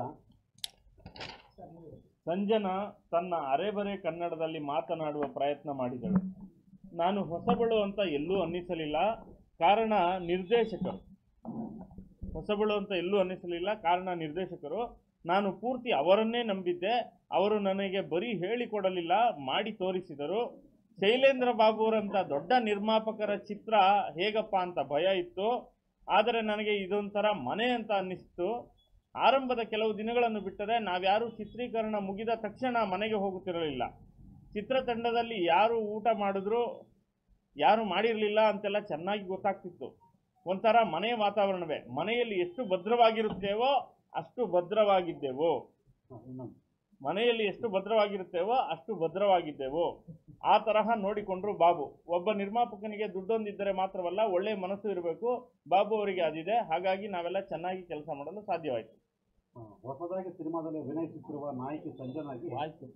ಸಂಜನಾ ತನ್ನ ಅರೆಬರೆ ಕನ್ನಡದಲ್ಲಿ ಮಾತನಾಡುವ ಪ್ರಯತ್ನ ಮಾಡಿದಳು ನಾನು ಹೊಸಬಳು ಅಂತ ಎಲ್ಲೂ ಅನ್ನಿಸಲಿಲ್ಲ ಕಾರಣ ನಿರ್ದೇಶಕರು ಹೊಸಬಳು ಅಂತ ಎಲ್ಲೂ ಅನ್ನಿಸಲಿಲ್ಲ ಕಾರಣ ನಿರ್ದೇಶಕರು ನಾನು ಪೂರ್ತಿ ಅವರನ್ನೇ ನಂಬಿದ್ದೆ ಅವರು ನನಗೆ ಬರೀ ಹೇಳಿಕೊಡಲಿಲ್ಲ ಮಾಡಿ ತೋರಿಸಿದರು ಶೈಲೇಂದ್ರ ಬಾಬುರಂಥ ದೊಡ್ಡ ನಿರ್ಮಾಪಕರ ಚಿತ್ರ ಹೇಗಪ್ಪ ಅಂತ ಭಯ ಇತ್ತು ಆದರೆ ನನಗೆ ಇದೊಂಥರ ಮನೆ ಅಂತ ಅನ್ನಿಸ್ತು ಆರಂಭದ ಕೆಲವು ದಿನಗಳನ್ನು ಬಿಟ್ಟರೆ ನಾವ್ಯಾರೂ ಚಿತ್ರೀಕರಣ ಮುಗಿದ ತಕ್ಷಣ ಮನೆಗೆ ಹೋಗುತ್ತಿರಲಿಲ್ಲ ಚಿತ್ರತಂಡದಲ್ಲಿ ಯಾರು ಊಟ ಮಾಡಿದ್ರು ಯಾರು ಮಾಡಿರಲಿಲ್ಲ ಅಂತೆಲ್ಲ ಚೆನ್ನಾಗಿ ಗೊತ್ತಾಗ್ತಿತ್ತು ಒಂಥರ ಮನೆಯ ವಾತಾವರಣವೇ ಮನೆಯಲ್ಲಿ ಎಷ್ಟು ಭದ್ರವಾಗಿರುತ್ತೇವೋ ಅಷ್ಟು ಭದ್ರವಾಗಿದ್ದೆವು ಹ, ಇನ್ನೊಂದು ಮನೆಯಲ್ಲಿ ಎಷ್ಟು ಭದ್ರವಾಗಿರುತ್ತೇವೋ ಅಷ್ಟು ಭದ್ರವಾಗಿದ್ದೆವು ಆ ತರಹ ನೋಡಿಕೊಂಡ್ರು ಬಾಬು ಒಬ್ಬ ನಿರ್ಮಾಪಕನಿಗೆ ದುಡ್ಡೊಂದಿದ್ದರೆ ಮಾತ್ರವಲ್ಲ ಒಳ್ಳೆ ಮನಸ್ಸು ಇರಬೇಕು ಬಾಬು ಅವರಿಗೆ ಅದಿದೆ ಹಾಗಾಗಿ ನಾವೆಲ್ಲ ಚೆನ್ನಾಗಿ ಕೆಲಸ ಮಾಡಲು ಸಾಧ್ಯವಾಯಿತು ಹ, ಹೊಸದಾಗಿ ಸಿನಿಮಾದಲ್ಲಿ ಅಭಿನಯಿಸುತ್ತಿರುವ ನಾಯಕಿ ಸಂಜನಾಗಿ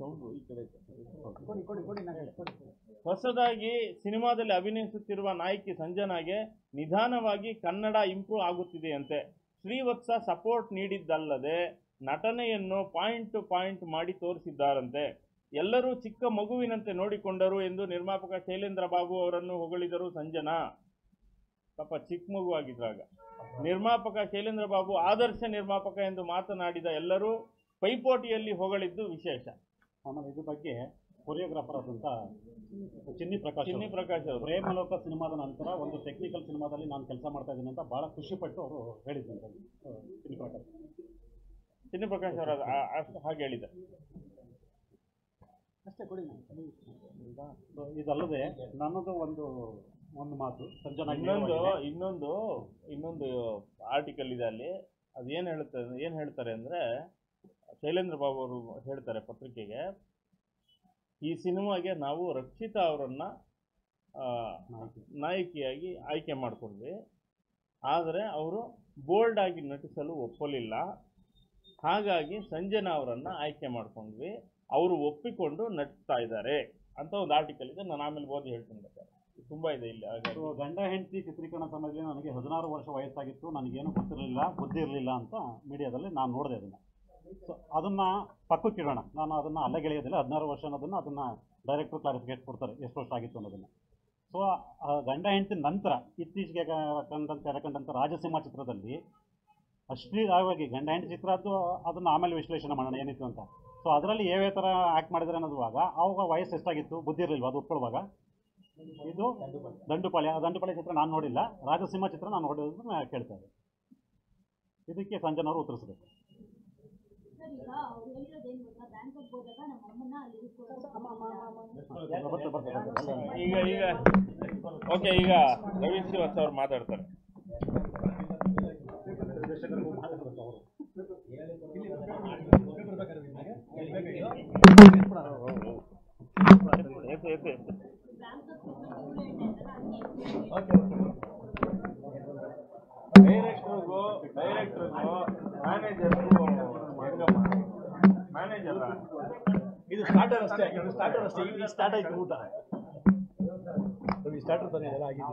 ಕೊಡಿ ಕೊಡಿ ಕೊಡಿ ನಾನು ಕೊಡಿ ಹೊಸದಾಗಿ ಸಿನಿಮಾದಲ್ಲಿ ಅಭಿನಯಿಸುತ್ತಿರುವ ನಾಯಕಿ ಸಂಜನಾಗೆ ನಿಧಾನವಾಗಿ ಕನ್ನಡ ಇಂಪ್ರೂವ್ ಆಗುತ್ತಿದೆಯಂತೆ ಶ್ರೀವತ್ಸ ಸಪೋರ್ಟ್ ನೀಡಿದ್ದಲ್ಲದೆ ನಟನೆಯನ್ನು ಪಾಯಿಂಟ್ ಟು ಪಾಯಿಂಟ್ ಮಾಡಿ ತೋರಿಸಿದ್ದಾರಂತೆ ಎಲ್ಲರೂ ಚಿಕ್ಕ ಮಗುವಿನಂತೆ ನೋಡಿಕೊಂಡರು ಎಂದು ನಿರ್ಮಾಪಕ ಶೈಲೇಂದ್ರ ಬಾಬು ಅವರನ್ನು ಹೊಗಳಿದರು ಸಂಜನಾ ಪಾಪ ಚಿಕ್ಕ ಮಗು ಆಗಿದ್ರಾಗ ನಿರ್ಮಾಪಕ ಶೈಲೇಂದ್ರ ಬಾಬು ಆದರ್ಶ ನಿರ್ಮಾಪಕ ಎಂದು ಮಾತನಾಡಿದ ಎಲ್ಲರೂ ಪೈಪೋಟಿಯಲ್ಲಿ ಹೊಗಳಿದ್ದು ವಿಶೇಷ ಆಮೇಲೆ ಇದ್ರ ಬಗ್ಗೆ ಕೊರಿಯೋಗ್ರಾಫರ್ ಆದಂಥ ಚಿನ್ನಿ ಪ್ರಕಾಶ್ ಚಿನ್ನಿ ಅವರು. ಪ್ರಕಾಶ್ ಅವರು ಪ್ರೇಮಲೋಕ ಸಿನಿಮಾದ ನಂತರ ಒಂದು ಟೆಕ್ನಿಕಲ್ ಸಿನಿಮಾದಲ್ಲಿ ನಾನು ಕೆಲಸ ಮಾಡ್ತಾ ಇದ್ದೀನಿ ಅಂತ ಭಾಳ ಖುಷಿಪಟ್ಟು ಅವರು ಹೇಳಿದ್ದಂತೆ ಚಿನ್ನಿ ಪ್ರಕಾಶ್ ಚಿನ್ನಿ ಪ್ರಕಾಶ್ ಅವರು ಅದು ಆ- ಅಷ್ಟು ಹಾಗೆ ಹೇಳಿದ್ದಾರೆ ಅಷ್ಟೇ ಕೊಡಿ So, ಇದಲ್ಲದೆ ನನ್ನದು ಒಂದು ಒಂದು ಮಾತು ಸಂಜನಾ ಇನ್ನೊಂದು ಇನ್ನೊಂದು ಇನ್ನೊಂದು ಆರ್ಟಿಕಲ್ ಇದೆ ಅಲ್ಲಿ ಅದು ಏನು ಹೇಳುತ್ತೆ ಏನು ಹೇಳ್ತಾರೆ ಅಂದರೆ ಶೈಲೇಂದ್ರ ಬಾಬು ಅವರು ಹೇಳ್ತಾರೆ ಪತ್ರಿಕೆಗೆ ಈ ಸಿನಿಮಾಗೆ ನಾವು ರಕ್ಷಿತಾ ಅವರನ್ನು ನಾಯಕಿಯಾಗಿ ಆಯ್ಕೆ ಮಾಡಿಕೊಂಡ್ವಿ ಆದರೆ ಅವರು ಬೋಲ್ಡ್ ಆಗಿ ನಟಿಸಲು ಒಪ್ಪಲಿಲ್ಲ ಹಾಗಾಗಿ ಸಂಜನಾ ಅವರನ್ನು ಆಯ್ಕೆ ಮಾಡ್ಕೊಂಡ್ವಿ ಅವರು ಒಪ್ಪಿಕೊಂಡು ನಟಿಸ್ತಾ ಇದ್ದಾರೆ ಅಂತ ಒಂದು ಆರ್ಟಿಕಲ್ ಇದೆ ನಾನು ಆಮೇಲೆ ಓದಿ ಹೇಳ್ತೀನಿ ಬೇಕಾದ್ರೆ. ತುಂಬ ಇದೆ ಇಲ್ಲಿ ಹಾಗಾಗಿ ಸೊ ಗಂಡ ಹೆಂಡತಿ ಚಿತ್ರೀಕರಣ ಸಮಯದಲ್ಲಿ ನನಗೆ ಹದಿನಾರು ವರ್ಷ ವಯಸ್ಸಾಗಿತ್ತು ನನಗೇನು ಗೊತ್ತಿರಲಿಲ್ಲ ಬುದ್ಧಿ ಇರಲಿಲ್ಲ ಅಂತ ಮೀಡಿಯಾದಲ್ಲಿ ನಾನು ನೋಡಿದೆ ಅದನ್ನು ಸೊ ಅದನ್ನು ಪಕ್ಕಕ್ಕಿಡೋಣ ನಾನು ಅದನ್ನು ಅಲ್ಲಗೆಳೆಯೋದಿಲ್ಲ ಹದಿನಾರು ವರ್ಷ ಅನ್ನೋದನ್ನು ಅದನ್ನು ಡೈರೆಕ್ಟ್ರು ಕ್ಲಾರಿಫಿಕೇಟ್ ಕೊಡ್ತಾರೆ ಎಷ್ಟು ವರ್ಷ ಆಗಿತ್ತು ಅನ್ನೋದನ್ನು ಸೊ ಗಂಡ ಹೆಂಡತಿ ನಂತರ ಇತ್ತೀಚೆಗೆ ಕ- ಕಂಡಂತೆ ತೆರೆಕಂಡಂಥ ರಾಜಸಿಂಹ ಚಿತ್ರದಲ್ಲಿ ಅಶ್ಲೀಲವಾಗಿ ಗಂಡ ಹೆಂಡತಿ ಚಿತ್ರ ಅದು ಅದನ್ನು ಆಮೇಲೆ ವಿಶ್ಲೇಷಣೆ ಮಾಡೋಣ ಏನಿತ್ತು ಅಂತ ಸೊ ಅದರಲ್ಲಿ ಯಾವ್ಯಾವ ಥರ ಆ್ಯಕ್ಟ್ ಮಾಡಿದ್ದಾರೆ ಅನ್ನೋದುವಾಗ ಅವಾಗ ವಯಸ್ಸು ಎಷ್ಟಾಗಿತ್ತು ಬುದ್ಧಿ ಇರಲಿಲ್ವ ಅದು ಒಪ್ಕೊಳ್ಳುವಾಗ ಇದು ದಂಡುಪಾಳ್ಯ ಆ ದಂಡುಪಾಳ್ಯ ಚಿತ್ರ ನಾನು ನೋಡಿಲ್ಲ ರಾಜಸಿಂಹ ಚಿತ್ರ ನಾನು ನೋಡಿರೋದನ್ನ ಕೇಳ್ತಾ ಇದ್ದೆ ಇದಕ್ಕೆ ಸಂಜನವರು ಉತ್ತರಿಸಬೇಕು ಸರ್ ಈಗ ಅವ್ರು ಹೇಳಿರೋದೇನು ಗೊತ್ತಾ ಬ್ಯಾಂಕಾಕ್ ಹೋದಾಗ ನಮ್ಮ ಅಮ್ಮನ್ನ ಅಲ್ಲಿ ಬರ್ತಾರೆ, ಬರ್ತಾರೆ, ಬರ್ತಾರೆ. ಈಗ ಈಗ ಓಕೆ ಈಗ ರವಿ ಶ್ರೀವಾಸ್ ಅವ್ರು ಮಾತಾಡ್ತಾರೆ ಎತ್ತು, ಎತ್ತು, ಎತ್ತು. ಡೈರೆಕ್ಟ್ರಿಗೂ ಡೈರೆಕ್ಟ್ರಿಗೂ ಮ್ಯಾನೇಜರ್ಗೂ ಮ್ಯಾನೇಜರ್ ಇದು ಸ್ಟಾರ್ಟರ್ ಅಷ್ಟೇ ಇದು ಸ್ಟಾರ್ಟರ್ ಅಷ್ಟೇ ಈಗ ಸ್ಟಾರ್ಟ್ ಆಯ್ತು ಊಟ ಈ ಸ್ಟಾರ್ಟರ್ ತಾನೇ ಎಲ್ಲ ಆಗಿದ್ದು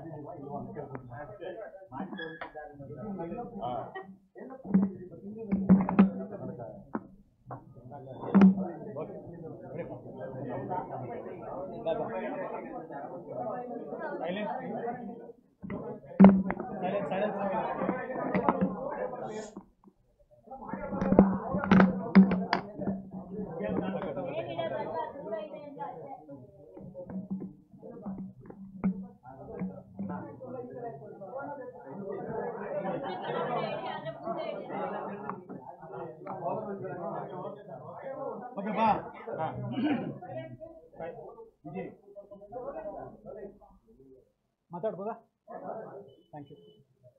ದೂರ ಇದೆ ಅಂತ ಅಷ್ಟೇ ಓಕೆ ಬಾ ಮಾತಾಡ್ಬೋದಾ ಥ್ಯಾಂಕ್ ಯು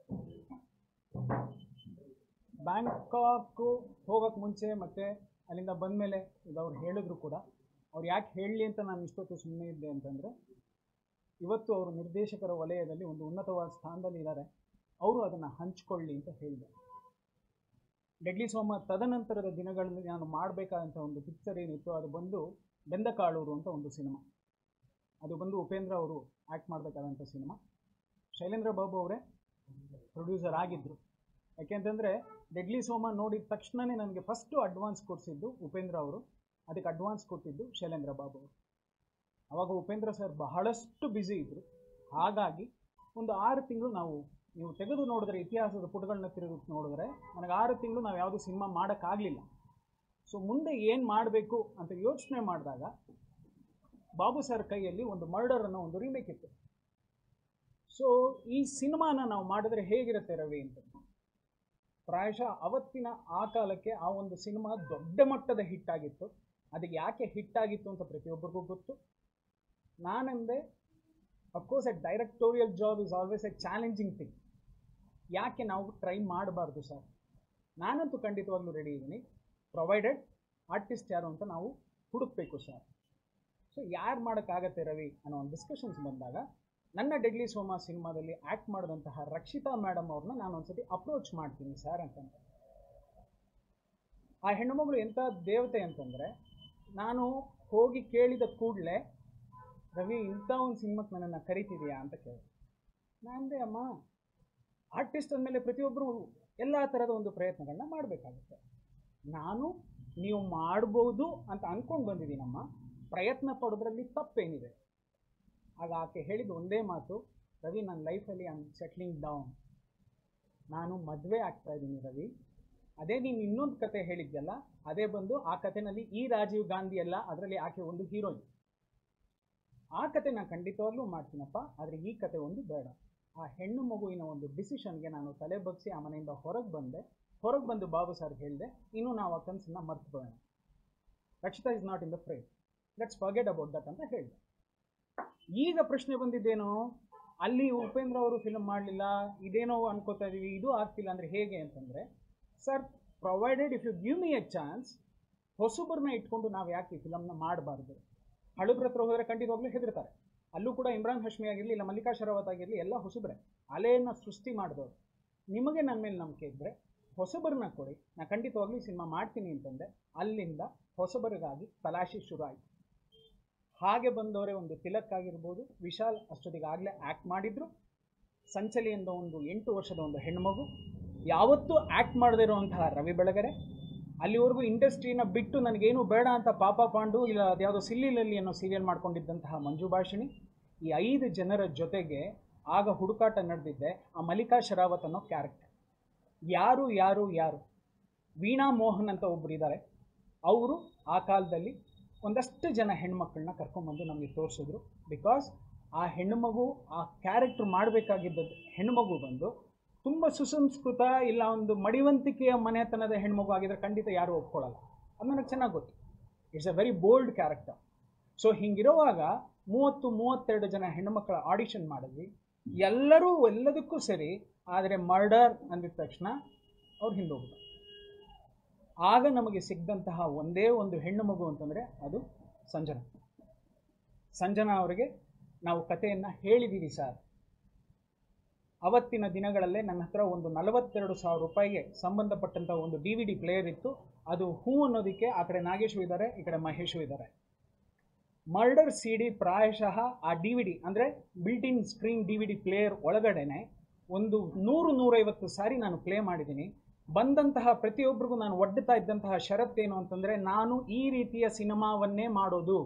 ಬ್ಯಾಂಕಾಕು ಹೋಗೋಕ್ಕೆ ಮುಂಚೆ ಮತ್ತು ಅಲ್ಲಿಂದ ಬಂದಮೇಲೆ ಇದು ಅವ್ರು ಹೇಳಿದ್ರು ಕೂಡ ಅವ್ರು ಯಾಕೆ ಹೇಳಲಿ ಅಂತ ನಾನು ಇಷ್ಟೊತ್ತು ಸುಮ್ಮನೆ ಇದ್ದೆ ಅಂತಂದರೆ ಇವತ್ತು ಅವರು ನಿರ್ದೇಶಕರ ವಲಯದಲ್ಲಿ ಒಂದು ಉನ್ನತವಾದ ಸ್ಥಾನದಲ್ಲಿ ಇದ್ದಾರೆ ಅವರು ಅದನ್ನು ಹಂಚ್ಕೊಳ್ಳಿ ಅಂತ ಹೇಳಿದೆ ಡೆಡ್ಲಿ ಸೋಮ ತದನಂತರದ ದಿನಗಳಲ್ಲಿ ನಾನು ಮಾಡಬೇಕಾದಂಥ ಒಂದು ಪಿಕ್ಚರ್ ಏನಿತ್ತು ಅದು ಬಂದು ಬೆಂದಕಾಳೂರು ಅಂತ ಒಂದು ಸಿನಿಮಾ ಅದು ಬಂದು ಉಪೇಂದ್ರ ಅವರು ಆ್ಯಕ್ಟ್ ಮಾಡಬೇಕಾದಂಥ ಸಿನಿಮಾ ಶೈಲೇಂದ್ರ ಬಾಬು ಅವರೇ ಪ್ರೊಡ್ಯೂಸರ್ ಆಗಿದ್ದರು ಯಾಕೆಂತಂದರೆ ಡೆಡ್ಲಿ ಸೋಮ ನೋಡಿದ ತಕ್ಷಣವೇ ನನಗೆ ಫಸ್ಟು ಅಡ್ವಾನ್ಸ್ ಕೊಡಿಸಿದ್ದು ಉಪೇಂದ್ರ ಅವರು ಅದಕ್ಕೆ ಅಡ್ವಾನ್ಸ್ ಕೊಟ್ಟಿದ್ದು ಶೈಲೇಂದ್ರ ಬಾಬು ಅವರು ಆವಾಗ ಉಪೇಂದ್ರ ಸರ್ ಬಹಳಷ್ಟು ಬ್ಯುಸಿ ಇದ್ದರು ಹಾಗಾಗಿ ಒಂದು ಆರು ತಿಂಗಳು ನಾವು ನೀವು ತೆಗೆದು ನೋಡಿದ್ರೆ ಇತಿಹಾಸದ ಪುಟಗಳನ್ನ ತಿರುಗಿ ನೋಡಿದ್ರೆ ನನಗೆ ಆರು ತಿಂಗಳು ನಾವು ಯಾವುದೂ ಸಿನಿಮಾ ಮಾಡೋಕ್ಕಾಗಲಿಲ್ಲ ಸೊ ಮುಂದೆ ಏನು ಮಾಡಬೇಕು ಅಂತ ಯೋಚನೆ ಮಾಡಿದಾಗ ಬಾಬು ಸರ್ ಕೈಯಲ್ಲಿ ಒಂದು ಮರ್ಡರ್ ಅನ್ನೋ ಒಂದು ರೀಮೇಕ್ ಇತ್ತು ಸೊ ಈ ಸಿನಿಮಾನ ನಾವು ಮಾಡಿದ್ರೆ ಹೇಗಿರುತ್ತೆ ರವಿ ಅಂತ ಪ್ರಾಯಶಃ ಅವತ್ತಿನ ಆ ಕಾಲಕ್ಕೆ ಆ ಒಂದು ಸಿನಿಮಾ ದೊಡ್ಡ ಮಟ್ಟದ ಹಿಟ್ ಆಗಿತ್ತು ಅದಕ್ಕೆ ಯಾಕೆ ಹಿಟ್ ಆಗಿತ್ತು ಅಂತ ಪ್ರತಿಯೊಬ್ಬರಿಗೂ ಗೊತ್ತು ನಾನೆಂದೆ of course a directorial job is always a challenging thing ಯಾಕೆ ನಾವು ಟ್ರೈ ಮಾಡಬಾರ್ದು ಸರ್ ನಾನಂತೂ ಖಂಡಿತವಾಗ್ಲೂ ರೆಡಿ ಇದ್ದೀನಿ ಪ್ರೊವೈಡೆಡ್ ಆರ್ಟಿಸ್ಟ್ ಯಾರು ಅಂತ ನಾವು ಹುಡುಕ್ಬೇಕು ಸರ್ ಸೊ ಯಾರು ಮಾಡೋಕ್ಕಾಗತ್ತೆ ರವಿ ಅನ್ನೋ ಒಂದು ಡಿಸ್ಕಷನ್ಸ್ ಬಂದಾಗ ನನ್ನ ಡೆಡ್ಲಿ ಸೋಮಾ ಸಿನಿಮಾದಲ್ಲಿ ಆ್ಯಕ್ಟ್ ಮಾಡಿದಂತಹ ರಕ್ಷಿತಾ ಮೇಡಮ್ ಅವ್ರನ್ನ ನಾನು ಒಂದ್ಸತಿ ಅಪ್ರೋಚ್ ಮಾಡ್ತೀನಿ ಸರ್ ಅಂತಂತ ಆ ಹೆಣ್ಣುಮಗಳು ಎಂಥ ದೇವತೆ ಅಂತಂದರೆ ನಾನು ಹೋಗಿ ಕೇಳಿದ ಕೂಡಲೇ ರವಿ ಇಂಥ ಒಂದು ಸಿನಿಮಾಕ್ಕೆ ನನ್ನನ್ನು ಕರಿತಿದೆಯಾ ಅಂತ ಕೇಳಿದೆ ನಾನಂದೆ ಅಮ್ಮ ಆರ್ಟಿಸ್ಟ್ ಅಂದಮೇಲೆ ಪ್ರತಿಯೊಬ್ಬರು ಎಲ್ಲ ಥರದ ಒಂದು ಪ್ರಯತ್ನಗಳನ್ನ ಮಾಡಬೇಕಾಗುತ್ತೆ ನಾನು ನೀವು ಮಾಡ್ಬೋದು ಅಂತ ಅಂದ್ಕೊಂಡು ಬಂದಿದ್ದೀನಮ್ಮ ಪ್ರಯತ್ನ ಪಡೋದ್ರಲ್ಲಿ ತಪ್ಪೇನಿದೆ ಆಗ ಆಕೆ ಹೇಳಿದ ಒಂದೇ ಮಾತು ರವಿ ನನ್ನ ಲೈಫಲ್ಲಿ ಐ ಆಮ್ ಸೆಟ್ಲಿಂಗ್ ಡೌನ್ ನಾನು ಮದುವೆ ಆಗ್ತಾ ಇದ್ದೀನಿ ರವಿ ಅದೇ ನೀನು ಇನ್ನೊಂದು ಕತೆ ಹೇಳಿದ್ಯಲ್ಲ ಅದೇ ಬಂದು ಆ ಕಥೆನಲ್ಲಿ ಈ ರಾಜೀವ್ ಗಾಂಧಿ ಅಲ್ಲ ಅದರಲ್ಲಿ ಆಕೆ ಒಂದು ಹೀರೋಯಿನ್ ಆ ಕತೆ ನಾನು ಖಂಡಿತವಾಗ್ಲೂ ಮಾಡ್ತೀನಪ್ಪ ಆದರೆ ಈ ಕತೆ ಒಂದು ಬೇಡ ಆ ಹೆಣ್ಣು ಮಗುವಿನ ಒಂದು ಡಿಸಿಷನ್ಗೆ ನಾನು ತಲೆ ಬಗ್ಸಿ ಆ ಮನೆಯಿಂದ ಹೊರಗೆ ಬಂದೆ ಹೊರಗೆ ಬಂದು ಬಾಬು ಸರ್ ಹೇಳಿದೆ ಇನ್ನು ನಾವು ಆ ಕನಸನ್ನ ಮರ್ತು ಬಿಡೋಣ Rakshita is not in the frame let's forget about that ಅಂತ ಹೇಳಿದೆ ಈಗ ಪ್ರಶ್ನೆ ಬಂದಿದ್ದೇನು ಅಲ್ಲಿ ಉಪೇಂದ್ರ ಅವರು ಫಿಲ್ಮ್ ಮಾಡಲಿಲ್ಲ ಇದೇನೋ ಅನ್ಕೋತಾ ಇದೀವಿ ಇದು ಆಗ್ತಿಲ್ಲ ಅಂದರೆ ಹೇಗೆ ಅಂತಂದರೆ sir provided if you give me a chance ಹೊಸಬರನ್ನ ಇಟ್ಕೊಂಡು ನಾವು ಯಾಕೆ ಈ ಫಿಲಮ್ನ ಮಾಡಬಾರ್ದು ಹಳಬ್ರ ಹತ್ರ ಹೋದರೆ ಖಂಡಿತವಾಗ್ಲೂ ಹೆದರ್ತಾರೆ ಅಲ್ಲೂ ಕೂಡ ಇಮ್ರಾನ್ ಹಶ್ಮಿ ಆಗಿರಲಿ ಇಲ್ಲ ಮಲ್ಲಿಕಾ ಶರಾವತ್ ಆಗಿರಲಿ ಎಲ್ಲ ಹೊಸಬ್ರೆ ಅಲೆಯನ್ನು ಸೃಷ್ಟಿ ಮಾಡಿದವರು ನಿಮಗೆ ನನ್ನ ಮೇಲೆ ನಂಬಿಕೆ ಇದ್ದರೆ ಹೊಸಬರನ್ನ ಕೊಡಿ ನಾನು ಖಂಡಿತವಾಗ್ಲೂ ಸಿನಿಮಾ ಮಾಡ್ತೀನಿ ಅಂತಂದೆ ಅಲ್ಲಿಂದ ಹೊಸಬರಿಗಾಗಿ ತಲಾಶಿ ಶುರು ಆಯಿತು ಹಾಗೆ ಬಂದವರೇ ಒಂದು ತಿಲಕ್ ಆಗಿರ್ಬೋದು ವಿಶಾಲ್ ಅಷ್ಟೊತ್ತಿಗೆ ಆಗಲೇ ಆ್ಯಕ್ಟ್ ಮಾಡಿದ್ರು ಸಂಚಲಿ ಎಂದ ಒಂದು ಎಂಟು ವರ್ಷದ ಒಂದು ಹೆಣ್ಮಗು ಯಾವತ್ತೂ ಆ್ಯಕ್ಟ್ ಮಾಡದೇ ಇರುವಂತಹ ರವಿ ಬೆಳಗೆರೆ ಅಲ್ಲಿವರೆಗೂ ಇಂಡಸ್ಟ್ರಿನ ಬಿಟ್ಟು ನನಗೇನು ಬೇಡ ಅಂತ ಪಾಪ ಪಾಂಡು ಇಲ್ಲ ಅದ್ಯಾವುದೋ ಸಿಲ್ಲಿಲಲ್ಲಿ ಅನ್ನೋ ಸೀರಿಯಲ್ ಮಾಡ್ಕೊಂಡಿದ್ದಂತಹ ಮಂಜು ಭಾಷಿಣಿ ಈ ಐದು ಜನರ ಜೊತೆಗೆ ಆಗ ಹುಡುಕಾಟ ನಡೆದಿದ್ದೆ ಆ ಮಲ್ಲಿಕಾ ಶರಾವತ್ ಅನ್ನೋ ಕ್ಯಾರೆಕ್ಟರ್ ಯಾರು ಯಾರು ಯಾರು ವೀಣಾ ಮೋಹನ್ ಅಂತ ಒಬ್ಬರು ಇದ್ದಾರೆ ಅವರು ಆ ಕಾಲದಲ್ಲಿ ಒಂದಷ್ಟು ಜನ ಹೆಣ್ಮಕ್ಳನ್ನ ಕರ್ಕೊಂಬಂದು ನಮಗೆ ತೋರಿಸಿದ್ರು ಬಿಕಾಸ್ ಆ ಹೆಣ್ಣುಮಗು ಆ ಕ್ಯಾರೆಕ್ಟರ್ ಮಾಡಬೇಕಾಗಿದ್ದದ್ದು ಹೆಣ್ಣುಮಗು ಬಂದು ತುಂಬ ಸುಸಂಸ್ಕೃತ ಇಲ್ಲ ಒಂದು ಮಡಿವಂತಿಕೆಯ ಮನೆತನದ ಹೆಣ್ಮಗು ಆಗಿದ್ರೆ ಖಂಡಿತ ಯಾರೂ ಒಪ್ಕೊಳ್ಳಲ್ಲ ಅದು ನನಗೆ ಚೆನ್ನಾಗಿ ಗೊತ್ತು it's a very bold character so ಹಿಂಗಿರುವಾಗ ಮೂವತ್ತು ಮೂವತ್ತೆರಡು ಜನ ಹೆಣ್ಣುಮಕ್ಕಳ ಆಡಿಷನ್ ಮಾಡಿದ್ವಿ ಎಲ್ಲರೂ ಎಲ್ಲದಕ್ಕೂ ಸರಿ ಆದರೆ ಮರ್ಡರ್ ಅಂದಿದ ತಕ್ಷಣ ಅವ್ರು ಹಿಂದೋಗ್ಬಿಟ್ರು ಆಗ ನಮಗೆ ಸಿಗ್ದಂತಹ ಒಂದೇ ಒಂದು ಹೆಣ್ಣು ಮಗು ಅಂತಂದರೆ ಅದು ಸಂಜನಾ ಸಂಜನಾ ಅವರಿಗೆ ನಾವು ಕಥೆಯನ್ನು ಹೇಳಿದ್ದೀವಿ ಸರ್ ಅವತ್ತಿನ ದಿನಗಳಲ್ಲೇ ನನ್ನ ಹತ್ರ ಒಂದು ನಲವತ್ತೆರಡು ಸಾವಿರ ರೂಪಾಯಿಗೆ ಸಂಬಂಧಪಟ್ಟಂಥ ಒಂದು ಡಿ ವಿ ಡಿ ಪ್ಲೇಯರ್ ಇತ್ತು ಅದು ಹೂ ಅನ್ನೋದಕ್ಕೆ ಆ ಕಡೆ ನಾಗೇಶು ಇದ್ದಾರೆ ಈ ಕಡೆ ಮಹೇಶು ಇದ್ದಾರೆ ಮರ್ಡರ್ ಸಿ ಡಿ ಪ್ರಾಯಶಃ ಆ ಡಿ ವಿ ಡಿ ಅಂದರೆ built in screen D V D player ಒಳಗಡೆನೆ ಒಂದು ನೂರು ನೂರೈವತ್ತು ಸಾರಿ ನಾನು ಪ್ಲೇ ಮಾಡಿದ್ದೀನಿ ಬಂದಂತಹ ಪ್ರತಿಯೊಬ್ಬರಿಗೂ ನಾನು ಒಡ್ಡುತ್ತಾ ಇದ್ದಂತಹ ಷರತ್ತೇನು ಅಂತಂದರೆ ನಾನು ಈ ರೀತಿಯ ಸಿನಿಮಾವನ್ನೇ ಮಾಡೋದು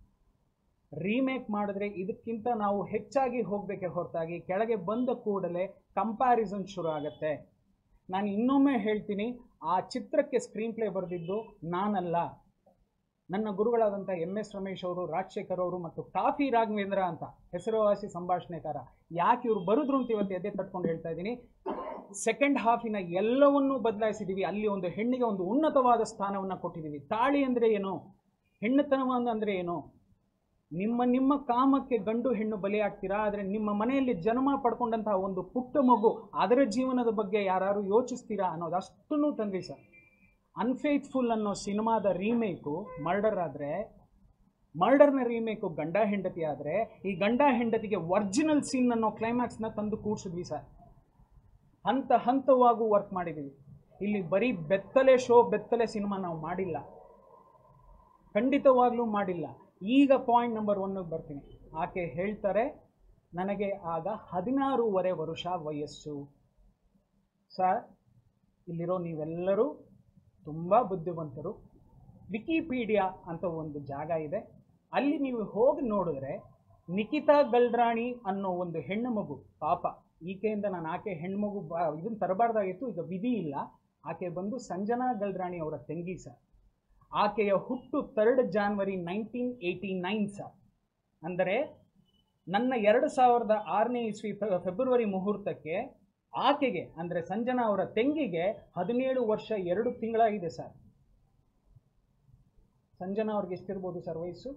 ರೀಮೇಕ್ ಮಾಡಿದ್ರೆ ಇದಕ್ಕಿಂತ ನಾವು ಹೆಚ್ಚಾಗಿ ಹೋಗಬೇಕೆ ಹೊರತಾಗಿ ಕೆಳಗೆ ಬಂದ ಕೂಡಲೇ ಕಂಪ್ಯಾರಿಸನ್ ಶುರು ಆಗುತ್ತೆ ನಾನು ಇನ್ನೊಮ್ಮೆ ಹೇಳ್ತೀನಿ ಆ ಚಿತ್ರಕ್ಕೆ ಸ್ಕ್ರೀನ್ ಪ್ಲೇ ಬರೆದಿದ್ದು ನಾನಲ್ಲ ನನ್ನ ಗುರುಗಳಾದಂಥ ಎಂ ಎಸ್ ರಮೇಶ್ ಅವರು ರಾಜಶೇಖರ್ ಅವರು ಮತ್ತು ಕಾಫಿ ರಾಘವೇಂದ್ರ ಅಂತ ಹೆಸರುವಾಸಿ ಸಂಭಾಷಣೆಕಾರ ಯಾಕೆ ಇವರು ಬರುದ್ರು ಅಂತ ಇವತ್ತು ಎದೆ ತಟ್ಕೊಂಡು ಹೇಳ್ತಾ ಇದ್ದೀನಿ ಸೆಕೆಂಡ್ ಹಾಫಿನ ಎಲ್ಲವನ್ನೂ ಬದಲಾಯಿಸಿದ್ದೀವಿ ಅಲ್ಲಿ ಒಂದು ಹೆಣ್ಣಿಗೆ ಒಂದು ಉನ್ನತವಾದ ಸ್ಥಾನವನ್ನು ಕೊಟ್ಟಿದ್ದೀವಿ ತಾಳಿ ಅಂದರೆ ಏನು ಹೆಣ್ಣುತನವ ಅಂದರೆ ಏನು ನಿಮ್ಮ ನಿಮ್ಮ ಕಾಮಕ್ಕೆ ಗಂಡು ಹೆಣ್ಣು ಬಲಿಯಾಗ್ತೀರಾ ಆದರೆ ನಿಮ್ಮ ಮನೆಯಲ್ಲಿ ಜನ್ಮ ಪಡ್ಕೊಂಡಂತಹ ಒಂದು ಪುಟ್ಟ ಮಗು ಅದರ ಜೀವನದ ಬಗ್ಗೆ ಯಾರು ಯೋಚಿಸ್ತೀರಾ ಅನ್ನೋದು ಅಷ್ಟನ್ನು ತಂದ್ವಿ ಸರ್ ಅನ್ಫೇತ್ಫುಲ್ ಅನ್ನೋ ಸಿನಿಮಾದ ರೀಮೇಕು ಮರ್ಡರ್ ಆದರೆ ಮರ್ಡರ್ನ ರೀಮೇಕು ಗಂಡ ಹೆಂಡತಿ ಆದರೆ ಈ ಗಂಡ ಹೆಂಡತಿಗೆ ಒರಿಜಿನಲ್ ಸೀನ್ ಅನ್ನೋ ಕ್ಲೈಮ್ಯಾಕ್ಸ್ನ ತಂದು ಕೂಡಿಸಿದ್ವಿ ಸರ್ ಹಂತ ಹಂತವಾಗೂ ವರ್ಕ್ ಮಾಡಿದ್ದೀವಿ ಇಲ್ಲಿ ಬರೀ ಬೆತ್ತಲೆ ಶೋ ಬೆತ್ತಲೆ ಸಿನಿಮಾ ನಾವು ಮಾಡಿಲ್ಲ ಖಂಡಿತವಾಗ್ಲೂ ಮಾಡಿಲ್ಲ ಈಗ ಪಾಯಿಂಟ್ ನಂಬರ್ ಒನ್ಗೆ ಬರ್ತೀನಿ ಆಕೆ ಹೇಳ್ತಾರೆ ನನಗೆ ಆಗ ಹದಿನಾರೂವರೆ ವರ್ಷ ವಯಸ್ಸು ಸರ್ ಇಲ್ಲಿರೋ ನೀವೆಲ್ಲರೂ ತುಂಬ ಬುದ್ಧಿವಂತರು ವಿಕಿಪೀಡಿಯಾ ಅಂತ ಒಂದು ಜಾಗ ಇದೆ ಅಲ್ಲಿ ನೀವು ಹೋಗಿ ನೋಡಿದ್ರೆ ನಿಖಿತಾ ಗಲ್ರಾಣಿ ಅನ್ನೋ ಒಂದು ಹೆಣ್ಣು ಮಗು ಪಾಪ ಈಕೆಯಿಂದ ನಾನು ಆಕೆ ಹೆಣ್ಮಗು ಬಾ ಇದನ್ನು ತರಬಾರ್ದಾಗಿತ್ತು ಈಗ ವಿಧಿ ಇಲ್ಲ ಆಕೆ ಬಂದು ಸಂಜನಾ ಗಲ್ರಾಣಿ ಅವರ ತಂಗಿ ಸರ್ ಆಕೆಯ ಹುಟ್ಟು third January nineteen eighty nine sir ಅಂದರೆ ನನ್ನ ಎರಡು ಸಾವಿರದ ಆರನೇ ಇಸ್ವಿ ಫೆ- ಫೆಬ್ರವರಿ ಮುಹೂರ್ತಕ್ಕೆ ಆಕೆಗೆ ಅಂದರೆ ಸಂಜನಾ ಅವರ ತಂಗಿಗೆ ಹದಿನೇಳು ವರ್ಷ ಎರಡು ತಿಂಗಳಾಗಿದೆ ಸರ್ ಸಂಜನಾ ಅವ್ರಿಗೆ ಎಷ್ಟಿರ್ಬೋದು ಸರ್ ವಯಸ್ಸು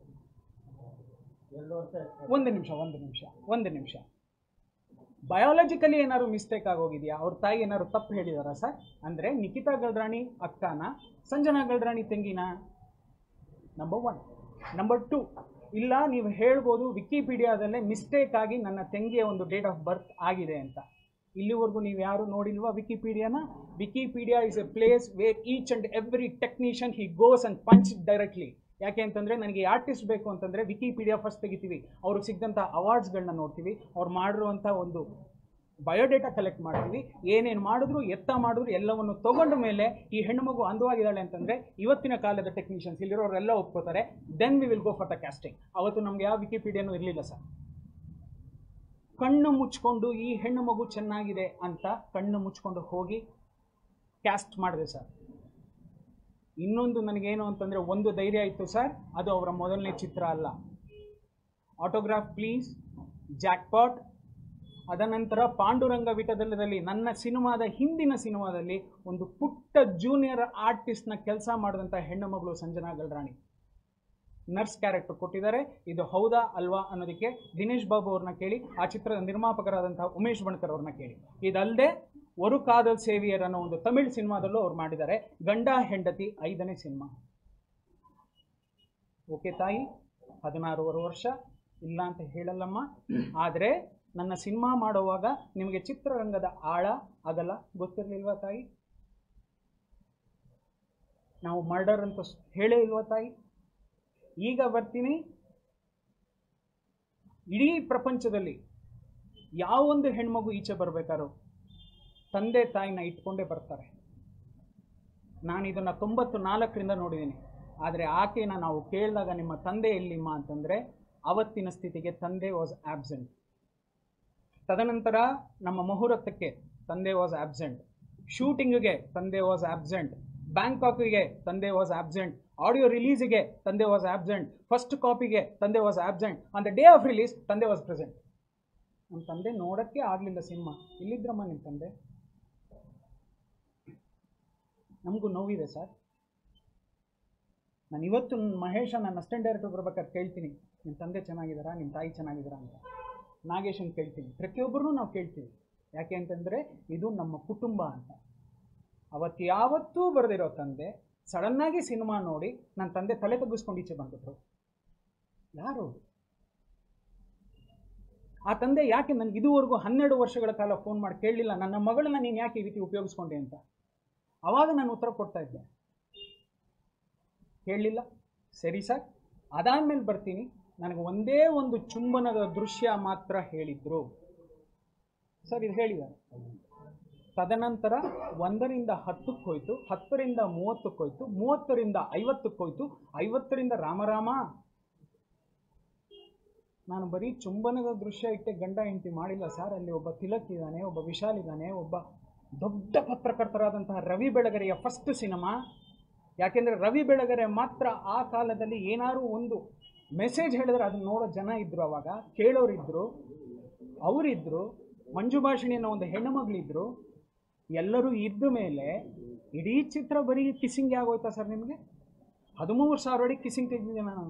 ಒಂದು ನಿಮಿಷ ಒಂದು ನಿಮಿಷ ಒಂದು ನಿಮಿಷ ಬಯಾಲಜಿಕಲಿ ಏನಾದ್ರು ಮಿಸ್ಟೇಕ್ ಆಗೋಗಿದೆಯಾ ಅವ್ರ ತಾಯಿ ಏನಾದ್ರು ತಪ್ಪು ಹೇಳಿದಾರಾ ಸರ್ ಅಂದರೆ ನಿಖಿತಾ ಗಲ್ರಾಣಿ ಅಕ್ಕನ ಸಂಜನಾ ಗಲ್ರಾಣಿ ತಂಗಿನ ನಂಬರ್ ಒನ್ ನಂಬರ್ ಟು ಇಲ್ಲ ನೀವು ಹೇಳ್ಬೋದು ವಿಕಿಪೀಡಿಯಾದಲ್ಲೇ ಮಿಸ್ಟೇಕ್ ಆಗಿ ನನ್ನ ತಂಗಿಯ ಒಂದು ಡೇಟ್ ಆಫ್ ಬರ್ತ್ ಆಗಿದೆ ಅಂತ ಇಲ್ಲಿವರೆಗೂ ನೀವು ಯಾರು ನೋಡಿಲ್ವಾ ವಿಕಿಪೀಡಿಯಾನ Wikipedia is a place where each and every technician he goes and punch directly ಯಾಕೆ ಅಂತಂದರೆ ನನಗೆ ಆರ್ಟಿಸ್ಟ್ ಬೇಕು ಅಂತಂದರೆ ವಿಕಿಪೀಡಿಯಾ ಫಸ್ಟ್ ತೆಗಿತೀವಿ ಅವ್ರಿಗೆ ಸಿಗ್ದಂಥ ಅವಾರ್ಡ್ಸ್ಗಳನ್ನ ನೋಡ್ತೀವಿ ಅವ್ರು ಮಾಡಿರುವಂಥ ಒಂದು ಬಯೋಡೇಟಾ ಕಲೆಕ್ಟ್ ಮಾಡ್ತೀವಿ ಏನೇನು ಮಾಡಿದ್ರು ಎತ್ತ ಮಾಡಿದ್ರು ಎಲ್ಲವನ್ನು ತಗೊಂಡ ಮೇಲೆ ಈ ಹೆಣ್ಣುಮಗು ಅಂದವಾಗಿದ್ದಾಳೆ ಅಂತಂದರೆ ಇವತ್ತಿನ ಕಾಲದ ಟೆಕ್ನಿಷಿಯನ್ಸ್ ಇಲ್ಲಿರೋರೆಲ್ಲ ಒಪ್ಕೋತಾರೆ then we will go for the casting ಅವತ್ತು ನಮ್ಗೆ ಯಾವ ವಿಕಿಪೀಡಿಯಾನೂ ಇರಲಿಲ್ಲ ಸರ್ ಕಣ್ಣು ಮುಚ್ಕೊಂಡು ಈ ಹೆಣ್ಣು ಮಗು ಚೆನ್ನಾಗಿದೆ ಅಂತ ಕಣ್ಣು ಮುಚ್ಕೊಂಡು ಹೋಗಿ ಕ್ಯಾಸ್ಟ್ ಮಾಡಿದೆ ಸರ್ ಇನ್ನೊಂದು ನನಗೇನು ಅಂತಂದರೆ ಒಂದು ಧೈರ್ಯ ಇತ್ತು ಸರ್ ಅದು ಅವರ ಮೊದಲನೇ ಚಿತ್ರ ಅಲ್ಲ ಆಟೋಗ್ರಾಫ್ ಪ್ಲೀಸ್ ಜಾಕ್ಪಾಟ್ ಅದನಂತರ ಪಾಂಡುರಂಗ ವಿಟದಲ್ಲಿ ನನ್ನ ಸಿನಿಮಾದ ಹಿಂದಿನ ಸಿನಿಮಾದಲ್ಲಿ ಒಂದು ಪುಟ್ಟ ಜೂನಿಯರ್ ಆರ್ಟಿಸ್ಟ್ನ ಕೆಲಸ ಮಾಡಿದಂಥ ಹೆಣ್ಣು ಮಗಳು ಸಂಜನಾ ಗಲ್ರಾಣಿ ನರ್ಸ್ ಕ್ಯಾರೆಕ್ಟರ್ ಕೊಟ್ಟಿದ್ದಾರೆ ಇದು ಹೌದಾ ಅಲ್ವಾ ಅನ್ನೋದಕ್ಕೆ ದಿನೇಶ್ ಬಾಬು ಅವ್ರನ್ನ ಕೇಳಿ ಆ ಚಿತ್ರದ ನಿರ್ಮಾಪಕರಾದಂತಹ ಉಮೇಶ್ ಬಣ್ಕರ್ ಅವ್ರನ್ನ ಕೇಳಿ ಇದಲ್ಲದೆ ಒಂದು ಕಾದಲ್ ಸೇವಿಯರ್ ಅನ್ನೋ ಒಂದು ತಮಿಳ್ ಸಿನಿಮಾದಲ್ಲೂ ಅವ್ರು ಮಾಡಿದ್ದಾರೆ ಗಂಡ ಹೆಂಡತಿ ಐದನೇ ಸಿನಿಮಾ ಓಕೆ ತಾಯಿ ಹದಿನಾರೂವರೆ ವರ್ಷ ಇಲ್ಲ ಅಂತ ಹೇಳಲ್ಲಮ್ಮ ಆದರೆ ನನ್ನ ಸಿನಿಮಾ ಮಾಡುವಾಗ ನಿಮಗೆ ಚಿತ್ರರಂಗದ ಆಳ ಅಗಲ ಗೊತ್ತಿರಲಿಲ್ವಾ ತಾಯಿ ನಾವು ಮರ್ಡರ್ ಅಂತ ಸ್- ಹೇಳೇ ಇಲ್ವಾ ತಾಯಿ ಈಗ ಬರ್ತೀನಿ ಇಡೀ ಪ್ರಪಂಚದಲ್ಲಿ ಯಾವೊಂದು ಹೆಣ್ಮಗು ಈಚೆ ಬರಬೇಕಾರೋ ತಂದೆ ತಾಯಿನ ಇಟ್ಕೊಂಡೇ ಬರ್ತಾರೆ ನಾನು ಇದನ್ನು ತೊಂಬತ್ತು ನಾಲ್ಕರಿಂದ ನೋಡಿದ್ದೀನಿ ಆದರೆ ಆಕೆನ ನಾವು ಕೇಳಿದಾಗ ನಿಮ್ಮ ತಂದೆ ಎಲ್ಲಿಮ್ಮ ಅಂತಂದರೆ ಅವತ್ತಿನ ಸ್ಥಿತಿಗೆ ತಂದೆ ವಾಸ್ ಆಬ್ಸೆಂಟ್ ತದನಂತರ ನಮ್ಮ ಮುಹೂರ್ತಕ್ಕೆ ತಂದೆ ವಾಸ್ ಆಬ್ಸೆಂಟ್ ಶೂಟಿಂಗ್ಗೆ ತಂದೆ ವಾಸ್ ಆಬ್ಸೆಂಟ್ ಬ್ಯಾಂಕಾಕಿಗೆ ತಂದೆ ವಾಸ್ ಆಬ್ಸೆಂಟ್ ಆಡಿಯೋ ರಿಲೀಸಿಗೆ ತಂದೆ ವಾಸ್ ಆಬ್ಸೆಂಟ್ ಫಸ್ಟ್ ಕಾಪಿಗೆ ತಂದೆ was absent on the day of release ತಂದೆ ವಾಸ್ ಪ್ರೆಸೆಂಟ್ ನಮ್ಮ ತಂದೆ ನೋಡೋಕ್ಕೆ ಆಗಲಿಲ್ಲ ಸಿನಿಮಾ ಇಲ್ಲಿದ್ರಮ್ಮ ನಿಮ್ಮ ತಂದೆ ನಮಗೂ ನೋವಿದೆ ಸರ್ ನಾನು ಇವತ್ತು ಮಹೇಶ ನನ್ನ ಅಸಿಸ್ಟೆಂಟ್ ಡೈರೆಕ್ಟರ್ ಬರ್ಬೇಕಾದ್ರೆ ಕೇಳ್ತೀನಿ ನಿಮ್ಮ ತಂದೆ ಚೆನ್ನಾಗಿದ್ದಾರಾ ನಿಮ್ಮ ತಾಯಿ ಚೆನ್ನಾಗಿದ್ದಾರಾ ಅಂತ ನಾಗೇಶನ್ ಕೇಳ್ತೀನಿ ಪ್ರತಿಯೊಬ್ಬರೂ ನಾವು ಕೇಳ್ತೀವಿ ಯಾಕೆ ಅಂತಂದರೆ ಇದು ನಮ್ಮ ಕುಟುಂಬ ಅಂತ ಅವತ್ತು ಯಾವತ್ತೂ ಬರೆದಿರೋ ತಂದೆ ಸಡನ್ನಾಗಿ ಸಿನಿಮಾ ನೋಡಿ ನನ್ನ ತಂದೆ ತಲೆ ತಗ್ಗಿಸ್ಕೊಂಡು ಈಚೆ ಬಂದ್ಬಿಟ್ರು ಯಾರು ಅವ್ರು? ಆ ತಂದೆ ಯಾಕೆ ನನಗೆ ಇದುವರೆಗೂ ಹನ್ನೆರಡು ವರ್ಷಗಳ ಕಾಲ ಫೋನ್ ಮಾಡಿ ಕೇಳಲಿಲ್ಲ ನನ್ನ ಮಗಳನ್ನ ನೀನು ಯಾಕೆ ಈ ರೀತಿ ಉಪಯೋಗಿಸ್ಕೊಂಡೆ ಅಂತ ಅವಾಗ ನಾನು ಉತ್ತರ ಕೊಡ್ತಾ ಇದ್ದೆ ಹೇಳಲಿಲ್ಲ ಸರಿ ಸರ್ ಅದಾದ್ಮೇಲೆ ಬರ್ತೀನಿ ನನಗೆ ಒಂದೇ ಒಂದು ಚುಂಬನದ ದೃಶ್ಯ ಮಾತ್ರ ಹೇಳಿದ್ರು ಸರ್ ಇದು ಹೇಳಿದ್ದಾರೆ ತದನಂತರ ಒಂದರಿಂದ ಹತ್ತಕ್ಕೆ ಹೋಯ್ತು ಹತ್ತರಿಂದ ಮೂವತ್ತಕ್ಕೆ ಹೋಯ್ತು ಮೂವತ್ತರಿಂದ ಐವತ್ತಕ್ಕೆ ಹೋಯ್ತು ಐವತ್ತರಿಂದ ರಾಮರಾಮ ನಾನು ಬರೀ ಚುಂಬನದ ದೃಶ್ಯ ಇಟ್ಟೆ ಗಂಡ ಹೆಂಡತಿ ಮಾಡಿಲ್ಲ ಸರ್ ಅಲ್ಲಿ ಒಬ್ಬ ತಿಲಕ್ ಇದ್ದಾನೆ ಒಬ್ಬ ವಿಶಾಲ್ ಇದ್ದಾನೆ ಒಬ್ಬ ದೊಡ್ಡ ಪತ್ರಕರ್ತರಾದಂತಹ ರವಿ ಬೆಳಗೆರೆಯ ಫಸ್ಟ್ ಸಿನಿಮಾ ಯಾಕೆಂದರೆ ರವಿ ಬೆಳಗೆರೆ ಮಾತ್ರ ಆ ಕಾಲದಲ್ಲಿ ಏನಾದ್ರು ಒಂದು ಮೆಸೇಜ್ ಹೇಳಿದ್ರೆ ಅದನ್ನ ನೋಡೋ ಜನ ಇದ್ರು ಅವಾಗ ಕೇಳೋರಿದ್ರು ಅವರಿದ್ರು ಮಂಜು ಭಾಷಿಣಿ ಅನ್ನೋ ಒಂದು ಹೆಣ್ಣು ಮಗಳಿದ್ರು ಎಲ್ಲರೂ ಇದ್ದ ಮೇಲೆ ಇಡೀ ಚಿತ್ರ ಬರೀ ಕಿಸ್ಸಿಂಗ್ ಆಗೋಯ್ತಾ ಸರ್ ನಿಮಗೆ ಹದಿಮೂರು ಸಾವಿರ ಅಡಿ ಕಿಸ್ಸಿಂಗ್ ತೆಗೆದಿದ್ದೆ ನಾನು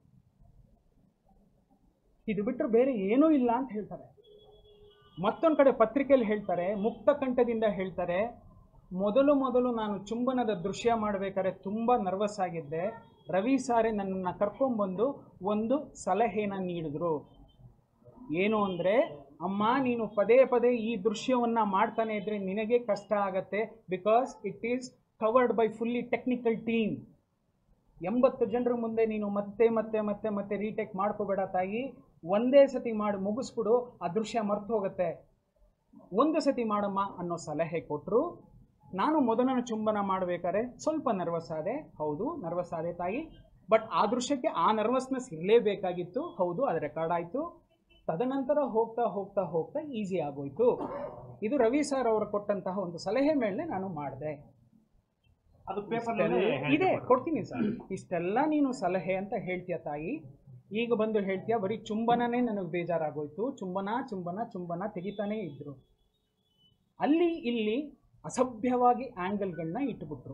ಇದು ಬಿಟ್ಟರೆ ಬೇರೆ ಏನೂ ಇಲ್ಲ ಅಂತ ಹೇಳ್ತಾರೆ ಮತ್ತೊಂದು ಕಡೆ ಪತ್ರಿಕೆಯಲ್ಲಿ ಹೇಳ್ತಾರೆ ಮುಕ್ತ ಕಂಠದಿಂದ ಹೇಳ್ತಾರೆ ಮೊದಲು ಮೊದಲು ನಾನು ಚುಂಬನದ ದೃಶ್ಯ ಮಾಡಬೇಕಾದ್ರೆ ತುಂಬ ನರ್ವಸ್ ಆಗಿದ್ದೆ ರವಿ ಸಾರೆ ನನ್ನನ್ನು ಕರ್ಕೊಂಡ್ಬಂದು ಒಂದು ಸಲಹೆನ ನೀಡಿದ್ರು ಏನು ಅಂದರೆ ಅಮ್ಮ ನೀನು ಪದೇ ಪದೇ ಈ ದೃಶ್ಯವನ್ನು ಮಾಡ್ತಾನೆ ಇದ್ರೆ ನಿನಗೆ ಕಷ್ಟ ಆಗತ್ತೆ because it is covered by fully technical team ಎಂಬತ್ತು ಜನರ ಮುಂದೆ ನೀನು ಮತ್ತೆ ಮತ್ತೆ ಮತ್ತೆ ಮತ್ತೆ ರೀಟೇಕ್ ಮಾಡ್ಕೋಬೇಡ ತಾಯಿ ಒಂದೇ ಸತಿ ಮಾಡಿ ಮುಗಿಸ್ಬಿಡು ಆ ದೃಶ್ಯ ಮರ್ತು ಹೋಗುತ್ತೆ ಒಂದು ಸತಿ ಮಾಡಮ್ಮ ಅನ್ನೋ ಸಲಹೆ ಕೊಟ್ಟರು ನಾನು ಮೊದಲನ ಚುಂಬನ ಮಾಡಬೇಕಾದ್ರೆ ಸ್ವಲ್ಪ ನರ್ವಸ್ ಆದೆ ಹೌದು ನರ್ವಸ್ ಆದೆ ತಾಯಿ ಬಟ್ ಆ ದೃಶ್ಯಕ್ಕೆ ಆ ನರ್ವಸ್ನೆಸ್ ಇರಲೇಬೇಕಾಗಿತ್ತು ಹೌದು ಅದು ರೆಕಾರ್ಡ್ ಆಯಿತು ತದನಂತರ ಹೋಗ್ತಾ ಹೋಗ್ತಾ ಹೋಗ್ತಾ ಈಸಿ ಆಗೋಯ್ತು ಇದು ರವಿ ಸರ್ ಅವರು ಕೊಟ್ಟಂತಹ ಒಂದು ಸಲಹೆ ಮೇಲೆ ನಾನು ಮಾಡಿದೆ ಅದು ಇಷ್ಟೆಲ್ಲ- ಇದೆ ಕೊಡ್ತೀನಿ ಸರ್ ಇಷ್ಟೆಲ್ಲ ನೀನು ಸಲಹೆ ಅಂತ ಹೇಳ್ತೀಯ ತಾಯಿ ಈಗ ಬಂದು ಹೇಳ್ತೀಯ ಬರೀ ಚುಂಬನನೇ ನನಗೆ ಬೇಜಾರಾಗೋಯ್ತು ಚುಂಬನ ಚುಂಬನ ಚುಂಬನ ತೆಗಿತಾನೇ ಇದ್ರು ಅಲ್ಲಿ ಇಲ್ಲಿ ಅಸಭ್ಯವಾಗಿ ಆ್ಯಂಗಲ್ಗಳನ್ನ ಇಟ್ಬಿಟ್ರು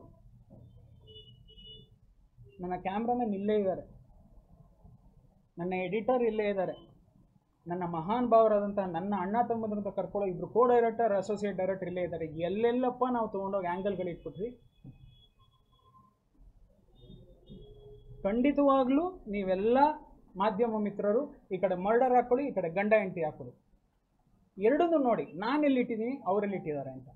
ನನ್ನ ಕ್ಯಾಮ್ರಾಮನ್ ಇಲ್ಲೇ ಇದ್ದಾರೆ ನನ್ನ ಎಡಿಟರ್ ಇಲ್ಲೇ ಇದ್ದಾರೆ ನನ್ನ ಮಹಾನ್ ಭಾವರಾದಂತಹ ನನ್ನ ಅಣ್ಣ ತಮ್ಮದ್ರಂತ ಕರ್ಕೊಳ್ಳೋ ಇಬ್ರು ಕೋ ಡೈರೆಕ್ಟರ್ ಅಸೋಸಿಯೇಟ್ ಡೈರೆಕ್ಟರ್ ಇಲ್ಲೇ ಇದ್ದಾರೆ ಎಲ್ಲೆಲ್ಲಪ್ಪ ನಾವು ತೊಗೊಂಡೋಗಿ ಆ್ಯಂಗಲ್ಗಳು ಇಟ್ಬಿಟ್ವಿ ಖಂಡಿತವಾಗ್ಲೂ ನೀವೆಲ್ಲ ಮಾಧ್ಯಮ ಮಿತ್ರರು ಈ ಕಡೆ ಮರ್ಡರ್ ಹಾಕೊಳ್ಳಿ ಈ ಕಡೆ ಗಂಡ ಹೆಂಡತಿ ಹಾಕೊಳ್ಳಿ ಎರಡನ್ನೂ ನೋಡಿ ನಾನು ಎಲ್ಲಿಟ್ಟಿದ್ದೀನಿ ಅವರೆಲ್ಲಿ ಇಟ್ಟಿದ್ದಾರೆ ಅಂತ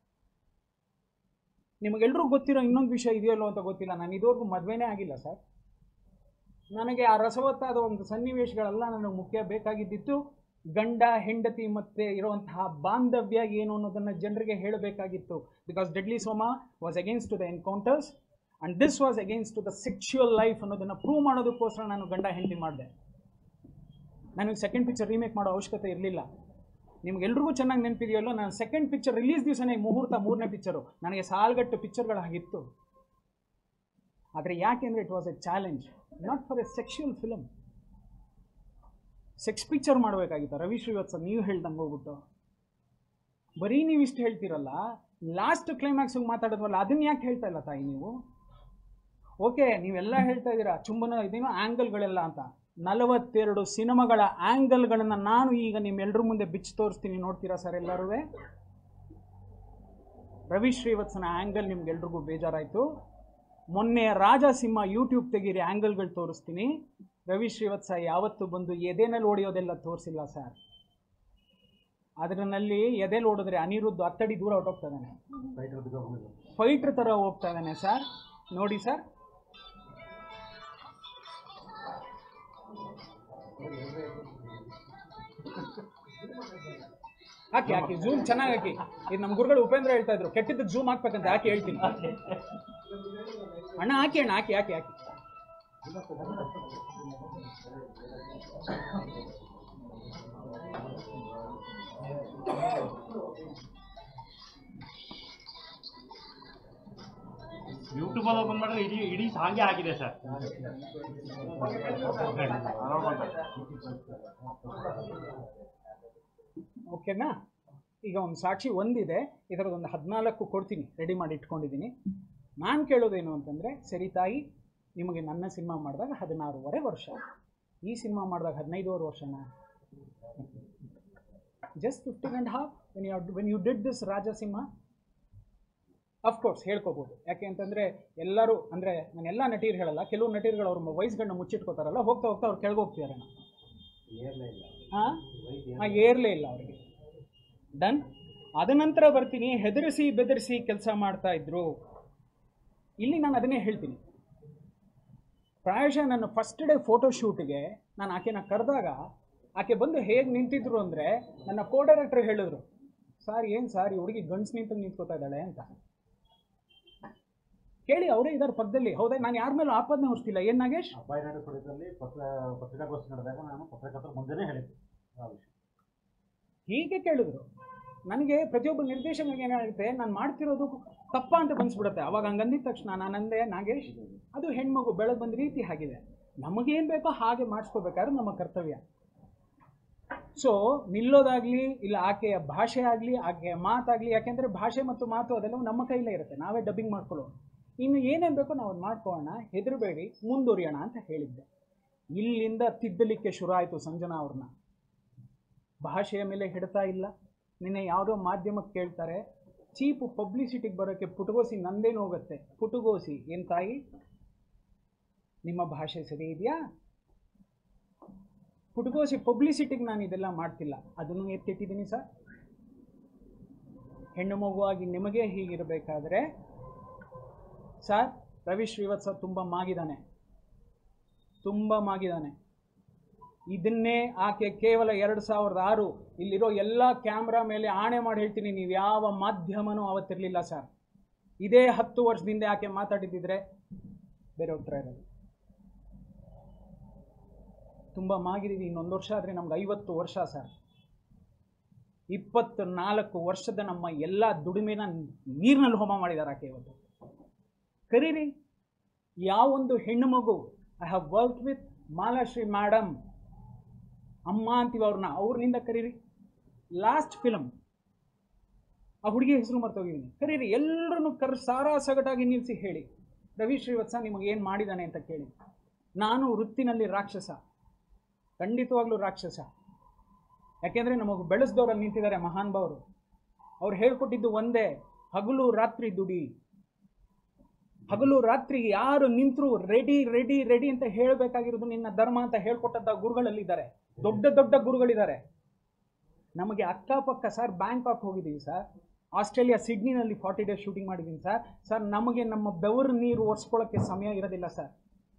ನಿಮಗೆಲ್ಲರೂ ಗೊತ್ತಿರೋ ಇನ್ನೊಂದು ವಿಷಯ ಇದೆಯಲ್ಲೋ ಅಂತ ಗೊತ್ತಿಲ್ಲ ನಾನು ಇದುವರೆಗೂ ಮದುವೆನೇ ಆಗಿಲ್ಲ ಸರ್ ನನಗೆ ಆ ರಸವತ್ತಾದ ಒಂದು ಸನ್ನಿವೇಶಗಳೆಲ್ಲ ನನಗೆ ಮುಖ್ಯ ಬೇಕಾಗಿದ್ದಿತ್ತು ಗಂಡ ಹೆಂಡತಿ ಮತ್ತೆ ಇರುವಂತಹ ಬಾಂಧವ್ಯ ಏನು ಅನ್ನೋದನ್ನು ಜನರಿಗೆ ಹೇಳಬೇಕಾಗಿತ್ತು because deadly Soma was against to the encounters and this was against to the sexual life ಅನ್ನೋದನ್ನು ಪ್ರೂವ್ ಮಾಡೋದಕ್ಕೋಸ್ಕರ ನಾನು ಗಂಡ ಹೆಂಡತಿ ಮಾಡಿದೆ ನನಗೆ ಸೆಕೆಂಡ್ ಪಿಕ್ಚರ್ ರೀಮೇಕ್ ಮಾಡೋ ಅವಶ್ಯಕತೆ ಇರಲಿಲ್ಲ ನಿಮ್ಗೆಲ್ರಿಗೂ ಚೆನ್ನಾಗಿ ನೆನಪಿದೆಯಲ್ಲೋ ನಾನು ಸೆಕೆಂಡ್ ಪಿಕ್ಚರ್ ರಿಲೀಸ್ ದಿವಸನೇ ಮುಹೂರ್ತ ಮೂರನೇ ಪಿಕ್ಚರು ನನಗೆ ಸಾಲ್ಗಟ್ಟು ಪಿಕ್ಚರ್ಗಳು ಹಾಗಿತ್ತು ಆದರೆ ಯಾಕೆಂದರೆ it was a challenge not for a sexual film sex picture ಮಾಡಬೇಕಾಗಿತ್ತು ರವಿ ಶ್ರೀವತ್ಸ ನೀವು ಹೇಳ್ದಂಗೆ ಹೋಗ್ಬಿಟ್ಟು ಬರೀ ನೀವು ಇಷ್ಟು ಹೇಳ್ತೀರಲ್ಲ ಲಾಸ್ಟ್ ಕ್ಲೈಮ್ಯಾಕ್ಸಿಗೆ ಮಾತಾಡೋದ್ವಲ್ಲ ಅದನ್ನ ಯಾಕೆ ಹೇಳ್ತಾ ಇಲ್ಲ ತಾಯಿ ನೀವು ಓಕೆ ನೀವೆಲ್ಲ ಹೇಳ್ತಾ ಇದ್ದೀರಾ ಚುಂಬನ ಇದೇನೋ ಆ್ಯಂಗಲ್ಗಳೆಲ್ಲ ಅಂತ ನಲವತ್ತೆರಡು ಸಿನಿಮಾಗಳ ಆ್ಯಂಗಲ್ಗಳನ್ನು ನಾನು ಈಗ ನಿಮ್ಮೆಲ್ಲರ ಮುಂದೆ ಬಿಚ್ಚಿ ತೋರಿಸ್ತೀನಿ ನೋಡ್ತೀರಾ ಸರ್ ಎಲ್ಲರೂ ರವಿ ಶ್ರೀವತ್ಸನ ಆ್ಯಂಗಲ್ ನಿಮ್ಗೆಲ್ರಿಗೂ ಬೇಜಾರಾಯಿತು ಮೊನ್ನೆ ರಾಜಸಿಂಹ ಯೂಟ್ಯೂಬ್ ತೆಗೀರಿ ಆ್ಯಂಗಲ್ಗಳು ತೋರಿಸ್ತೀನಿ ರವಿ ಶ್ರೀವತ್ಸ ಯಾವತ್ತು ಬಂದು ಎದೆನಲ್ಲಿ ಹೊಡೆಯೋದೆಲ್ಲ ತೋರಿಸಿಲ್ಲ ಸರ್ ಅದರಲ್ಲಿ ಎದೆಲಿ ಹೊಡೆದ್ರೆ ಅನಿರುದ್ಧ ಹತ್ತಡಿ ದೂರ ಹೊರಟೋಗ್ತಾ ಇದ್ದಾನೆ ಫೈಟ್ರ್ ಥರ ಹೋಗ್ತಾ ಇದ್ದಾನೆ ಸರ್ ನೋಡಿ ಸರ್ ಹಾಕಿ ಹಾಕಿ ಜೂಮ್ ಚೆನ್ನಾಗಿ ಹಾಕಿ ಇದು ನಮ್ಮ ಗುರುಗಳು ಉಪೇಂದ್ರ ಹೇಳ್ತಾ ಇದ್ರು ಕೆಟ್ಟಿದ್ದಕ್ಕೆ ಜೂಮ್ ಹಾಕ್ಬೇಕಂತ ಹಾಕಿ ಹೇಳ್ತೀನಿ ಅಣ್ಣ ಹಾಕಿ ಅಣ್ಣ ಹಾಕಿ ಹಾಕಿ ಹಾಕಿ ಯೂಟ್ಯೂಬಲ್ಲಿ ಓಪನ್ ಮಾಡಿದ್ರೆ ಇಡೀ ಇಡೀ ಸಾಂಗೆ ಆಗಿದೆ ಸರ್ ಓಕೆನಾ ಈಗ ಒಂದು ಸಾಕ್ಷಿ ಒಂದಿದೆ ಇದರದೊಂದು ಹದಿನಾಲ್ಕು ಕೊಡ್ತೀನಿ ರೆಡಿ ಮಾಡಿ ಇಟ್ಕೊಂಡಿದ್ದೀನಿ ನಾನು ಕೇಳೋದೇನು ಅಂತಂದರೆ ಸರಿ ತಾಯಿ ನಿಮಗೆ ನನ್ನ ಸಿನಿಮಾ ಮಾಡಿದಾಗ ಹದಿನಾರೂವರೆ ವರ್ಷ ಈ ಸಿನಿಮಾ ಮಾಡಿದಾಗ ಹದಿನೈದುವರೆ ವರ್ಷನ just fifteen and half when you when you did this Rajasimha of course ಹೇಳ್ಕೋಬೋದು ಯಾಕೆ ಅಂತಂದರೆ ಎಲ್ಲರೂ ಅಂದರೆ ನಾನು ಎಲ್ಲ ನಟೀರು ಹೇಳಲ್ಲ ಕೆಲವು ನಟೀರುಗಳು ಅವ್ರ ವಯಸ್ಸುಗಳನ್ನ ಮುಚ್ಚಿಟ್ಕೋತಾರಲ್ಲ ಹೋಗ್ತಾ ಹೋಗ್ತಾ ಅವ್ರು ಕೆಳಗೋಗ್ತಿದ್ದಾರೆ ಹಾಂ ಹಾಂ ಏರ್ಲೇ ಇಲ್ಲ ಅವರಿಗೆ ಡನ್ ಅದ ನಂತರ ಬರ್ತೀನಿ ಹೆದರಿಸಿ ಬೆದರಿಸಿ ಕೆಲಸ ಮಾಡ್ತಾ ಇದ್ರು ಇಲ್ಲಿ ನಾನು ಅದನ್ನೇ ಹೇಳ್ತೀನಿ ಪ್ರಾಯಶಃ ನನ್ನ ಫಸ್ಟ್ ಡೇ ಫೋಟೋ ಶೂಟ್ಗೆ ನಾನು ಆಕೆನ ಕರೆದಾಗ ಆಕೆ ಬಂದು ಹೇಗೆ ನಿಂತಿದ್ರು ಅಂದರೆ ನನ್ನ ಕೋ ಡೈರೆಕ್ಟರ್ ಹೇಳಿದ್ರು ಸರ್ ಏನು ಸರ್ ಈ ಹುಡುಗಿ ಗಂಡ್ಸ್ ನಿಂತು ನಿಂತ್ಕೋತಾ ಇದ್ದಾಳೆ ಅಂತ ಕೇಳಿ ಅವರೇ ಇದ್ದಾರೆ ಪಕ್ಕದಲ್ಲಿ ಹೌದಾ ನಾನು ಯಾರ ಮೇಲೂ ಆಪಾದನೆ ಹೊರಿಸ್ತಿಲ್ಲ ಏನು ನಾಗೇಶ್ ಅಬ್ಬಾಯಿ ನಾಡು ಕುರಿತಲ್ಲಿ ಪತ್ರ ಪತ್ರಿಕಾಗೋಷ್ಠಿ ನಡೆದಾಗ ನಾನು ಪತ್ರಕರ್ತರ ಮುಂದೆನೇ ಹೇಳಿದ್ದೆ ಆ ವಿಷಯ ಹೀಗೆ ಕೇಳಿದ್ರು ನನಗೆ ಪ್ರತಿಯೊಬ್ಬ ನಿರ್ದೇಶಕನಿಗೆ ಏನಾಗುತ್ತೆ ನಾನು ಮಾಡ್ತಿರೋದು ತಪ್ಪ ಅಂತ ಬನ್ಸ್ಬಿಡುತ್ತೆ ಅವಾಗ ಹಂಗೆ ಅಂದಿದ ತಕ್ಷಣ ನಾನು ಅಂದೆ ನಾಗೇಶ್ ಅದು ಹೆಣ್ಮಗು ಬೆಳಗ್ಗೆ ಬಂದ ರೀತಿ ಆಗಿದೆ ನಮಗೇನು ಬೇಕೋ ಹಾಗೆ ಮಾಡಿಸ್ಕೋಬೇಕಾದ್ರೆ ನಮ್ಮ ಕರ್ತವ್ಯ ಸೊ ನಿಲ್ಲೋದಾಗಲಿ ಇಲ್ಲ ಆಕೆಯ ಭಾಷೆ ಆಗಲಿ ಆಕೆಯ ಮಾತಾಗಲಿ ಯಾಕೆಂದರೆ ಭಾಷೆ ಮತ್ತು ಮಾತು ಅದೆಲ್ಲ ನಮ್ಮ ಕೈಲೇ ಇರುತ್ತೆ ನಾವೇ ಡಬ್ಬಿಂಗ್ ಮಾಡ್ಕೊಳ್ಳೋಣ ಇನ್ನು ಏನೇನು ಬೇಕೋ ನಾವು ಅದು ಮಾಡ್ಕೊಳ್ಳೋಣ ಹೆದರಬೇಡಿ ಮುಂದುವರಿಯೋಣ ಅಂತ ಹೇಳಿದ್ದೆ ಇಲ್ಲಿಂದ ತಿದ್ದಲಿಕ್ಕೆ ಶುರು ಆಯಿತು ಸಂಜನಾ ಅವ್ರನ್ನ ಭಾಷೆಯ ಮೇಲೆ ಹಿಡ್ತಾ ಇಲ್ಲ ನಿನ್ನೆ ಯಾವುದೋ ಮಾಧ್ಯಮಕ್ಕೆ ಕೇಳ್ತಾರೆ ಚೀಪು ಪಬ್ಲಿಸಿಟಿಗೆ ಬರೋಕ್ಕೆ ಪುಟಗೋಸಿ ನಂದೇನು ಹೋಗುತ್ತೆ ಪುಟಗೋಸಿ ಏನು ತಾಯಿ ನಿಮ್ಮ ಭಾಷೆ ಸರಿ ಇದೆಯಾ ಪುಟಗೋಸಿ ಪಬ್ಲಿಸಿಟಿಗೆ ನಾನು ಇದೆಲ್ಲ ಮಾಡ್ತಿಲ್ಲ ಅದನ್ನು ಎತ್ತಿಟ್ಟಿದ್ದೀನಿ ಸರ್ ಹೆಣ್ಣು ಮಗುವಾಗಿ ನಿಮಗೆ ಹೀಗಿರಬೇಕಾದ್ರೆ ಸರ್ ರವಿ ಶ್ರೀವತ್ಸ ತುಂಬ ಮಾಗಿದ್ದಾನೆ ತುಂಬ ಮಾಗಿದ್ದಾನೆ ಇದನ್ನೇ ಆಕೆ ಕೇವಲ ಎರಡು ಸಾವಿರದ ಆರು ಇಲ್ಲಿರೋ ಎಲ್ಲ ಕ್ಯಾಮ್ರಾ ಮೇಲೆ ಆಣೆ ಮಾಡಿ ಹೇಳ್ತೀನಿ ನೀವು ಯಾವ ಮಾಧ್ಯಮನೂ ಅವತ್ತಿರಲಿಲ್ಲ ಸರ್ ಇದೇ ಹತ್ತು ವರ್ಷದಿಂದ ಆಕೆ ಮಾತಾಡಿದ್ದಿದ್ರೆ ಬೇರೆ ಉತ್ತರ ಇರೋದು ತುಂಬ ಮಾಗಿದ್ದೀವಿ ಇನ್ನೊಂದು ವರ್ಷ ಆದರೆ ನಮ್ಗೆ ಐವತ್ತು ವರ್ಷ ಸರ್ ಇಪ್ಪತ್ತು ನಾಲ್ಕು ವರ್ಷದ ನಮ್ಮ ಎಲ್ಲ ದುಡಿಮೆನ ನೀರಿನಲ್ಲಿ ಹೋಮ ಮಾಡಿದ್ದಾರೆ ಆಕೆ ಇವತ್ತು ಕರೀರಿ ಯಾವೊಂದು ಹೆಣ್ಣು ಮಗು I have work with Malashri madam ಅಮ್ಮ ಅಂತೀವಿ ಅವ್ರನ್ನ ಅವ್ರನಿಂದ ಕರೀರಿ ಲಾಸ್ಟ್ ಫಿಲಮ್ ಆ ಹುಡುಗಿ ಹೆಸರು ಮರ್ತೋಗಿದ್ದೀನಿ ಕರೀರಿ ಎಲ್ಲರನ್ನು ಕರ್ ಸಾರಾ ಸಗಟಾಗಿ ನಿಲ್ಲಿಸಿ ಹೇಳಿ ರವಿ ಶ್ರೀವತ್ಸ ನಿಮಗೆ ಏನು ಮಾಡಿದ್ದಾನೆ ಅಂತ ಕೇಳಿ ನಾನು ವೃತ್ತಿನಲ್ಲಿ ರಾಕ್ಷಸ ಖಂಡಿತವಾಗ್ಲೂ ರಾಕ್ಷಸ ಯಾಕೆಂದರೆ ನಮಗೆ ಬೆಳೆಸ್ದವ್ರಲ್ಲಿ ನಿಂತಿದ್ದಾರೆ ಮಹಾನ್ ಭಾವರು ಅವ್ರು ಹೇಳ್ಕೊಟ್ಟಿದ್ದು ಒಂದೇ ಹಗಲು ರಾತ್ರಿ ದುಡಿ ಹಗಲು ರಾತ್ರಿ ಯಾರು ನಿಂತರು ರೆಡಿ ರೆಡಿ ರೆಡಿ ಅಂತ ಹೇಳಬೇಕಾಗಿರೋದು ನಿನ್ನ ಧರ್ಮ ಅಂತ ಹೇಳ್ಕೊಟ್ಟಂಥ ಗುರುಗಳಲ್ಲಿದ್ದಾರೆ ದೊಡ್ಡ ದೊಡ್ಡ ಗುರುಗಳಿದ್ದಾರೆ ನಮಗೆ ಅಕ್ಕಪಕ್ಕ ಸರ್ ಬ್ಯಾಂಕಾಕ್ ಹೋಗಿದ್ದೀವಿ ಸರ್ ಆಸ್ಟ್ರೇಲಿಯಾ ಸಿಡ್ನಿನಲ್ಲಿ ಫಾರ್ಟಿ ಡೇಸ್ ಶೂಟಿಂಗ್ ಮಾಡಿದ್ದೀನಿ ಸರ್ ಸರ್ ನಮಗೆ ನಮ್ಮ ಬೆವರು ನೀರು ಒರೆಸ್ಕೊಳ್ಳೋಕ್ಕೆ ಸಮಯ ಇರೋದಿಲ್ಲ ಸರ್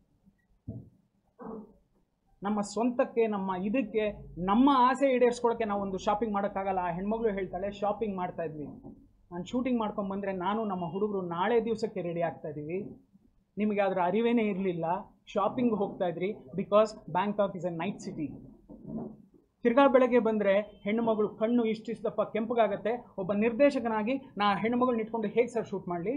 ನಮ್ಮ ಸ್ವಂತಕ್ಕೆ ನಮ್ಮ ಇದಕ್ಕೆ ನಮ್ಮ ಆಸೆ ಈಡೇರಿಸ್ಕೊಳ್ಳೋಕ್ಕೆ ನಾವು ಒಂದು ಶಾಪಿಂಗ್ ಮಾಡೋಕ್ಕಾಗಲ್ಲ ಆ ಹೆಣ್ಮಗಳು ಹೇಳ್ತಾಳೆ ಶಾಪಿಂಗ್ ಮಾಡ್ತಾ ಇದ್ವಿ ನಾನು ಶೂಟಿಂಗ್ ಮಾಡ್ಕೊಂಡು ಬಂದರೆ ನಾನು ನಮ್ಮ ಹುಡುಗರು ನಾಳೆ ದಿವಸಕ್ಕೆ ರೆಡಿ ಆಗ್ತಾ ಇದ್ದೀವಿ ನಿಮಗೆ ಅದರ ಅರಿವೇನೇ ಇರಲಿಲ್ಲ ಶಾಪಿಂಗ್ ಹೋಗ್ತಾ ಇದ್ರಿ because Bangkok is a night city ತಿರ್ಗಾ ಬೆಳಗ್ಗೆ ಬಂದರೆ ಹೆಣ್ಣು ಮಗಳು ಕಣ್ಣು ಇಷ್ಟಿಷ್ಟಪ್ಪ ಕೆಂಪಗಾಗತ್ತೆ ಒಬ್ಬ ನಿರ್ದೇಶಕನಾಗಿ ನಾ ಹೆಣ್ಣು ಮಗಳನ್ನ ಇಟ್ಕೊಂಡು ಹೇಗೆ ಸರ್ ಶೂಟ್ ಮಾಡಲಿ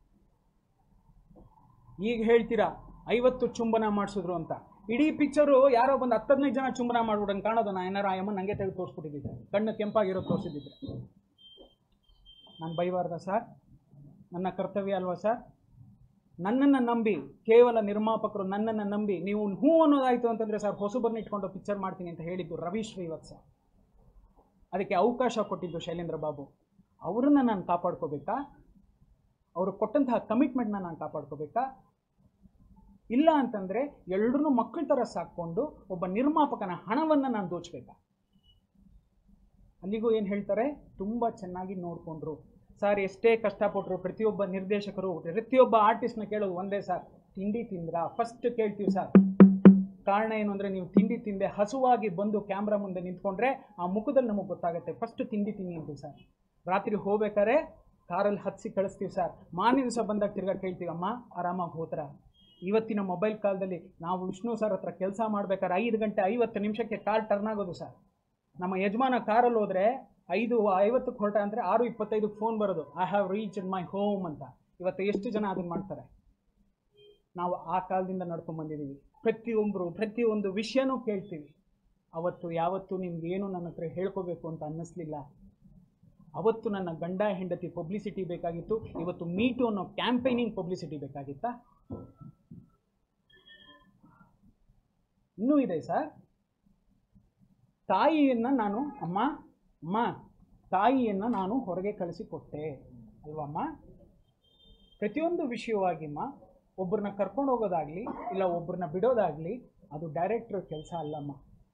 ಈಗ ಹೇಳ್ತೀರಾ ಐವತ್ತು ಚುಂಬನ ಮಾಡಿಸಿದ್ರು ಅಂತ ಇಡೀ ಪಿಕ್ಚರು ಯಾರೋ ಬಂದು ಹತ್ತದೈದು ಜನ ಚುಂಬನ ಮಾಡ್ಬಿಡಂಗೆ ಕಾಣೋದು ನಾ ಏನಾರ ಆಯಮ್ಮ ನನಗೆ ತೆಗೆದು ತೋರಿಸ್ಬಿಟ್ಟಿದ್ದೆ ಕಣ್ಣು ಕೆಂಪಾಗಿರೋ ತೋರಿಸಿದ್ದಿದ್ರೆ ನಾನು ಬೈಬಾರ್ದ ಸರ್ ನನ್ನ ಕರ್ತವ್ಯ ಅಲ್ವಾ ಸರ್ ನನ್ನನ್ನು ನಂಬಿ ಕೇವಲ ನಿರ್ಮಾಪಕರು ನನ್ನನ್ನು ನಂಬಿ ನೀವು ಹೂ ಅನ್ನೋದಾಯಿತು ಅಂತಂದರೆ ಸರ್ ಹೊಸಬರನ್ನ ಇಟ್ಕೊಂಡು ಪಿಕ್ಚರ್ ಮಾಡ್ತೀನಿ ಅಂತ ಹೇಳಿದ್ದು ರವಿ ಶ್ರೀವತ್ಸ ಅದಕ್ಕೆ ಅವಕಾಶ ಕೊಟ್ಟಿದ್ದು ಶೈಲೇಂದ್ರ ಬಾಬು ಅವರನ್ನು ನಾನು ಕಾಪಾಡ್ಕೋಬೇಕಾ ಅವರು ಕೊಟ್ಟಂತಹ ಕಮಿಟ್ಮೆಂಟ್ನ ನಾನು ಕಾಪಾಡ್ಕೋಬೇಕಾ ಇಲ್ಲ ಅಂತಂದರೆ ಎರಡನ್ನೂ ಮಕ್ಕಳ ಥರ ಸಾಕ್ಕೊಂಡು ಒಬ್ಬ ನಿರ್ಮಾಪಕನ ಹಣವನ್ನು ನಾನು ದೋಚಬೇಕಾ ಅಲ್ಲಿಗೂ ಏನು ಹೇಳ್ತಾರೆ ತುಂಬ ಚೆನ್ನಾಗಿ ನೋಡಿಕೊಂಡ್ರು ಸರ್ ಎಷ್ಟೇ ಕಷ್ಟಪಟ್ಟರು ಪ್ರತಿಯೊಬ್ಬ ನಿರ್ದೇಶಕರು ಪ್ರತಿಯೊಬ್ಬ ಆರ್ಟಿಸ್ಟ್ನ ಕೇಳೋದು ಒಂದೇ ಸರ್ ತಿಂಡಿ ತಿಂದ್ರಾ ಫಸ್ಟ್ ಕೇಳ್ತೀವಿ ಸರ್ ಕಾರಣ ಏನು ಅಂದರೆ ನೀವು ತಿಂಡಿ ತಿಂದೆ ಹಸುವಾಗಿ ಬಂದು ಕ್ಯಾಮ್ರಾ ಮುಂದೆ ನಿಂತ್ಕೊಂಡ್ರೆ ಆ ಮುಖದಲ್ಲಿ ನಮಗೆ ಗೊತ್ತಾಗುತ್ತೆ ಫಸ್ಟ್ ತಿಂಡಿ ತಿನ್ನಿ ಅಂತೀವಿ ಸರ್ ರಾತ್ರಿ ಹೋಗ್ಬೇಕಾದ್ರೆ ಕಾರಲ್ಲಿ ಹತ್ಸಿ ಕಳಿಸ್ತೀವಿ ಸರ್ ಮಾನ್ಯ ದಿವಸ ಬಂದಾಗ ತಿರ್ಗಾ ಕೇಳ್ತೀವಿ ಅಮ್ಮ ಆರಾಮಾಗಿ ಹೋತ್ರ ಇವತ್ತಿನ ಮೊಬೈಲ್ ಕಾಲದಲ್ಲಿ ನಾವು ವಿಷ್ಣು ಸರ್ ಹತ್ರ ಕೆಲಸ ಮಾಡ್ಬೇಕಾದ್ರೆ ಐದು ಗಂಟೆ ಐವತ್ತು ನಿಮಿಷಕ್ಕೆ ಕಾರ್ ಟರ್ನ್ ಆಗೋದು ಸರ್ ನಮ್ಮ ಯಜಮಾನ ಕಾರಲ್ಲಿ ಹೋದರೆ ಐದು ಐವತ್ತಕ್ಕೆ ಹೊರಟ ಅಂದರೆ ಆರು ಇಪ್ಪತ್ತೈದಕ್ಕೆ ಫೋನ್ ಬರೋದು I have reach in my home ಅಂತ ಇವತ್ತು ಎಷ್ಟು ಜನ ಅದನ್ನು ಮಾಡ್ತಾರೆ ನಾವು ಆ ಕಾಲದಿಂದ ನಡ್ಕೊಂಡು ಬಂದಿದ್ದೀವಿ ಪ್ರತಿಯೊಬ್ಬರು ಪ್ರತಿಯೊಂದು ವಿಷಯನೂ ಕೇಳ್ತೀವಿ ಅವತ್ತು ಯಾವತ್ತೂ ನಿಮ್ಗೆ ಏನು ನನ್ನ ಹತ್ರ ಹೇಳ್ಕೋಬೇಕು ಅಂತ ಅನ್ನಿಸ್ಲಿಲ್ಲ ಅವತ್ತು ನನ್ನ ಗಂಡ ಹೆಂಡತಿ ಪಬ್ಲಿಸಿಟಿ ಬೇಕಾಗಿತ್ತು ಇವತ್ತು ಮೀಟು ಅನ್ನೋ ಕ್ಯಾಂಪೇನಿಂಗ್ ಪಬ್ಲಿಸಿಟಿ ಬೇಕಾಗಿತ್ತಾ ಇನ್ನೂ ಇದೆ ಸರ್ ತಾಯಿಯನ್ನು ನಾನು ಅಮ್ಮ ಅಮ್ಮ ತಾಯಿಯನ್ನು ನಾನು ಹೊರಗೆ ಕಳಿಸಿಕೊಟ್ಟೆ ಅಲ್ವಮ್ಮ ಪ್ರತಿಯೊಂದು ವಿಷಯವಾಗಿಮ್ಮ ಒಬ್ಬರನ್ನ ಕರ್ಕೊಂಡು ಹೋಗೋದಾಗಲಿ ಇಲ್ಲ ಒಬ್ಬರನ್ನ ಬಿಡೋದಾಗಲಿ ಅದು ಡೈರೆಕ್ಟ್ರ್ ಕೆಲಸ ಅಲ್ಲಮ್ಮ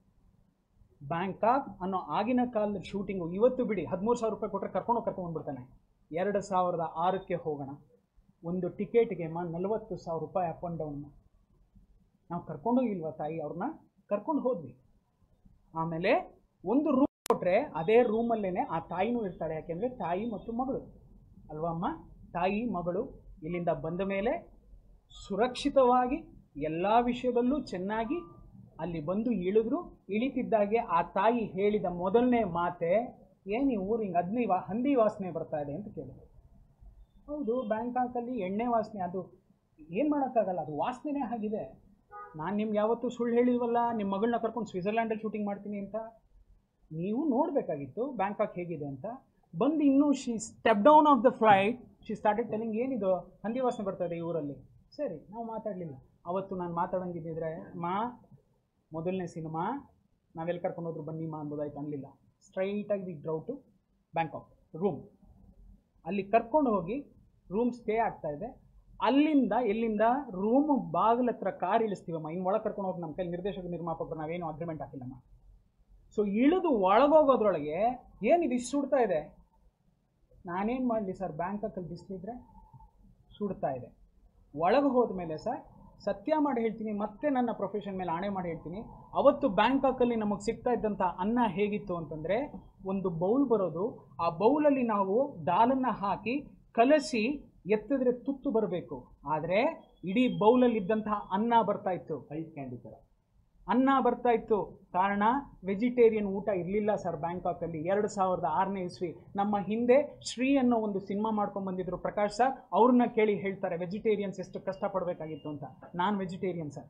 ಬ್ಯಾಂಕಾಕ್ ಅನ್ನೋ ಆಗಿನ ಕಾಲದ ಶೂಟಿಂಗು ಇವತ್ತು ಬಿಡಿ ಹದಿಮೂರು ಸಾವಿರ ರೂಪಾಯಿ ಕೊಟ್ಟರೆ ಕರ್ಕೊಂಡು ಕರ್ಕೊಂಡು ಬಂದ್ಬಿಡ್ತಾನೆ ಎರಡು ಸಾವಿರದ ಆರಕ್ಕೆ ಹೋಗೋಣ ಒಂದು ಟಿಕೆಟ್ಗೆ ಅಮ್ಮ ನಲವತ್ತು ಸಾವಿರ ರೂಪಾಯಿ ಅಪ್ ಆ್ಯಂಡ್ ಡೌನ್ ನಾವು ಕರ್ಕೊಂಡೋಗಿಲ್ವಾ ತಾಯಿ ಅವ್ರನ್ನ ಕರ್ಕೊಂಡು ಹೋದ್ವಿ ಆಮೇಲೆ ಒಂದು ರೂಮ್ ಕೊಟ್ಟರೆ ಅದೇ ರೂಮಲ್ಲೇ ಆ ತಾಯಿನೂ ಇರ್ತಾಳೆ ಯಾಕೆಂದರೆ ತಾಯಿ ಮತ್ತು ಮಗಳು ಅಲ್ವಾ ಅಮ್ಮ ತಾಯಿ ಮಗಳು ಇಲ್ಲಿಂದ ಬಂದ ಮೇಲೆ ಸುರಕ್ಷಿತವಾಗಿ ಎಲ್ಲ ವಿಷಯದಲ್ಲೂ ಚೆನ್ನಾಗಿ ಅಲ್ಲಿ ಬಂದು ಇಳಿದ್ರು ಇಳಿತಿದ್ದಾಗೆ ಆ ತಾಯಿ ಹೇಳಿದ ಮೊದಲನೇ ಮಾತೆ ಏನು ಈ ಊರು ಹಿಂಗೆ ಅದ್ನಿ ವಾ ಹಂದಿ ವಾಸನೆ ಬರ್ತಾ ಇದೆ ಅಂತ ಕೇಳಿದ್ರು ಹೌದು ಬ್ಯಾಂಕಾಕಲ್ಲಿ ಎಣ್ಣೆ ವಾಸನೆ ಅದು ಏನು ಮಾಡೋಕ್ಕಾಗಲ್ಲ ಅದು ವಾಸನೆನೇ ಆಗಿದೆ ನಾನು ನಿಮ್ಗೆ ಯಾವತ್ತೂ ಸುಳ್ಳು ಹೇಳಿಲ್ವಲ್ಲ ನಿಮ್ಮ ಮಗಳನ್ನ ಕರ್ಕೊಂಡು ಸ್ವಿಟ್ಜರ್ಲ್ಯಾಂಡಲ್ಲಿ ಶೂಟಿಂಗ್ ಮಾಡ್ತೀನಿ ಅಂತ ನೀವು ನೋಡಬೇಕಾಗಿತ್ತು ಬ್ಯಾಂಕಾಕ್ ಹೇಗಿದೆ ಅಂತ ಬಂದು ಇನ್ನೂ she step down of the flight she started telling ಏನಿದು ಹಂದಿ ವಾಸನೆ ಬರ್ತಾ ಇದೆ ಈ ಊರಲ್ಲಿ ಸರಿ ನಾವು ಮಾತಾಡಲಿಲ್ಲ ಅವತ್ತು ನಾನು ಮಾತಾಡಂಗಿದ್ದಿದ್ರೆ ಮಾ ಮೊದಲನೇ ಸಿನಿಮಾ ನಾವೆಲ್ಲಿ ಕರ್ಕೊಂಡು ಹೋದ್ರು ಬನ್ನಿ ಮಾ ಅನ್ಬೋದಾಯ್ತು ಅನ್ನಲಿಲ್ಲ ಸ್ಟ್ರೈಟಾಗಿ we drove to Bangkok room ಅಲ್ಲಿ ಕರ್ಕೊಂಡು ಹೋಗಿ ರೂಮ್ ಸ್ಟೇ ಆಗ್ತಾ ಇದೆ ಅಲ್ಲಿಂದ ಎಲ್ಲಿಂದ ರೂಮ್ ಬಾಗಿಲ ಹತ್ರ ಕಾರ್ ಇಳಿಸ್ತೀವಮ್ಮ ಇನ್ನು ಒಳಗೆ ಕರ್ಕೊಂಡು ಹೋಗಿ ನಮ್ಮ ಕೈ ನಿರ್ದೇಶಕ ನಿರ್ಮಾಪಕರು ನಾವೇನು ಅಗ್ರಿಮೆಂಟ್ ಹಾಕಿಲ್ಲಮ್ಮ ಸೊ ಇಳಿದು ಒಳಗೋಗೋದ್ರೊಳಗೆ ಏನಿದು ಇಷ್ಟು ಸುಡ್ತಾ ಇದೆ ನಾನೇನು ಮಾಡಲಿ ಸರ್ ಬ್ಯಾಂಕಾಕಲ್ಲಿ ಬಿಸಿಲಿದ್ರೆ ಸುಡ್ತಾ ಇದೆ ಒಳಗೆ ಹೋದ್ಮೇಲೆ ಸರ್ ಸತ್ಯ ಮಾಡಿ ಹೇಳ್ತೀನಿ ಮತ್ತೆ ನನ್ನ ಪ್ರೊಫೆಷನ್ ಮೇಲೆ ಆಣೆ ಮಾಡಿ ಹೇಳ್ತೀನಿ ಅವತ್ತು ಬ್ಯಾಂಕಾಕಲ್ಲಿ ನಮಗೆ ಸಿಗ್ತಾ ಇದ್ದಂಥ ಅನ್ನ ಹೇಗಿತ್ತು ಅಂತಂದರೆ ಒಂದು ಬೌಲ್ ಬರೋದು ಆ ಬೌಲಲ್ಲಿ ನಾವು ದಾಲನ್ನು ಹಾಕಿ ಕಲಸಿ ಎತ್ತಿದ್ರೆ ತುತ್ತು ಬರಬೇಕು ಆದರೆ ಇಡೀ ಬೌಲಲ್ಲಿ ಇದ್ದಂತಹ ಅನ್ನ ಬರ್ತಾ ಇತ್ತು ಐಸ್ ಕ್ಯಾಂಡಿ ಥರ ಅನ್ನ ಬರ್ತಾ ಇತ್ತು ಕಾರಣ ವೆಜಿಟೇರಿಯನ್ ಊಟ ಇರಲಿಲ್ಲ ಸರ್ ಬ್ಯಾಂಕಾಕಲ್ಲಿ ಎರಡು ಸಾವಿರದ ಆರನೇ ಇಸ್ವಿ ನಮ್ಮ ಹಿಂದೆ ಶ್ರೀ ಅನ್ನೋ ಒಂದು ಸಿನಿಮಾ ಮಾಡ್ಕೊಂಡು ಬಂದಿದ್ರು ಪ್ರಕಾಶ್ ಸರ್ ಅವ್ರನ್ನ ಕೇಳಿ ಹೇಳ್ತಾರೆ ವೆಜಿಟೇರಿಯನ್ಸ್ ಎಷ್ಟು ಕಷ್ಟಪಡಬೇಕಾಗಿತ್ತು ಅಂತ ನಾನು ವೆಜಿಟೇರಿಯನ್ ಸರ್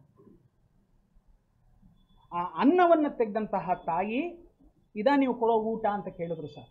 ಆ ಅನ್ನವನ್ನು ತೆಗೆದಂತಹ ತಾಯಿ ಇದಾ ನೀವು ಕೊಡೋ ಊಟ ಅಂತ ಕೇಳಿದ್ರು ಸರ್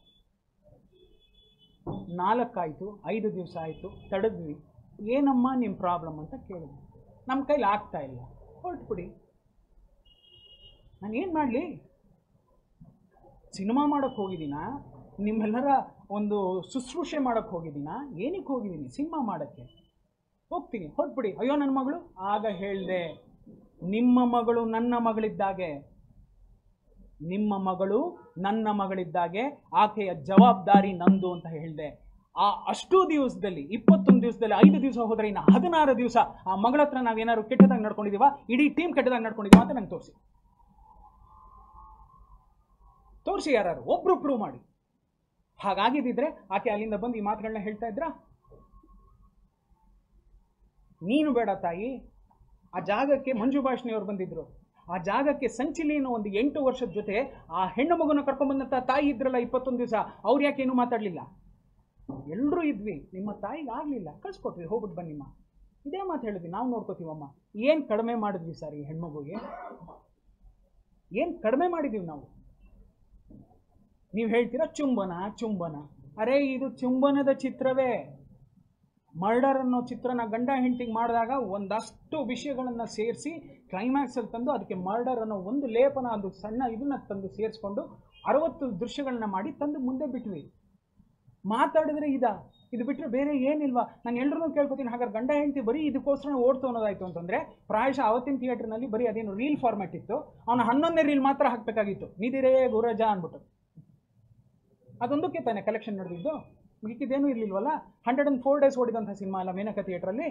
ನಾಲ್ಕಾಯಿತು ಐದು ದಿವಸ ಆಯಿತು ತಡೆದ್ವಿ ಏನಮ್ಮ ನಿಮ್ಮ ಪ್ರಾಬ್ಲಮ್ ಅಂತ ಕೇಳಿದ್ವಿ ನಮ್ಮ ಕೈಲಿ ಆಗ್ತಾ ಇಲ್ಲ ಹೊರಟ್ಬಿಡಿ ನಾನು ಏನು ಮಾಡಲಿ ಸಿನಿಮಾ ಮಾಡೋಕ್ಕೆ ಹೋಗಿದ್ದೀನ ನಿಮ್ಮೆಲ್ಲರ ಒಂದು ಶುಶ್ರೂಷೆ ಮಾಡೋಕ್ಕೆ ಹೋಗಿದ್ದೀನ ಏನಕ್ಕೆ ಹೋಗಿದ್ದೀನಿ ಸಿನಿಮಾ ಮಾಡೋಕ್ಕೆ ಹೋಗ್ತೀನಿ ಹೊರಟ್ಬಿಡಿ ಅಯ್ಯೋ ನನ್ನ ಮಗಳು ಆಗ ಹೇಳಿದೆ ನಿಮ್ಮ ಮಗಳು ನನ್ನ ಮಗಳಿದ್ದಾಗೆ ನಿಮ್ಮ ಮಗಳು ನನ್ನ ಮಗಳಿದ್ದಾಗೆ ಆಕೆಯ ಜವಾಬ್ದಾರಿ ನಂದು ಅಂತ ಹೇಳಿದೆ ಆ ಅಷ್ಟು ದಿವಸದಲ್ಲಿ ಇಪ್ಪತ್ತೊಂದು ದಿವಸದಲ್ಲಿ ಐದು ದಿವಸ ಹೋದ್ರೆ ಇನ್ನು ಹದಿನಾರು ದಿವಸ ಆ ಮಗಳ ಹತ್ರ ನಾವೇನಾದ್ರು ಕೆಟ್ಟದಾಗಿ ನಡ್ಕೊಂಡಿದೀವ ಇಡೀ ಟೀಮ್ ಕೆಟ್ಟದಾಗಿ ನಡ್ಕೊಂಡಿದೀವ ಅಂತ ನಂಗೆ ತೋರಿಸಿ ತೋರಿಸಿ ಯಾರು ಒಬ್ರು ಪ್ರೂವ್ ಮಾಡಿ ಹಾಗಾಗಿದ್ದಿದ್ರೆ ಆಕೆ ಅಲ್ಲಿಂದ ಬಂದು ಈ ಮಾತುಗಳನ್ನ ಹೇಳ್ತಾ ಇದ್ರಾ ನೀನು ಬೇಡ ತಾಯಿ ಆ ಜಾಗಕ್ಕೆ ಮಂಜು ಭಾಷಿಣಿ ಅವ್ರು ಬಂದಿದ್ರು ಆ ಜಾಗಕ್ಕೆ ಸಂಚಿಲಿ ಅನ್ನೋ ಒಂದು ಎಂಟು ವರ್ಷದ ಜೊತೆ ಆ ಹೆಣ್ಣು ಮಗುನ ಕರ್ಕೊಂಡ್ಬಂದಂಥ ತಾಯಿ ಇದ್ರಲ್ಲ ಇಪ್ಪತ್ತೊಂದು ದಿವಸ ಅವ್ರು ಯಾಕೆ ಏನೂ ಮಾತಾಡಲಿಲ್ಲ ಎಲ್ಲರೂ ಇದ್ವಿ ನಿಮ್ಮ ತಾಯಿಗೆ ಆಗಲಿಲ್ಲ ಕಳ್ಸ್ಕೊಟ್ವಿ ಹೋಗ್ಬಿಟ್ಟು ಬನ್ನಿಮ್ಮ ಇದೇ ಮಾತು ಹೇಳಿದ್ವಿ ನಾವು ನೋಡ್ಕೋತೀವಮ್ಮ ಏನು ಕಡಿಮೆ ಮಾಡಿದ್ವಿ ಸರ್ ಈ ಹೆಣ್ಮಗುಗೆ ಏನು ಕಡಿಮೆ ಮಾಡಿದ್ದೀವಿ ನಾವು ನೀವು ಹೇಳ್ತೀರಾ ಚುಂಬನ ಚುಂಬನ ಅರೆ ಇದು ಚುಂಬನದ ಚಿತ್ರವೇ ಮರ್ಡರ್ ಅನ್ನೋ ಚಿತ್ರನ ಗಂಡ ಹೆಂಡತಿಗೆ ಮಾಡಿದಾಗ ಒಂದಷ್ಟು ವಿಷಯಗಳನ್ನು ಸೇರಿಸಿ ಕ್ಲೈಮ್ಯಾಕ್ಸಲ್ಲಿ ತಂದು ಅದಕ್ಕೆ ಮರ್ಡರ್ ಅನ್ನೋ ಒಂದು ಲೇಪನ ಅದು ಸಣ್ಣ ಇದನ್ನ ತಂದು ಸೇರಿಸ್ಕೊಂಡು ಅರವತ್ತು ದೃಶ್ಯಗಳನ್ನ ಮಾಡಿ ತಂದು ಮುಂದೆ ಬಿಟ್ವಿ ಮಾತಾಡಿದ್ರೆ ಇದ ಇದು ಬಿಟ್ಟರೆ ಬೇರೆ ಏನಿಲ್ವಾ ನಾನು ಎಲ್ಲರೂ ಕೇಳ್ಕೊತೀನಿ ಹಾಗಾದ್ರೆ ಗಂಡ ಹೆಂಡತಿ ಬರೀ ಇದಕ್ಕೋಸ್ಕರ ಓಡ್ತು ಅನ್ನೋದಾಯ್ತು ಅಂತಂದರೆ ಪ್ರಾಯಶಃ ಅವತ್ತಿನ ಥಿಯೇಟ್ರ್ನಲ್ಲಿ ಬರೀ ಅದೇನು ರೀಲ್ ಫಾರ್ಮ್ಯಾಟ್ ಇತ್ತು ಅವನು ಹನ್ನೊಂದನೇ ರೀಲ್ ಮಾತ್ರ ಹಾಕಬೇಕಾಗಿತ್ತು ನಿದಿರೇ ಗುರಜ ಅಂದ್ಬಿಟ್ಟು ಅದೊಂದಕ್ಕೆ ತಾನೆ ಕಲೆಕ್ಷನ್ ನಡೆದಿದ್ದು ಮಿಕ್ಕಿದ್ದೇನೂ ಇರಲಿಲ್ವಲ್ಲ ಹಂಡ್ರೆಡ್ ಆ್ಯಂಡ್ ಫೋರ್ ಡೇಸ್ ಓಡಿದಂಥ ಸಿನಿಮಾ ಅಲ್ಲ ಮೇನಕ ಥಿಯೇಟ್ರಲ್ಲಿ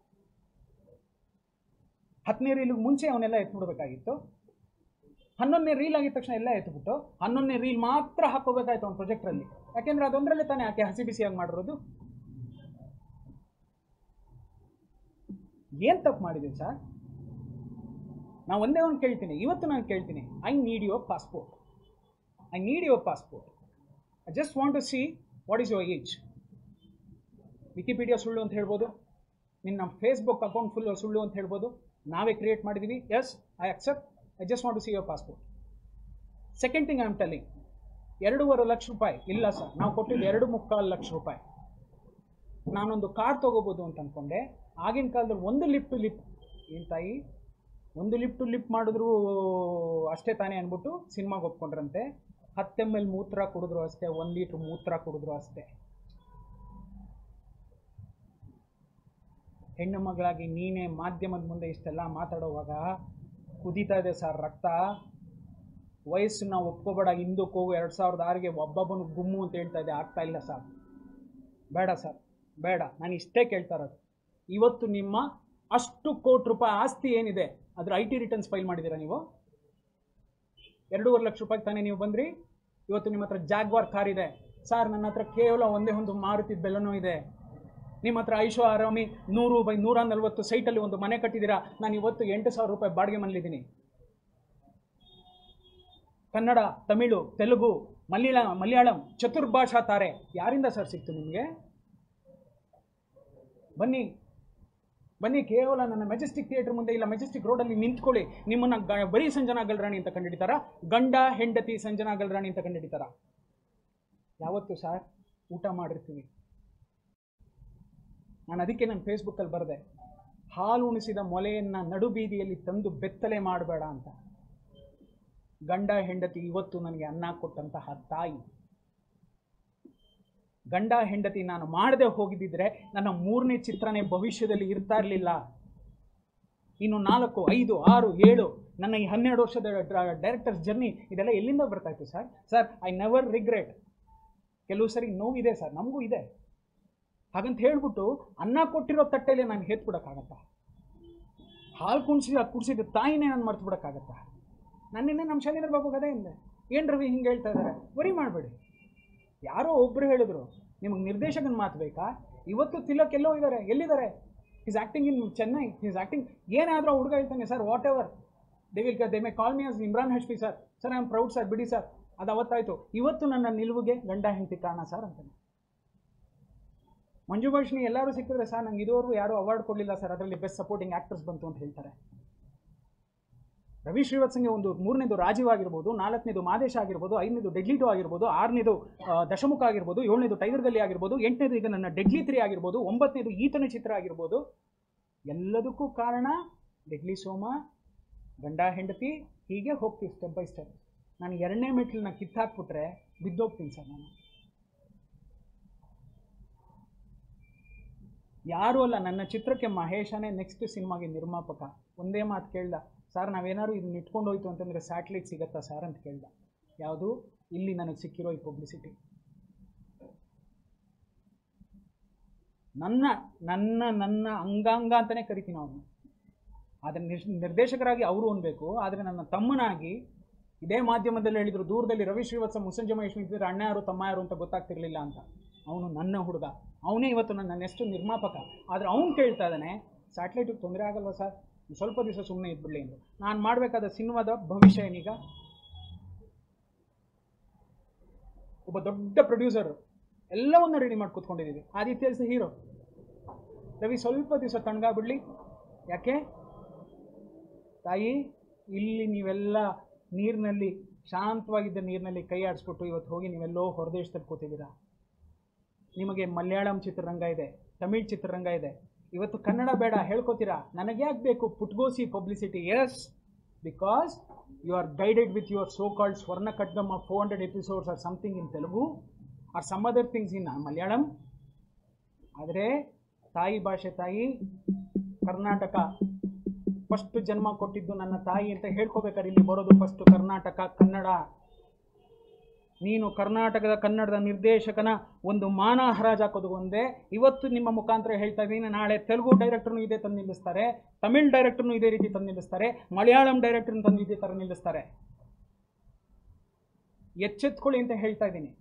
ಹತ್ತನೇ ರೀಲಿಗೆ ಮುಂಚೆ ಅವನ್ನೆಲ್ಲ ಎತ್ಬಿಡ್ಬೇಕಾಗಿತ್ತು ಹನ್ನೊಂದನೇ ರೀಲ್ ಆಗಿದ ತಕ್ಷಣ ಎಲ್ಲ ಎತ್ಬಿಟ್ಟು ಹನ್ನೊಂದನೇ ರೀಲ್ ಮಾತ್ರ ಹಾಕೋಬೇಕಾಯ್ತು ಅವ್ನ ಪ್ರೊಜೆಕ್ಟ್ರಲ್ಲಿ ಯಾಕೆಂದ್ರೆ ಅದೊಂದರಲ್ಲೇ ತಾನೇ ಯಾಕೆ ಹಸಿ ಬಿಸಿಯಾಗಿ ಮಾಡಿರೋದು ಏನು ತಪ್ಪು ಮಾಡಿದ್ದೀವಿ ಸರ್ ನಾವು ಒಂದೇ ಒಂದು ಕೇಳ್ತೀನಿ ಇವತ್ತು ನಾನು ಕೇಳ್ತೀನಿ I need your passport I need your passport I just want to see what is your age Wikipedia ಸುಳ್ಳು ಅಂತ ಹೇಳ್ಬೋದು ನಿನ್ನ ಫೇಸ್ಬುಕ್ ಅಕೌಂಟ್ ಫುಲ್ ಸುಳ್ಳು ಅಂತ ಹೇಳ್ಬೋದು ನಾವೇ ಕ್ರಿಯೇಟ್ ಮಾಡಿದ್ದೀವಿ yes I accept I just want to see your passport second thing I am telling ಎರಡೂವರೆ ಲಕ್ಷ ರೂಪಾಯಿ ಇಲ್ಲ ಸರ್ ನಾವು ಕೊಟ್ಟಿದ್ದು ಎರಡು ಮುಕ್ಕಾಲು ಲಕ್ಷ ರೂಪಾಯಿ ನಾನೊಂದು ಕಾರ್ ತೊಗೋಬೋದು ಅಂತ ಅಂದ್ಕೊಂಡೆ ಆಗಿನ ಕಾಲದಲ್ಲಿ ಒಂದು ಲಿಪ್ ಟು ಲಿಪ್ ಏನು ತಾಯಿ ಒಂದು ಲಿಪ್ ಟು ಲಿಪ್ ಮಾಡಿದ್ರು ಅಷ್ಟೇ ತಾನೇ ಅಂದ್ಬಿಟ್ಟು ಸಿನಿಮಾಗೆ ಒಪ್ಕೊಂಡ್ರಂತೆ ಹತ್ತು ಎಮ್ ಎಲ್ ಮೂತ್ರ ಕುಡಿದ್ರು ಅಷ್ಟೇ ಒಂದು ಲೀಟ್ರ್ ಮೂತ್ರ ಕುಡಿದ್ರು ಅಷ್ಟೇ ಹೆಣ್ಣು ಮಗಳಾಗಿ ನೀನೇ ಮಾಧ್ಯಮದ ಮುಂದೆ ಇಷ್ಟೆಲ್ಲ ಮಾತಾಡೋವಾಗ ಕುದೀತಾ ಇದೆ ಸರ್ ರಕ್ತ ವಯಸ್ಸನ್ನ ಒಪ್ಕೋಬೇಡ ಹಿಂದಕ್ಕೆ ಹೋಗು ಎರಡು ಸಾವಿರದ ಆರಿಗೆ ಒಬ್ಬೊಬ್ಬನು ಗುಮ್ಮು ಅಂತ ಹೇಳ್ತಾ ಇದೆ ಆಗ್ತಾ ಇಲ್ಲ ಸರ್ ಬೇಡ ಸರ್ ಬೇಡ ನಾನು ಇಷ್ಟೇ ಕೇಳ್ತಾ ಇರೋದು ಇವತ್ತು ನಿಮ್ಮ ಅಷ್ಟು ಕೋಟಿ ರೂಪಾಯಿ ಆಸ್ತಿ ಏನಿದೆ ಅದ್ರ ಐ ಟಿ ರಿಟರ್ನ್ಸ್ ಫೈಲ್ ಮಾಡಿದ್ದೀರಾ ನೀವು ಎರಡೂವರೆ ಲಕ್ಷ ರೂಪಾಯಿ ತಾನೇ ನೀವು ಬಂದ್ರಿ ಇವತ್ತು ನಿಮ್ಮ ಹತ್ರ ಜಾಗ್ವಾರ್ ಕಾರ್ ಇದೆ ಸರ್ ನನ್ನ ಹತ್ರ ಕೇವಲ ಒಂದೇ ಒಂದು ಮಾರುತಿ ಬೆಲ್ಲನೂ ಇದೆ ನಿಮ್ಮ ಹತ್ರ ಐಶೋ ಆರಾಮಿ ನೂರು ಬೈ ನೂರ ನಲ್ವತ್ತು ಸೈಟಲ್ಲಿ ಒಂದು ಮನೆ ಕಟ್ಟಿದ್ದೀರಾ ನಾನು ಇವತ್ತು ಎಂಟು ಸಾವಿರ ರೂಪಾಯಿ ಬಾಡಿಗೆ ಮನೇಲಿದ್ದೀನಿ ಕನ್ನಡ ತಮಿಳು ತೆಲುಗು ಮಲಯಾಳ ಮಲಯಾಳಂ ಚತುರ್ಭಾಷಾ ತಾರೆ ಯಾರಿಂದ ಸರ್ ಸಿಕ್ತು ನಿಮಗೆ ಬನ್ನಿ ಬನ್ನಿ ಕೇವಲ ನನ್ನ ಮೆಜೆಸ್ಟಿಕ್ ಥಿಯೇಟರ್ ಮುಂದೆ ಇಲ್ಲ ಮೆಜೆಸ್ಟಿಕ್ ರೋಡಲ್ಲಿ ನಿಂತ್ಕೊಳ್ಳಿ ನಿಮ್ಮನ್ನ ಗ ಬರೀ ಸಂಜನಾ ಗಲ್ರಾಣಿ ಅಂತ ಕಂಡಿಡಿತಾರ ಗಂಡ ಹೆಂಡತಿ ಸಂಜನಾ ಗಲ್ರಾಣಿ ಅಂತ ಕಂಡಿಡಿತಾರ ಯಾವತ್ತು ಸರ್ ಊಟ ಮಾಡಿರ್ತೀವಿ ನಾನು ಅದಕ್ಕೆ ನನ್ನ ಫೇಸ್ಬುಕ್ಕಲ್ಲಿ ಬರೆದೆ ಹಾಲು ಉಣಿಸಿದ ಮೊಲೆಯನ್ನು ನಡು ಬೀದಿಯಲ್ಲಿ ತಂದು ಬೆತ್ತಲೆ ಮಾಡಬೇಡ ಅಂತ ಗಂಡ ಹೆಂಡತಿ ಇವತ್ತು ನನಗೆ ಅನ್ನ ಕೊಟ್ಟಂತಹ ತಾಯಿ ಗಂಡ ಹೆಂಡತಿ ನಾನು ಮಾಡದೆ ಹೋಗಿದ್ದಿದ್ರೆ ನನ್ನ ಮೂರನೇ ಚಿತ್ರನೇ ಭವಿಷ್ಯದಲ್ಲಿ ಇರ್ತಾ ಇರಲಿಲ್ಲ ಇನ್ನು ನಾಲ್ಕು ಐದು ಆರು ಏಳು ನನ್ನ ಈ ಹನ್ನೆರಡು ವರ್ಷದ ಡೈರೆಕ್ಟರ್ಸ್ ಜರ್ನಿ ಇದೆಲ್ಲ ಎಲ್ಲಿಂದ ಬರ್ತಾ ಇತ್ತು sir sir I never regret ಕೆಲವು ಸರಿ ನೋವಿದೆ ಸರ್ ನಮಗೂ ಇದೆ ಹಾಗಂತ ಹೇಳ್ಬಿಟ್ಟು ಅನ್ನ ಕೊಟ್ಟಿರೋ ತಟ್ಟೆಯಲ್ಲಿ ನಾನು ಹೇತ್ ಬಿಡೋಕ್ಕಾಗತ್ತಾ ಹಾಲು ಕುಣಿಸಿ ಕುಡಿಸಿದ ತಾಯಿನೇ ನಾನು ಮರ್ತು ಬಿಡೋಕ್ಕಾಗತ್ತಾ ನನ್ನಿನ್ನೆ ನಮ್ಮ ಶೈಲೇಂದ್ರ ಬಾಬು ಗದೆ ಹಿಂದೆ ಏನು ರವಿ ಹಿಂಗೆ ಹೇಳ್ತಾ ಇದ್ದಾರೆ ವರಿ ಮಾಡಬೇಡಿ ಯಾರೋ ಒಬ್ಬರು ಹೇಳಿದ್ರು ನಿಮಗೆ ನಿರ್ದೇಶಕನ ಮಾತು ಬೇಕಾ ಇವತ್ತು ತಿಲಕ್ ಎಲ್ಲೋ ಇದ್ದಾರೆ ಎಲ್ಲಿದ್ದಾರೆ is acting in Chennai is acting ಏನಾದರೂ ಹುಡುಗ ಹೇಳ್ತಾನೆ sir whatever they will they may call me as Imran Hashmi sir sir I am proud sir ಬಿಡಿ ಸರ್ ಅದು ಅವತ್ತಾಯಿತು ಇವತ್ತು ನನ್ನ ನಿಲುವಿಗೆ ಗಂಡ ಹೆಂಡತಿ ಕಾರಣ ಸರ್ ಅಂತಾನೆ ಮಂಜು ಭಾಷಿಣಿ ಎಲ್ಲರೂ ಸಿಕ್ಕಿದ್ರೆ ಸರ್ ನಂಗೆ ಇದುವರೆಗೂ ಯಾರೂ ಅವಾರ್ಡ್ ಕೊಡಲಿಲ್ಲ ಸರ್ ಅದರಲ್ಲಿ ಬೆಸ್ಟ್ ಸಪೋರ್ಟಿಂಗ್ ಆ್ಯಕ್ಟರ್ಸ್ ಬಂತು ಅಂತ ಹೇಳ್ತಾರೆ ರವಿ ಶ್ರೀವತ್ಸಂಗೆ ಒಂದು ಮೂರನೇದು ರಾಜೀವ್ ಆಗಿರ್ಬೋದು ನಾಲ್ಕನೇದು ಮಾದೇಶ ಆಗಿರ್ಬೋದು ಐದನೇದು ಡೆಡ್ಲಿ ಟು ಆಗಿರ್ಬೋದು ಆರನೇದು ಆ, ದಶಮುಖ ಆಗಿರ್ಬೋದು ಏಳನೇದು ಟೈಗರ್ ಗಲ್ಲಿ ಆಗಿರ್ಬೋದು ಎಂಟನೇದು ಈಗ ನನ್ನ ಡೆಡ್ಲಿ ತ್ರೀ ಆಗಿರ್ಬೋದು ಒಂಬತ್ತನೇದು ಈತನ ಚಿತ್ರ ಆಗಿರ್ಬೋದು ಎಲ್ಲದಕ್ಕೂ ಕಾರಣ ಡೆಡ್ಲಿ ಸೋಮ ಗಂಡ ಹೆಂಡತಿ ಹೀಗೆ ಹೋಗ್ತೀವಿ ಸ್ಟೆಪ್ ಬೈ ಸ್ಟೆಪ್ ನಾನು ಎರಡನೇ ಮೆಟ್ಲನ್ನ ಕಿತ್ತಾಕ್ಬಿಟ್ರೆ ಬಿದ್ದೋಗ್ತೀನಿ ಸರ್ ನಾನು ಯಾರೂ ಅಲ್ಲ ನನ್ನ ಚಿತ್ರಕ್ಕೆ ಮಹೇಶನೇ ನೆಕ್ಸ್ಟ್ ಸಿನಿಮಾಗೆ ನಿರ್ಮಾಪಕ ಒಂದೇ ಮಾತು ಕೇಳ್ದ ಸರ್ ನಾವೇನಾದ್ರು ಇದನ್ನ ಇಟ್ಕೊಂಡು ಹೋಯ್ತು ಅಂತಂದರೆ ಸ್ಯಾಟ್ಲೈಟ್ ಸಿಗತ್ತಾ ಸರ್ ಅಂತ ಕೇಳ್ದ ಯಾವುದು ಇಲ್ಲಿ ನನಗೆ ಸಿಕ್ಕಿರೋ ಈ ಪಬ್ಲಿಸಿಟಿ ನನ್ನ ನನ್ನ ನನ್ನ ಅಂಗಾಂಗ ಅಂತಲೇ ಕರಿತೀನಿ ಅವನು ಆದರೆ ನಿರ್ ನಿರ್ದೇಶಕರಾಗಿ ಅವರು ಅನ್ಬೇಕು ಆದರೆ ನನ್ನ ತಮ್ಮನಾಗಿ ಇದೇ ಮಾಧ್ಯಮದಲ್ಲಿ ಹೇಳಿದ್ರು ದೂರದಲ್ಲಿ ರವಿ ಶ್ರೀವತ್ಸ ಮುಸಂಜ ಮಹೇಶ್ ನಿಂತಿದ್ರೆ ಅಣ್ಣ ಯಾರು ತಮ್ಮ ಯಾರು ಅಂತ ಗೊತ್ತಾಗ್ತಿರ್ಲಿಲ್ಲ ಅಂತ ಅವನು ನನ್ನ ಹುಡುಗ ಅವನೇ ಇವತ್ತು ನನ್ನ ನೆಕ್ಸ್ಟ್ ನಿರ್ಮಾಪಕ ಆದರೆ ಅವನು ಕೇಳ್ತಾ ಇದ್ದಾನೆ ಸ್ಯಾಟ್ಲೈಟಿಗೆ ತೊಂದರೆ ಆಗಲ್ವಾ ಸರ್ ಸ್ವಲ್ಪ ದಿವಸ ಸುಮ್ಮನೆ ಇದ್ಬಿಡ್ಲಿ ಎಂದು ನಾನು ಮಾಡಬೇಕಾದ ಸಿನಿಮಾದ ಭವಿಷ್ಯ ಏನೀಗ ಒಬ್ಬ ದೊಡ್ಡ ಪ್ರೊಡ್ಯೂಸರ್ ಎಲ್ಲವನ್ನ ರೆಡಿ ಮಾಡಿ ಕೂತ್ಕೊಂಡಿದ್ದೀವಿ ಆದಿತ್ಯ ಇಸ್ ಹೀರೋ ರವಿ ಸ್ವಲ್ಪ ದಿವಸ ತಣ್ಣಗಾಗ್ಬಿಡ್ಲಿ ಯಾಕೆ ತಾಯಿ ಇಲ್ಲಿ ನೀವೆಲ್ಲ ನೀರಿನಲ್ಲಿ ಶಾಂತವಾಗಿದ್ದ ನೀರಿನಲ್ಲಿ ಕೈ ಆಡಿಸ್ಬಿಟ್ಟು ಇವತ್ತು ಹೋಗಿ ನೀವೆಲ್ಲೋ ಹೊರದೇಶದಲ್ಲಿ ಕೂತಿದ್ದೀರಾ ನಿಮಗೆ ಮಲಯಾಳಂ ಚಿತ್ರರಂಗ ಇದೆ ತಮಿಳ್ ಚಿತ್ರರಂಗ ಇದೆ ಇವತ್ತು ಕನ್ನಡ ಬೇಡ ಹೇಳ್ಕೊತೀರಾ ನನಗೆ ಯಾಕೆ ಬೇಕು ಪುಟ್ಗೋಸಿ publicity yes because you are guided with your so called Swarna Khadgam of four hundred episodes or something in Telugu or some other things in Malayalam ಆದರೆ ತಾಯಿ ಭಾಷೆ ತಾಯಿ ಕರ್ನಾಟಕ ಫಸ್ಟ್ ಜನ್ಮ ಕೊಟ್ಟಿದ್ದು ನನ್ನ ತಾಯಿ ಅಂತ ಹೇಳ್ಕೋಬೇಕಾದ್ರೆ ಇಲ್ಲಿ ಬರೋದು ಫಸ್ಟ್ ಕರ್ನಾಟಕ ಕನ್ನಡ ನೀನು ಕರ್ನಾಟಕದ ಕನ್ನಡದ ನಿರ್ದೇಶಕನ ಒಂದು ಮಾನ ಹರಾಜ್ ಹಾಕೋದು ಒಂದೇ ಇವತ್ತು ನಿಮ್ಮ ಮುಖಾಂತರ ಹೇಳ್ತಾ ಇದ್ದೀನಿ ನಾಳೆ ತೆಲುಗು ಡೈರೆಕ್ಟರ್ನು ಇದೇ ತಂದು ನಿಲ್ಲಿಸ್ತಾರೆ ತಮಿಳ್ ಡೈರೆಕ್ಟರ್ನು ಇದೇ ರೀತಿ ತಂದು ನಿಲ್ಲಿಸ್ತಾರೆ ಮಲಯಾಳಂ ಡೈರೆಕ್ಟರ್ನು ತಂದು ಇದೇ ಥರ ನಿಲ್ಲಿಸ್ತಾರೆ ಎಚ್ಚೆತ್ಕೊಳ್ಳಿ ಅಂತ ಹೇಳ್ತಾ ಇದ್ದೀನಿ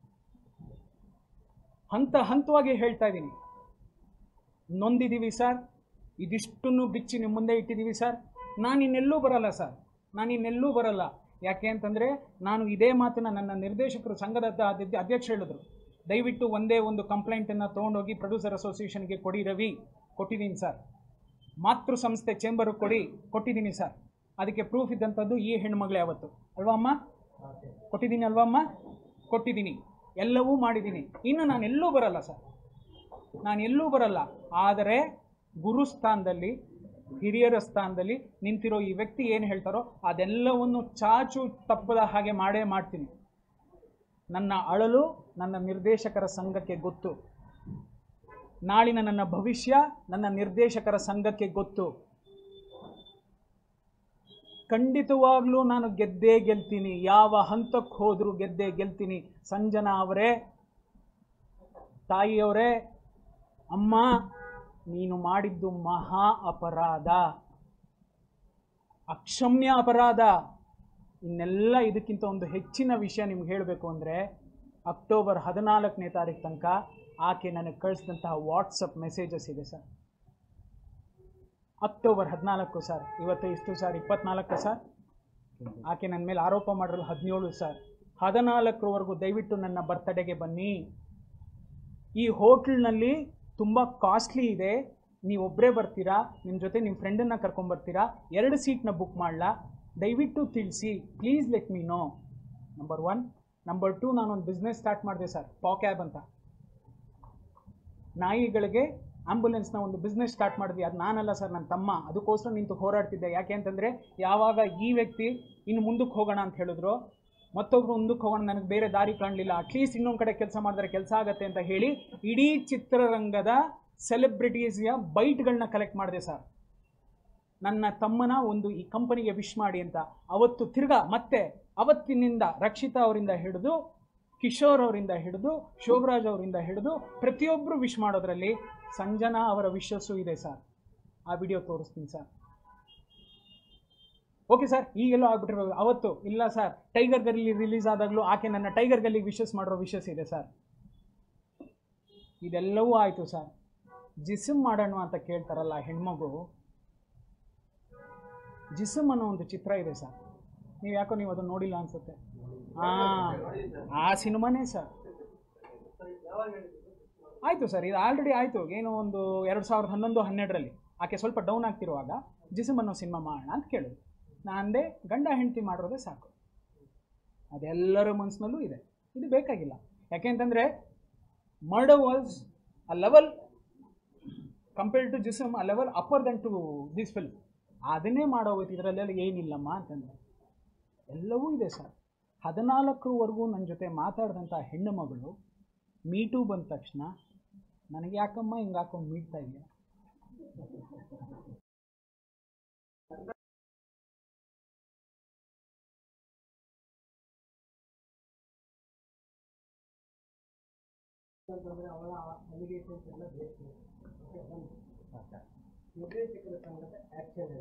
ಹಂತ ಹಂತವಾಗಿ ಹೇಳ್ತಾ ಇದ್ದೀನಿ ನೊಂದಿದ್ದೀವಿ ಸರ್ ಇದಿಷ್ಟನ್ನು ಬಿಚ್ಚಿ ನಿಮ್ಮ ಮುಂದೆ ಇಟ್ಟಿದ್ದೀವಿ ಸರ್ ನಾನು ಇನ್ನೆಲ್ಲೂ ಬರಲ್ಲ ಸರ್ ನಾನು ಇನ್ನೆಲ್ಲೂ ಬರಲ್ಲ ಯಾಕೆ ಅಂತಂದರೆ ನಾನು ಇದೇ ಮಾತನ್ನು ನನ್ನ ನಿರ್ದೇಶಕರು ಸಂಘದ ಅಧ್ಯ- ಅಧ್ಯ- ಅಧ್ಯಕ್ಷ ಹೇಳಿದ್ರು ದಯವಿಟ್ಟು ಒಂದೇ ಒಂದು ಕಂಪ್ಲೇಂಟನ್ನು ತೊಗೊಂಡೋಗಿ ಪ್ರೊಡ್ಯೂಸರ್ ಅಸೋಸಿಯೇಷನ್ಗೆ ಕೊಡಿ ರವಿ ಕೊಟ್ಟಿದ್ದೀನಿ ಸರ್ ಮಾತೃ ಸಂಸ್ಥೆ ಚೇಂಬರ್ಗೆ ಕೊಡಿ ಕೊಟ್ಟಿದ್ದೀನಿ ಸರ್ ಅದಕ್ಕೆ ಪ್ರೂಫ್ ಇದ್ದಂಥದ್ದು ಈ ಹೆಣ್ಮಗಳೇ ಅವತ್ತು ಅಲ್ವಾ ಅಮ್ಮ ಕೊಟ್ಟಿದ್ದೀನಿ ಅಲ್ವಾ ಅಮ್ಮ ಕೊಟ್ಟಿದ್ದೀನಿ ಎಲ್ಲವೂ ಮಾಡಿದ್ದೀನಿ ಇನ್ನು ನಾನು ಎಲ್ಲೂ ಬರಲ್ಲ ಸರ್ ನಾನು ಎಲ್ಲೂ ಬರಲ್ಲ ಆದರೆ ಗುರುಸ್ಥಾನದಲ್ಲಿ ಹಿರಿಯರ ಸ್ಥಾನದಲ್ಲಿ ನಿಂತಿರೋ ಈ ವ್ಯಕ್ತಿ ಏನು ಹೇಳ್ತಾರೋ ಅದೆಲ್ಲವನ್ನು ಚಾಚು ತಪ್ಪದ ಹಾಗೆ ಮಾಡೇ ಮಾಡ್ತೀನಿ ನನ್ನ ಅಳಲು ನನ್ನ ನಿರ್ದೇಶಕರ ಸಂಘಕ್ಕೆ ಗೊತ್ತು ನಾಳಿನ ನನ್ನ ಭವಿಷ್ಯ ನನ್ನ ನಿರ್ದೇಶಕರ ಸಂಘಕ್ಕೆ ಗೊತ್ತು ಖಂಡಿತವಾಗ್ಲೂ ನಾನು ಗೆದ್ದೇ ಗೆಲ್ತೀನಿ ಯಾವ ಹಂತಕ್ಕೆ ಹೋದರೂ ಗೆದ್ದೇ ಗೆಲ್ತೀನಿ ಸಂಜನಾ ಅವರೇ ತಾಯಿಯವರೇ ಅಮ್ಮ ನೀನು ಮಾಡಿದ್ದು ಮಹಾ ಅಪರಾಧ ಅಕ್ಷಮ್ಯ ಅಪರಾಧ ಇನ್ನೆಲ್ಲ ಇದಕ್ಕಿಂತ ಒಂದು ಹೆಚ್ಚಿನ ವಿಷಯ ನಿಮ್ಗೆ ಹೇಳಬೇಕು ಅಂದರೆ ಅಕ್ಟೋಬರ್ ಹದಿನಾಲ್ಕನೇ ತಾರೀಕು ತನಕ ಆಕೆ ನನಗೆ ಕಳಿಸಿದಂತಹ ವಾಟ್ಸಪ್ ಮೆಸೇಜಸ್ ಇದೆ ಸರ್ ಅಕ್ಟೋಬರ್ ಹದಿನಾಲ್ಕು ಸರ್ ಇವತ್ತು ಇಷ್ಟು ಸರ್ ಇಪ್ಪತ್ನಾಲ್ಕು ಸರ್ ಆಕೆ ನನ್ನ ಮೇಲೆ ಆರೋಪ ಮಾಡಿರೋದು ಹದಿನೇಳು ಸರ್ ಹದಿನಾಲ್ಕರವರೆಗೂ ದಯವಿಟ್ಟು ನನ್ನ ಬರ್ತಡೆಗೆ ಬನ್ನಿ ಈ ಹೋಟ್ಲ್ನಲ್ಲಿ ತುಂಬ ಕಾಸ್ಟ್ಲಿ ಇದೆ ನೀವೊಬ್ಬರೇ ಬರ್ತೀರಾ ನಿಮ್ಮ ಜೊತೆ ನಿಮ್ಮ ಫ್ರೆಂಡನ್ನು ಕರ್ಕೊಂಬರ್ತೀರಾ ಎರಡು ಸೀಟ್ನ ಬುಕ್ ಮಾಡಲಾ ದಯವಿಟ್ಟು ತಿಳಿಸಿ please let me know number one number two ನಾನೊಂದು ಬಿಸ್ನೆಸ್ ಸ್ಟಾರ್ಟ್ ಮಾಡಿದೆ ಸರ್ ಪಾಕ್ಯಾಬ್ ಅಂತ ನಾಯಿಗಳಿಗೆ ಆಂಬುಲೆನ್ಸ್ನ ಒಂದು ಬಿಸ್ನೆಸ್ ಸ್ಟಾರ್ಟ್ ಮಾಡಿದ್ವಿ ಅದು ನಾನಲ್ಲ ಸರ್ ನನ್ನ ತಮ್ಮ ಅದಕ್ಕೋಸ್ಕರ ನಿಂತು ಹೋರಾಡ್ತಿದ್ದೆ ಯಾಕೆ ಅಂತಂದರೆ ಯಾವಾಗ ಈ ವ್ಯಕ್ತಿ ಇನ್ನು ಮುಂದಕ್ಕೆ ಹೋಗೋಣ ಅಂತ ಹೇಳಿದ್ರು ಮತ್ತೊಬ್ರು ಮುಂದಕ್ಕೆ ಹೋಗೋಣ ನನಗೆ ಬೇರೆ ದಾರಿ ಕಾಣಲಿಲ್ಲ ಅಟ್ಲೀಸ್ಟ್ ಇನ್ನೊಂದು ಕಡೆ ಕೆಲಸ ಮಾಡಿದ್ರೆ ಕೆಲಸ ಆಗತ್ತೆ ಅಂತ ಹೇಳಿ ಇಡೀ ಚಿತ್ರರಂಗದ ಸೆಲೆಬ್ರಿಟೀಸ್ಯ ಬೈಟ್ಗಳನ್ನ ಕಲೆಕ್ಟ್ ಮಾಡಿದೆ ಸರ್ ನನ್ನ ತಮ್ಮನ ಒಂದು ಈ ಕಂಪನಿಗೆ ವಿಶ್ ಮಾಡಿ ಅಂತ ಅವತ್ತು ತಿರ್ಗಾ ಮತ್ತೆ ಅವತ್ತಿನಿಂದ ರಕ್ಷಿತಾ ಅವರಿಂದ ಹಿಡಿದು ಕಿಶೋರ್ ಅವರಿಂದ ಹಿಡಿದು ಶೋಭರಾಜ್ ಅವರಿಂದ ಹಿಡಿದು ಪ್ರತಿಯೊಬ್ಬರು ವಿಶ್ ಮಾಡೋದ್ರಲ್ಲಿ ಸಂಜನಾ ಅವರ ವಿಶಸ್ಸು ಇದೆ ಸರ್ ಆ ವಿಡಿಯೋ ತೋರಿಸ್ತೀನಿ ಸರ್ ಓಕೆ ಸರ್ ಈಗೆಲ್ಲೋ ಆಗ್ಬಿಟ್ಟಿರ್ಬೋದು ಅವತ್ತು ಇಲ್ಲ ಸರ್ ಟೈಗರ್ ಗಲ್ಲಿ ರಿಲೀಸ್ ಆದಾಗಲೂ ಆಕೆ ನನ್ನ ಟೈಗರ್ ಗಲ್ಲಿ ವಿಶಸ್ ಮಾಡಿರೋ ವಿಶಸ್ ಇದೆ ಸರ್ ಇದೆಲ್ಲವೂ ಆಯಿತು ಸರ್ ಜಿಸ್ಮ್ ಮಾಡೋಣ ಅಂತ ಕೇಳ್ತಾರಲ್ಲ ಹೆಣ್ಮಗು ಜಿಸ್ಮ್ ಅನ್ನೋ ಒಂದು ಚಿತ್ರ ಇದೆ ಸರ್ ನೀವು ಯಾಕೋ ನೀವು ಅದನ್ನು ನೋಡಿಲ್ಲ ಅನ್ಸುತ್ತೆ ಹಾಂ ಆ ಸಿನಿಮಾನೇ ಸರ್ ಆಯಿತು ಸರ್ ಇದು ಆಲ್ರೆಡಿ ಆಯಿತು ಏನು ಒಂದು ಎರಡು ಸಾವಿರದ ಹನ್ನೊಂದು ಹನ್ನೆರಡರಲ್ಲಿ ಆಕೆ ಸ್ವಲ್ಪ ಡೌನ್ ಆಗ್ತಿರುವಾಗ ಜಿಸಮ್ ಅನ್ನೋ ಸಿನಿಮಾ ಮಾಡೋಣ ಅಂತ ಕೇಳಿದ್ರು ನಾನು ಅಂದೆ ಗಂಡ ಹೆಂಡತಿ ಮಾಡಿರೋದೇ ಸಾಕು ಅದೆಲ್ಲರ ಮನಸ್ಸಿನಲ್ಲೂ ಇದೆ ಇದು ಬೇಕಾಗಿಲ್ಲ ಯಾಕೆಂತಂದರೆ Murder was a level compared to Jism a level upper then to this film ಅದನ್ನೇ ಮಾಡೋಗುತ್ತೆ ಇದರಲ್ಲೆಲ್ಲ ಏನಿಲ್ಲಮ್ಮ ಅಂತಂದರೆ ಎಲ್ಲವೂ ಇದೆ ಸರ್ ಹದಿನಾಲ್ಕರವರೆಗೂ ನನ್ನ ಜೊತೆ ಮಾತಾಡಿದಂಥ ಹೆಣ್ಣು ಮಗಳು ಮೀಟು ಬಂದ ತಕ್ಷಣ ನನಗೆ ಯಾಕಮ್ಮ ಹಿಂಗೆ ಹಾಕೊಂಡು ಮೀಡ್ತಾ ಇದೆಯಾ ಅವಳ ಅಲಿಗೇಷನ್ಸ್ ಎಲ್ಲ ಬೇಕು ನಿರ್ದೇಶಕರ ಸಂಘದ ಆ್ಯಕ್ಷನ್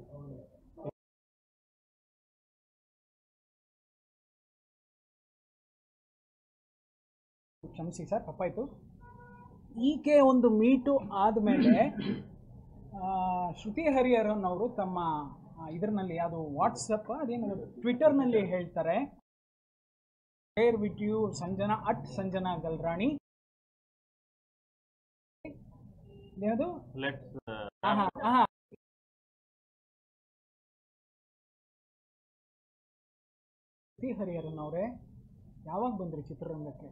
ಕ್ಷಮಿಸಿ ಸರ್ ತಪ್ಪಾಯಿತು ಈಕೆ ಒಂದು ಮೀಟು ಆದಮೇಲೆ ಆ, ಶ್ರುತಿ ಹರಿಹರನ್ ಅವರು ತಮ್ಮ ಇದರಲ್ಲಿ ಅದು ವಾಟ್ಸಪ್ ಅದೇನು ಟ್ವಿಟರ್ನಲ್ಲಿ ಹೇಳ್ತಾರೆ share with you Sanjana at Sanjana Galrani ಇದೇನದು ಲೆಟ್ಸ್ ಆಹಾ, ಆಹಾ. ಶ್ರುತಿ ಹರಿಹರನ್ ಅವರೇ ಯಾವಾಗ ಬಂದ್ರಿ ಚಿತ್ರರಂಗಕ್ಕೆ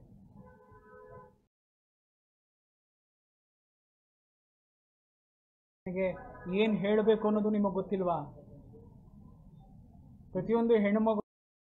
ನಿಮಗೆ ಏನ್ ಹೇಳಬೇಕು ಅನ್ನೋದು ನಿಮಗೆ ಗೊತ್ತಿಲ್ವಾ ಪ್ರತಿಯೊಂದು ಹೆಣ್ಣುಮಗು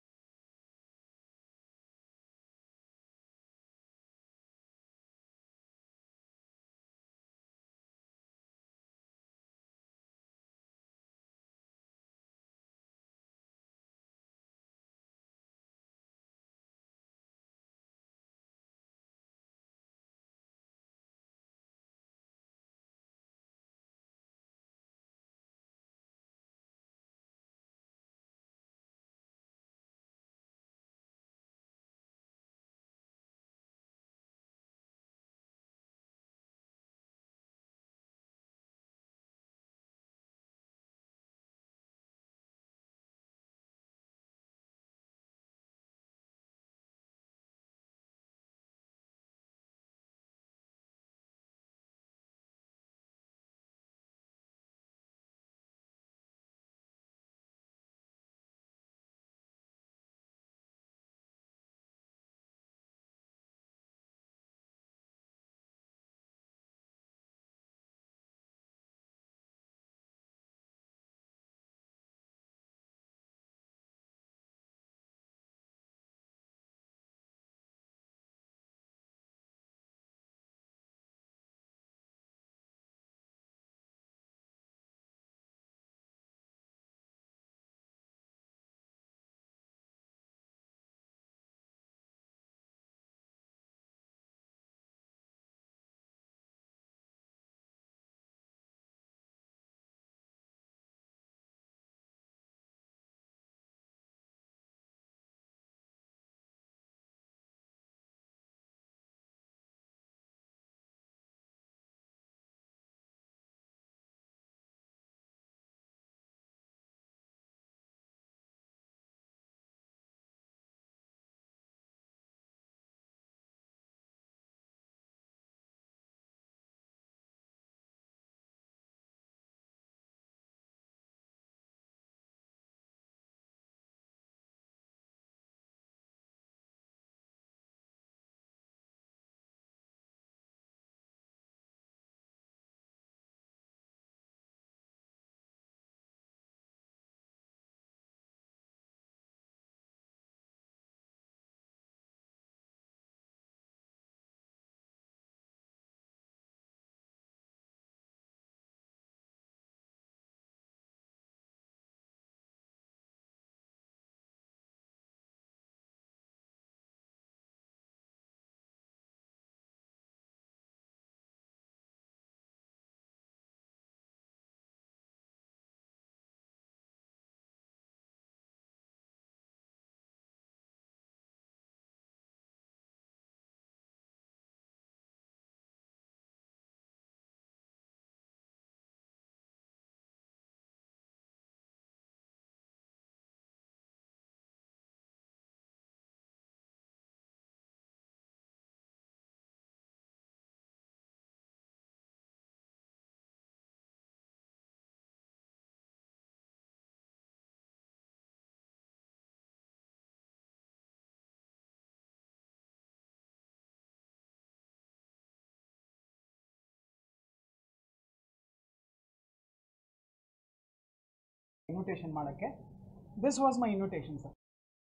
ಇನ್ವಿಟೇಷನ್ ಮಾಡೋಕ್ಕೆ this was my invitation sir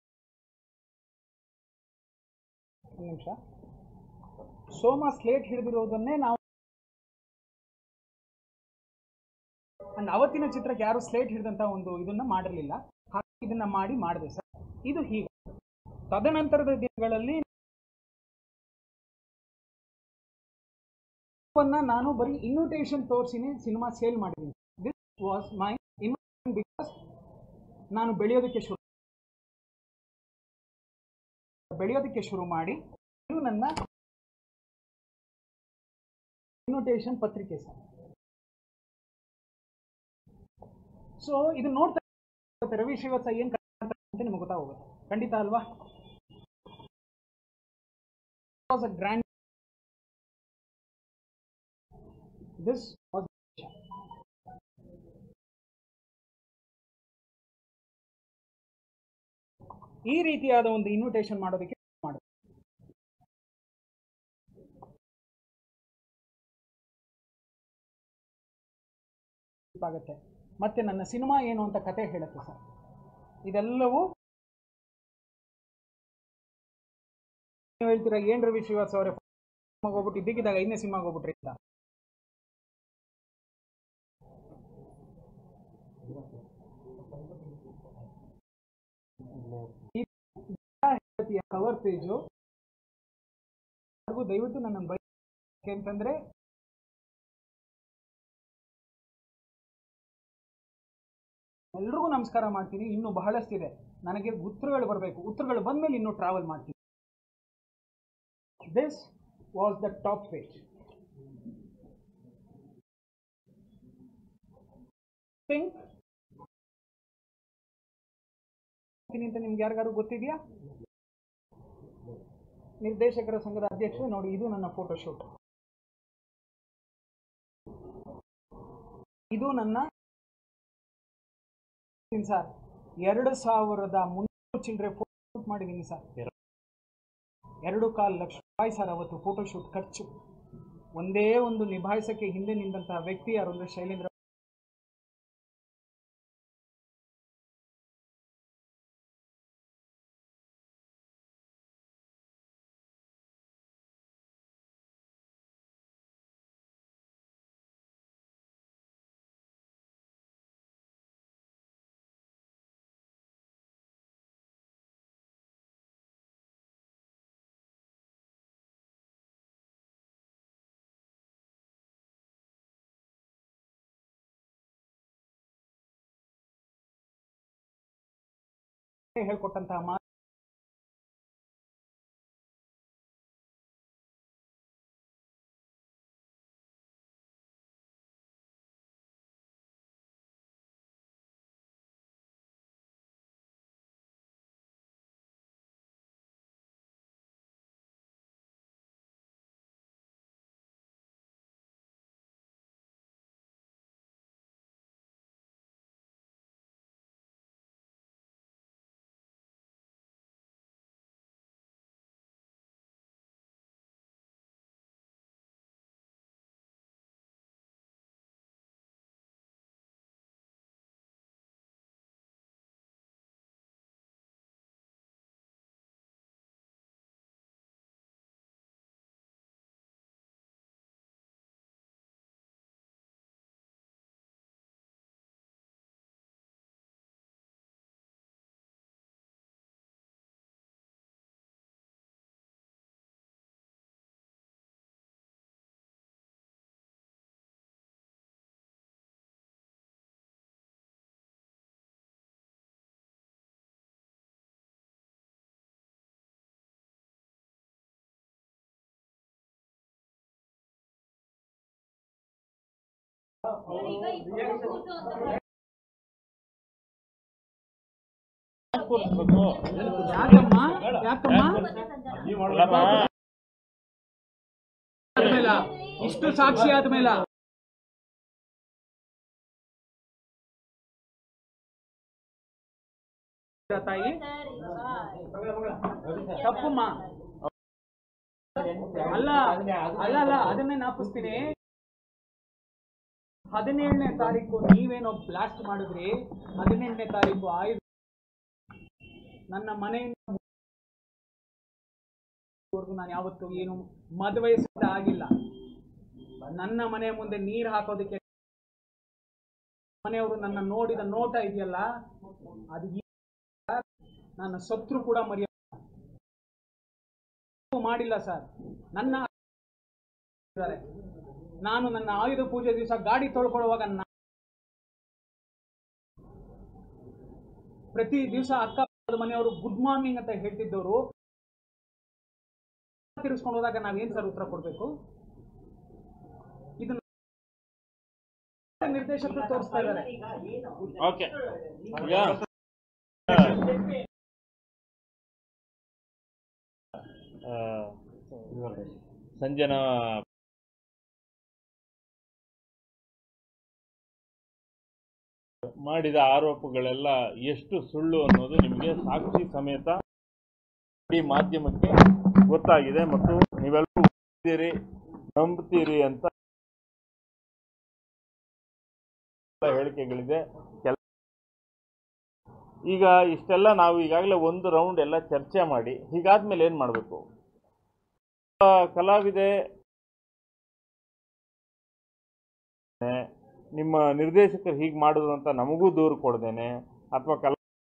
ಒಂದು ನಿಮಿಷ ಸೋಮ ಸ್ಲೇಟ್ ಹಿಡಿದಿರೋದನ್ನೇ ನಾವು ಅಂಡ್ ಅವತ್ತಿನ ಚಿತ್ರಕ್ಕೆ ಯಾರು ಸ್ಲೇಟ್ ಹಿಡಿದಂತ ಒಂದು ಇದನ್ನ ಮಾಡಿರಲಿಲ್ಲ ಹಾಗೆ ಇದನ್ನ ಮಾಡಿ ಮಾಡಿದೆ ಸರ್ ಇದು ಹೀಗೆ ತದನಂತರದ ದಿನಗಳಲ್ಲಿ ವನ್ನ ನಾನು ಬರೀ ಇನ್ವಿಟೇಷನ್ ತೋರಿಸಿನೇ ಸಿನಿಮಾ ಸೇಲ್ ಮಾಡಿದ್ದೀನಿ this was my invitation because ನಾನು ಬೆಳೆಯೋದಕ್ಕೆ ಶುರು ಬೆಳೆಯೋದಕ್ಕೆ ಶುರು ಮಾಡಿ ಇದು ನನ್ನ ಇನ್ವಿಟೇಷನ್ ಪತ್ರಿಕೆ ಸರ್ ಸೊ ಇದು ನೋಡ್ತಾ ಇರುತ್ತೆ ರವಿ ಶ್ರೀವತ್ಸ ಏನ್ ಅಂತ ನಿಮ್ಗೆ ಗೊತ್ತಾಗೋಗುತ್ತೆ ಖಂಡಿತ ಅಲ್ವಾ ಗ್ರ್ಯಾಂಡ್ ದಿಸ್ ಈ ರೀತಿಯಾದ ಒಂದು ಇನ್ವಿಟೇಷನ್ ಮಾಡೋದಕ್ಕೆ ಮಾಡಿ ಆಗುತ್ತೆ ಮತ್ತೆ ನನ್ನ ಸಿನಿಮಾ ಏನು ಅಂತ ಕತೆ ಹೇಳುತ್ತೆ ಸರ್ ಇದೆಲ್ಲವೂ ನೀವು ಹೇಳ್ತೀರಾ ಏನ್ ರವಿ ಶ್ರೀವಾಸ್ ಅವರೇ ಸಿನಿಮಾಗೆ ಹೋಗ್ಬಿಟ್ಟು ಇದ್ದಕ್ಕಿದ್ದಾಗ ಐದನೇ ಸಿನಿಮಾಗೆ ಹೋಗ್ಬಿಟ್ರಿ ಅಂತ ಈ ಕವರ್ ಪೇಜು ಹಾಗೂ ದಯವಿಟ್ಟು ನನ್ನ ಬೈ ಅಂತಂದ್ರೆ ಎಲ್ರಿಗೂ ನಮಸ್ಕಾರ ಮಾಡ್ತೀನಿ ಇನ್ನು ಬಹಳಷ್ಟಿದೆ ನನಗೆ ಉತ್ತರಗಳು ಬರಬೇಕು ಉತ್ತರಗಳು ಬಂದ್ಮೇಲೆ ಇನ್ನೂ ಟ್ರಾವೆಲ್ ಮಾಡ್ತೀನಿ this was the top page think ಅಂತ ನಿಮ್ಗೆ ಯಾರಿಗಾರು ಗೊತ್ತಿದೆಯಾ ನಿರ್ದೇಶಕರ ಸಂಘದ ಅಧ್ಯಕ್ಷರು ನೋಡಿ ಇದು ನನ್ನ ಫೋಟೋ ಶೂಟ್ ಇದು ನನ್ನ ಸರ್ ಎರಡು ಸಾವಿರದ ಮುನ್ನೂರು ಚಿಲ್ಲರೆ ಫೋಟೋ ಶೂಟ್ ಮಾಡಿದ್ದೀನಿ ಸರ್ ಎರಡು ಕಾಲು ಲಕ್ಷ ರೂಪಾಯಿ ಸರ್ ಅವತ್ತು ಫೋಟೋ ಶೂಟ್ ಖರ್ಚು ಒಂದೇ ಒಂದು ನಿಭಾಯಿಸಕ್ಕೆ ಹಿಂದೆ ನಿಂತಹ ವ್ಯಕ್ತಿ ಯಾರು ಅಂದ್ರೆ ಶೈಲೇಂದ್ರ ಹೇಳ್ಕೊಟ್ಟಂತಹ ಮಾತು ಈಗ ಈ photo shoot ಅಂತ ಕೂರಿಸ್ಬೇಕು ಯಾಕಮ್ಮ ಯಾಕಮ್ಮ ಅಲ್ಲಮ್ಮ, ಆದ್ಮೇಲ ಇಷ್ಟು ಸಾಕ್ಷಿ ಆದ್ಮೇಲ ತಾಯಿ ತಪ್ಪಮ್ಮ ಅಲ್ಲ ಅಲ್ಲ ಅಲ್ಲ ಅದನ್ನೇ ನಾಪಿಸ್ತೀನಿ ಹದಿನೇಳನೇ ತಾರೀಕು ನೀವೇನೋ ಬ್ಲಾಸ್ಟ್ ಮಾಡಿದ್ರಿ ಹದಿನೆಂಟನೇ ತಾರೀಕು ಆಯುಧ ನನ್ನ ಮನೆಯಿಂದ ವರೆಗೂ ನಾನು ಯಾವತ್ತೂ ಏನು ಮದುವೆ ಸಿದ್ಧ ಆಗಿಲ್ಲ ನನ್ನ ಮನೆ ಮುಂದೆ ನೀರು ಹಾಕೋದಕ್ಕೆ ಮನೆಯವರು ನನ್ನ ನೋಡಿದ ನೋಟ ಇದೆಯಲ್ಲ ಅದು ಈ- ನನ್ನ ಸತ್ರು ಕೂಡ ಮರೆಯ ಮಾಡಿಲ್ಲ ಸರ್ ನನ್ನ ಇದ್ದಾರೆ. ನಾನು ನನ್ನ ಆಯುಧ ಪೂಜೆ ದಿವಸ ಗಾಡಿ ತೊಳ್ಕೊಳ್ಳುವಾಗ ನಾ- ಪ್ರತಿ ದಿವಸ ಅಕ್ಕ ಮನೆಯವರು ಗುಡ್ ಮಾರ್ನಿಂಗ್ ಅಂತ ಹೇಳ್ತಿದ್ದವರು ತಿರ್ಸ್ಕೊಂಡು ಹೋದಾಗ ನಾವೇನ್ ಸರ್ ಉತ್ತರ ಕೊಡ್ಬೇಕು ನಿರ್ದೇಶಕರು ತೋರಿಸ್ತಾ ಇದ್ದಾರೆ ಓಕೆ ಈಗ ಆ, ಸಂಜನಾ ಮಾಡಿದ ಆರೋಪಗಳೆಲ್ಲ ಎಷ್ಟು ಸುಳ್ಳು ಅನ್ನೋದು ನಿಮಗೆ ಸಾಕ್ಷಿ ಸಮೇತ ಇಡೀ ಮಾಧ್ಯಮಕ್ಕೆ ಗೊತ್ತಾಗಿದೆ ಮತ್ತು ನೀವೆಲ್ಲರೂ ಓದ್ತೀರಿ ನಂಬ್ತೀರಿ ಅಂತ ಹೇಳಿಕೆಗಳಿದೆ ಕೆಲ ಈಗ ಇಷ್ಟೆಲ್ಲ ನಾವು ಈಗಾಗಲೇ ಒಂದು ರೌಂಡ್ ಎಲ್ಲ ಚರ್ಚೆ ಮಾಡಿ ಹೀಗಾದ್ಮೇಲೆ ಏನು ಮಾಡಬೇಕು ಕಲಾವಿದೆ ನಿಮ್ಮ ನಿರ್ದೇಶಕರು ಹೀಗೆ ಮಾಡಿದ್ರು ಅಂತ ನಮಗೂ ದೂರು ಕೊಡ್ದೇನೆ ಅಥವಾ ಕಲಾ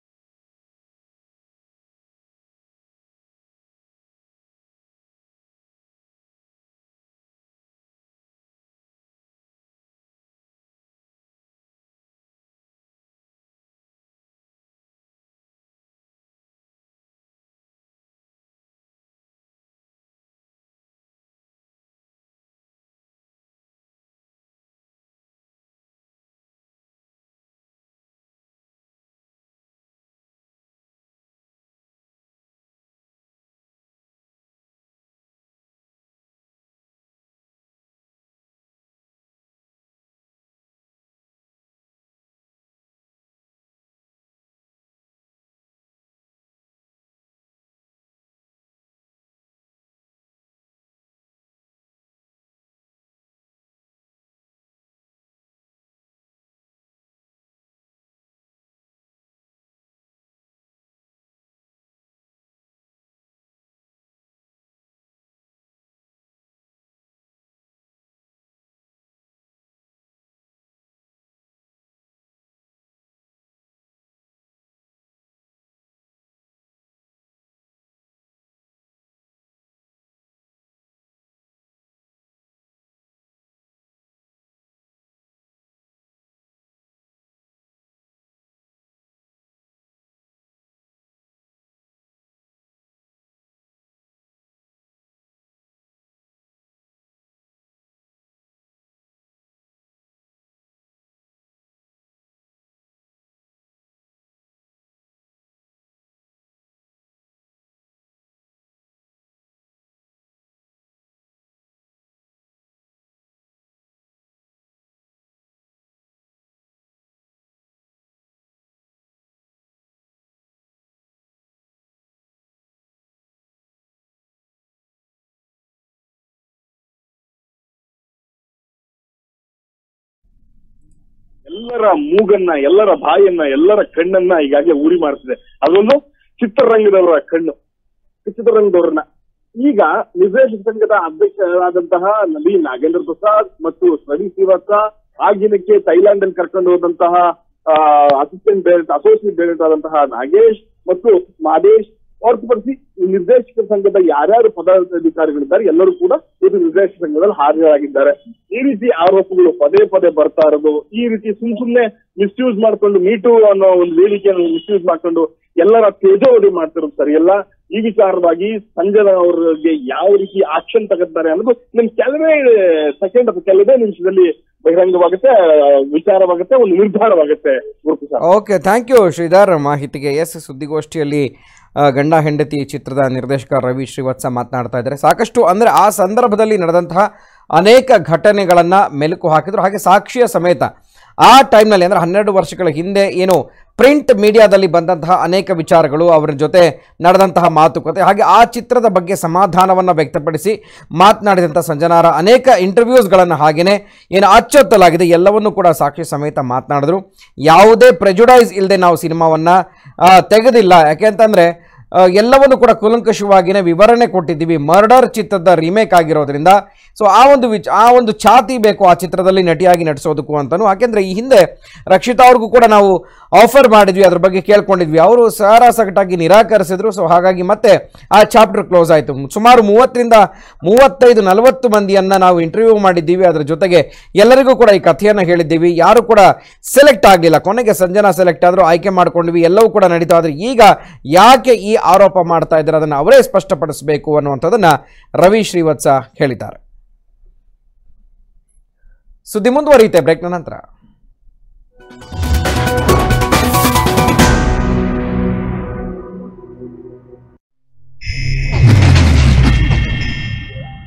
ಎಲ್ಲರ ಮೂಗನ್ನ ಎಲ್ಲರ ಬಾಯನ್ನ ಎಲ್ಲರ ಕಣ್ಣನ್ನ ಈಗಾಗಲೇ ಉರಿ ಮಾಡ್ತಿದೆ ಅದೊಂದು ಚಿತ್ರರಂಗದವರ ಕಣ್ಣು ಚಿತ್ರರಂಗದವ್ರನ್ನ ಈಗ ನಿರ್ದೇಶಕ ಸಂಘದ ಅಧ್ಯಕ್ಷರಾದಂತಹ ನಬಿ ನಾಗೇಂದ್ರ ಪ್ರಸಾದ್ ಮತ್ತು ರವಿ ಶ್ರೀವಾಸ ಆ ದಿನಕ್ಕೆ ಥೈಲ್ಯಾಂಡ್ ಅಲ್ಲಿ ಕರ್ಕೊಂಡು ಹೋದಂತಹ ಅಸಿಸ್ಟೆಂಟ್ ಡೈರೆಕ್ಟರ್ ಅಸೋಸಿಯೇಟ್ ಡೈರೆಕ್ಟರ್ ಆದಂತಹ ನಾಗೇಶ್ ಮತ್ತು ಮಾದೇಶ್ ಹೊರತುಪಡಿಸಿ ಈ ನಿರ್ದೇಶಕ ಸಂಘದ ಯಾರ್ಯಾರು ಪದಾಧಿಕಾರಿಗಳಿದ್ದಾರೆ ಎಲ್ಲರೂ ಕೂಡ ಇದು ನಿರ್ದೇಶಕ ಸಂಘದಲ್ಲಿ ಹಾಜರಾಗಿದ್ದಾರೆ ಈ ರೀತಿ ಆರೋಪಗಳು ಪದೇ ಪದೇ ಬರ್ತಾ ಇರೋದು ಈ ರೀತಿ ಸುಮ್ ಸುಮ್ನೆ ಮಿಸ್ಯೂಸ್ ಮಾಡ್ಕೊಂಡು ಮೀಟು ಅನ್ನೋ ಒಂದು ವೇದಿಕೆಯನ್ನು ಮಿಸ್ಯೂಸ್ ಮಾಡ್ಕೊಂಡು ಎಲ್ಲರ ತೇಜೋವಧಿ ಮಾಡ್ತಿರೋದು ಸರಿಯಲ್ಲ ಈ ವಿಚಾರವಾಗಿ ಸಂಜನಾ ಅವರಿಗೆ ಯಾವ ರೀತಿ ಆಕ್ಷನ್ ತಗೋತಾರೆ ಅನ್ನೋದು ನಿಮ್ ಕೆಲವೇ ಸೆಕೆಂಡ್ ಅಥವಾ ಕೆಲವೇ ನಿಮಿಷದಲ್ಲಿ ಬಹಿರಂಗವಾಗುತ್ತೆ ವಿಚಾರವಾಗುತ್ತೆ ಒಂದು ನಿರ್ಧಾರವಾಗುತ್ತೆ ಗುರುತು sir okay thank you Shridhar ಮಾಹಿತಿಗೆ ಎಸ್ ಸುದ್ದಿಗೋಷ್ಠಿಯಲ್ಲಿ ಆ, ಗಂಡ ಹೆಂಡತಿ ಚಿತ್ರದ ನಿರ್ದೇಶಕ ರವಿ ಶ್ರೀವತ್ಸ ಮಾತನಾಡ್ತಾ ಇದ್ದಾರೆ ಸಾಕಷ್ಟು ಅಂದರೆ ಆ ಸಂದರ್ಭದಲ್ಲಿ ನಡೆದಂತಹ ಅನೇಕ ಘಟನೆಗಳನ್ನು ಮೆಲುಕು ಹಾಕಿದ್ರು ಹಾಗೆ ಸಾಕ್ಷಿಯ ಸಮೇತ ಆ ಟೈಮ್ನಲ್ಲಿ ಅಂದರೆ ಹನ್ನೆರಡು ವರ್ಷಗಳ ಹಿಂದೆ ಏನು ಪ್ರಿಂಟ್ ಮೀಡಿಯಾದಲ್ಲಿ ಬಂದಂತಹ ಅನೇಕ ವಿಚಾರಗಳು ಅವರ ಜೊತೆ ನಡೆದಂತಹ ಮಾತುಕತೆ ಹಾಗೆ ಆ ಚಿತ್ರದ ಬಗ್ಗೆ ಸಮಾಧಾನವನ್ನು ವ್ಯಕ್ತಪಡಿಸಿ ಮಾತನಾಡಿದಂಥ ಸಂಜನಾರ ಅನೇಕ ಇಂಟರ್ವ್ಯೂಸ್ಗಳನ್ನು ಹಾಗೆಯೇ ಏನು ಅಚ್ಚೊತ್ತಲಾಗಿದೆ ಎಲ್ಲವನ್ನೂ ಕೂಡ ಸಾಕ್ಷಿ ಸಮೇತ ಮಾತನಾಡಿದ್ರು ಯಾವುದೇ ಪ್ರೆಜುಡೈಸ್ ಇಲ್ಲದೆ ನಾವು ಸಿನಿಮಾವನ್ನು ತೆಗೆದಿಲ್ಲ ಯಾಕೆಂತಂದರೆ ಆ, ಎಲ್ಲವನ್ನು ಕೂಡ ಕೂಲಂಕಷವಾಗಿಯೇ ವಿವರಣೆ ಕೊಟ್ಟಿದ್ದೀವಿ ಮರ್ಡರ್ ಚಿತ್ರದ ರೀಮೇಕ್ ಆಗಿರೋದ್ರಿಂದ ಸೊ ಆ ಒಂದು ವಿಚ್ ಆ ಒಂದು ಛಾತಿ ಬೇಕು ಆ ಚಿತ್ರದಲ್ಲಿ ನಟಿಯಾಗಿ ನಟಿಸೋದಕ್ಕೂ ಅಂತಲೂ ಯಾಕೆಂದರೆ ಈ ಹಿಂದೆ ರಕ್ಷಿತಾ ಅವ್ರಿಗೂ ಕೂಡ ನಾವು ಆಫರ್ ಮಾಡಿದ್ವಿ ಅದ್ರ ಬಗ್ಗೆ ಕೇಳ್ಕೊಂಡಿದ್ವಿ ಅವರು ಸಾರಾಸಗಟಾಗಿ ನಿರಾಕರಿಸಿದ್ರು ಸೊ ಹಾಗಾಗಿ ಮತ್ತೆ ಆ ಚಾಪ್ಟರ್ ಕ್ಲೋಸ್ ಆಯಿತು ಸುಮಾರು ಮೂವತ್ತರಿಂದ ಮೂವತ್ತೈದು ನಲವತ್ತು ಮಂದಿಯನ್ನು ನಾವು ಇಂಟರ್ವ್ಯೂ ಮಾಡಿದ್ದೀವಿ ಅದರ ಜೊತೆಗೆ ಎಲ್ಲರಿಗೂ ಕೂಡ ಈ ಕಥೆಯನ್ನು ಹೇಳಿದ್ದೀವಿ ಯಾರು ಕೂಡ ಸೆಲೆಕ್ಟ್ ಆಗಲಿಲ್ಲ ಕೊನೆಗೆ ಸಂಜನಾ ಸೆಲೆಕ್ಟ್ ಆದರೂ ಆಯ್ಕೆ ಮಾಡ್ಕೊಂಡ್ವಿ ಎಲ್ಲವೂ ಕೂಡ ನಡೀತಾ ಆದರೆ ಈಗ ಯಾಕೆ ಈ ಆರೋಪ ಮಾಡ್ತಾ ಇದ್ದಾರೆ ಅದನ್ನು ಅವರೇ ಸ್ಪಷ್ಟಪಡಿಸಬೇಕು ಅನ್ನುವಂಥದ್ದನ್ನು ರವಿ ಶ್ರೀವತ್ಸ ಹೇಳಿದ್ದಾರೆ ಸುದ್ದಿ ಮುಂದುವರಿಯುತ್ತೆ ಬ್ರೇಕ್ನ ನಂತರ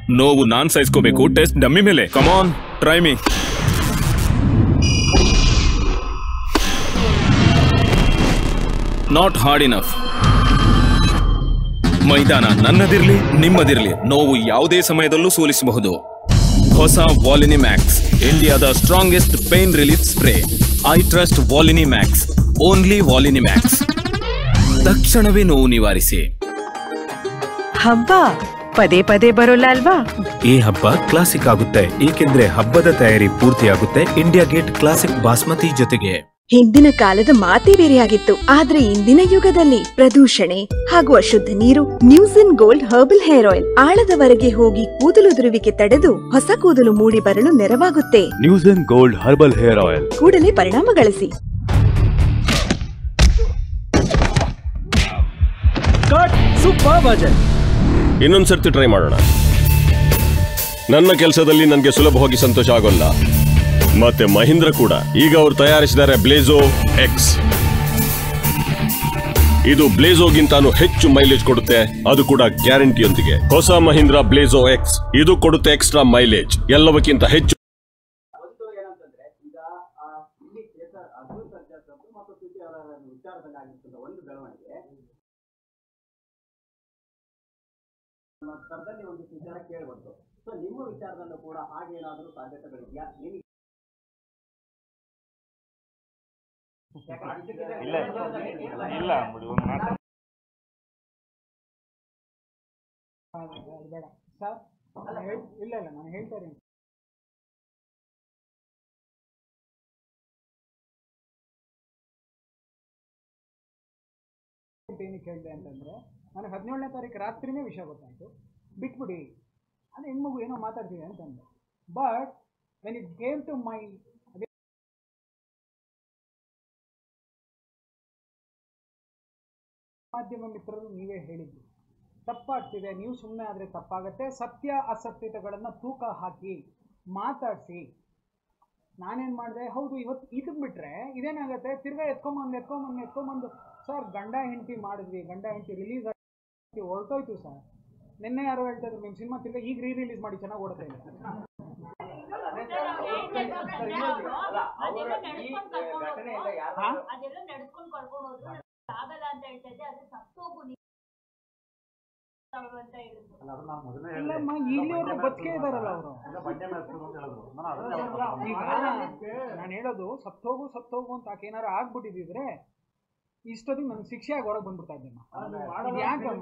ನೋವು ನಾನ್ ಸಹಿಸ್ಕೋಬೇಕು ಟೆಸ್ಟ್ ಡಮ್ಮಿ ಮೇಲೆ come on try me not hard enough ಮೈದಾನ ನನ್ನದಿರ್ಲಿ ನಿಮ್ಮದಿರ್ಲಿ ನೋವು ಯಾವುದೇ ಸಮಯದಲ್ಲೂ ಸೋಲಿಸಬಹುದು ಹೊಸ ವಾಲಿನಿ ಮ್ಯಾಕ್ಸ್ ಇಂಡಿಯಾದ strongest pain relief spray I trust Volini Max only Volini Max ತಕ್ಷಣವೇ ನೋವು ನಿವಾರಿಸಿ ಹಬ್ಬ ಪದೇ ಪದೇ ಬರೋಲ್ಲ ಅಲ್ವಾ ಈ ಹಬ್ಬ ಕ್ಲಾಸಿಕ್ ಆಗುತ್ತೆ ಏಕೆಂದ್ರೆ ಹಬ್ಬದ ತಯಾರಿ ಪೂರ್ತಿಯಾಗುತ್ತೆ ಇಂಡಿಯಾ ಗೇಟ್ ಕ್ಲಾಸಿಕ್ ಬಾಸ್ಮತಿ ಜೊತೆಗೆ ಹಿಂದಿನ ಕಾಲದ ಮಾತೇ ಬೇರೆಯಾಗಿತ್ತು ಆದ್ರೆ ಇಂದಿನ ಯುಗದಲ್ಲಿ ಪ್ರದೂಷಣೆ ಹಾಗೂ ಅಶುದ್ಧ ನೀರು news in gold herbal hair oil ಆಳದವರೆಗೆ ಹೋಗಿ ಕೂದಲುದುರುವಿಕೆ ತಡೆದು ಹೊಸ ಕೂದಲು ಮೂಡಿ ಬರಲು ನೆರವಾಗುತ್ತೆ news and gold herbal hair oil ಕೂಡಲೇ ಪರಿಣಾಮ ಗಳಿಸಿ ಸೂಪರ್ ಅಜಯ್ ಇನ್ನೊಂದ್ಸರ್ತಿ ಟ್ರೈ ಮಾಡೋಣ ನನ್ನ ಕೆಲಸದಲ್ಲಿ ನನಗೆ ಸುಲಭವಾಗಿ ಸಂತೋಷ ಆಗೋಲ್ಲ ಮತ್ತೆ ಮಹೀಂದ್ರ ಕೂಡ ಈಗ ಅವ್ರು ತಯಾರಿಸಿದ್ದಾರೆ ಬ್ಲೇಜೋ ಎಕ್ಸ್ ಇದು ಬ್ಲೇಜೋಗಿಂತಾನು ಹೆಚ್ಚು ಮೈಲೇಜ್ ಕೊಡುತ್ತೆ ಅದು ಕೂಡ ಗ್ಯಾರಂಟಿಯೊಂದಿಗೆ ಹೊಸ ಮಹೀಂದ್ರ ಬ್ಲೇಜೋ ಎಕ್ಸ್ ಇದು ಕೊಡುತ್ತೆ ಎಕ್ಸ್ಟ್ರಾ ಮೈಲೇಜ್ ಎಲ್ಲವಕ್ಕಿಂತ ಹೆಚ್ಚು ಒಂದು ಏನಂತಂದ್ರೆ ಈಗ ಆ ಇಲ್ಲಿ ಕೇಸರ್ ಅರ್ಜುನ್ ಸರ್ಜಾ ಸರ್ದು ಮತ್ತು ಶ್ರುತಿ ಅವರ ವಿಚಾರದಲ್ಲಿ ಆಗಿರ್ತದ ಒಂದು ಬೆಳವಣಿಗೆ ನಮ್ಮ ಸ್ಥಳದಲ್ಲಿ ಒಂದು ವಿಚಾರ ಕೇಳ್ಬಂತು ಸೊ ನಿಮ್ಮ ವಿಚಾರದಲ್ಲೂ ಕೂಡ ಹಾಗೇನಾದ್ರೂ ಸಾಧ್ಯತೆಗಳಿದೆಯಾ ನಿಮಗೆ ಇಲ್ಲ ಇಲ್ಲ ಅಂದ್ಬಿಡಿ ಒಂದು ಮಾತು ಅದು ಬೇಡ ಸರ್ ನಾನು ಹೇಳ್- ಇಲ್ಲ ಇಲ್ಲ ನಾನು ಹೇಳ್ತಾ ಇದ್ದೀನಿ ಏನಕ್ಕೆ ಹೇಳಿದೆ ಅಂತಂದ್ರೆ ನನಗೆ ಹದಿನೇಳನೇ ತಾರೀಕು ರಾತ್ರಿನೇ ವಿಷಯ ಗೊತ್ತಾಯ್ತು ಬಿಟ್ಬಿಡಿ ಅದು ಹೆಣ್ಮಗು ಏನೋ ಮಾತಾಡ್ತಿದೆ ಅಂತಂದೆ but when it came to my ಮಾಧ್ಯಮ ಮಿತ್ರರು ನೀವೇ ಹೇಳಿದ್ದು ತಪ್ಪಾಗ್ತಿದೆ ನೀವು ಸುಮ್ಮನೆ ಆದರೆ ತಪ್ಪಾಗತ್ತೆ ಸತ್ಯ ಅಸತ್ಯತೆಗಳನ್ನು ತೂಕ ಹಾಕಿ ಮಾತಾಡಿಸಿ ನಾನೇನು ಮಾಡಿದೆ ಹೌದು ಇವತ್ತು ಇದಕ್ಕೆ ಬಿಟ್ರೆ ಇದೇನಾಗುತ್ತೆ ತಿರ್ಗಾ ಎತ್ಕೊಂಬಂದು ಎತ್ಕೊಂಬಂದು ಎತ್ಕೊಂಬಂದು ಸರ್ ಗಂಡ ಹೆಂಡತಿ ಮಾಡಿದ್ವಿ ಗಂಡ ಹೆಂಡತಿ ರಿಲೀಸ್ ಆಗಿ ಹೊರಟೋಯ್ತು ಸರ್ ನಿನ್ನೆ ಯಾರೋ ಹೇಳ್ತಾ ಇದ್ರು ನಿಮ್ಮ ಸಿನಿಮಾ ತಿರ್ಗಾ ಈಗ ರೀ ರಿಲೀಸ್ ಮಾಡಿ ಚೆನ್ನಾಗಿ ಓಡ್ತಾ ಇದೆ ಹಾ? ಅದೆಲ್ಲ ನಡ್ಸ್ಕೊಂಡ್ ಕರ್ಕೊಂಡು ಹೋದ್ರು ನಮ್ಗೆ ಆಗಲ್ಲ ಅಂತ ಹೇಳ್ತಾ ಇದ್ದೆ ಅದು ಸತ್ತೋಗು ನೀನು ಅವ್ರು ಅಂತ ಹೇಳಿದ್ರು ಇಲ್ಲಮ್ಮ ಇಲ್ಲಿಯವರು ಬದುಕೇ ಇದಾರಲ್ಲ ಅವರು ಈಗ ನಾನು ಹೇಳೋದು ಸತ್ತೋಗು ಸತ್ತೋಗು ಅಂತ ಆಕೆ ಏನಾರು ಆಗ್ಬಿಟ್ಟಿದ್ರೆ ಇಷ್ಟೊತ್ತಿಗೆ ನನ್ಗೆ ಶಿಕ್ಷೆ ಆಗಿ ಹೊರಗೆ ಬಂದ್ಬಿಡ್ತಾ ಇದ್ದೆಮ್ಮ ಇದು ಯಾಕಮ್ಮ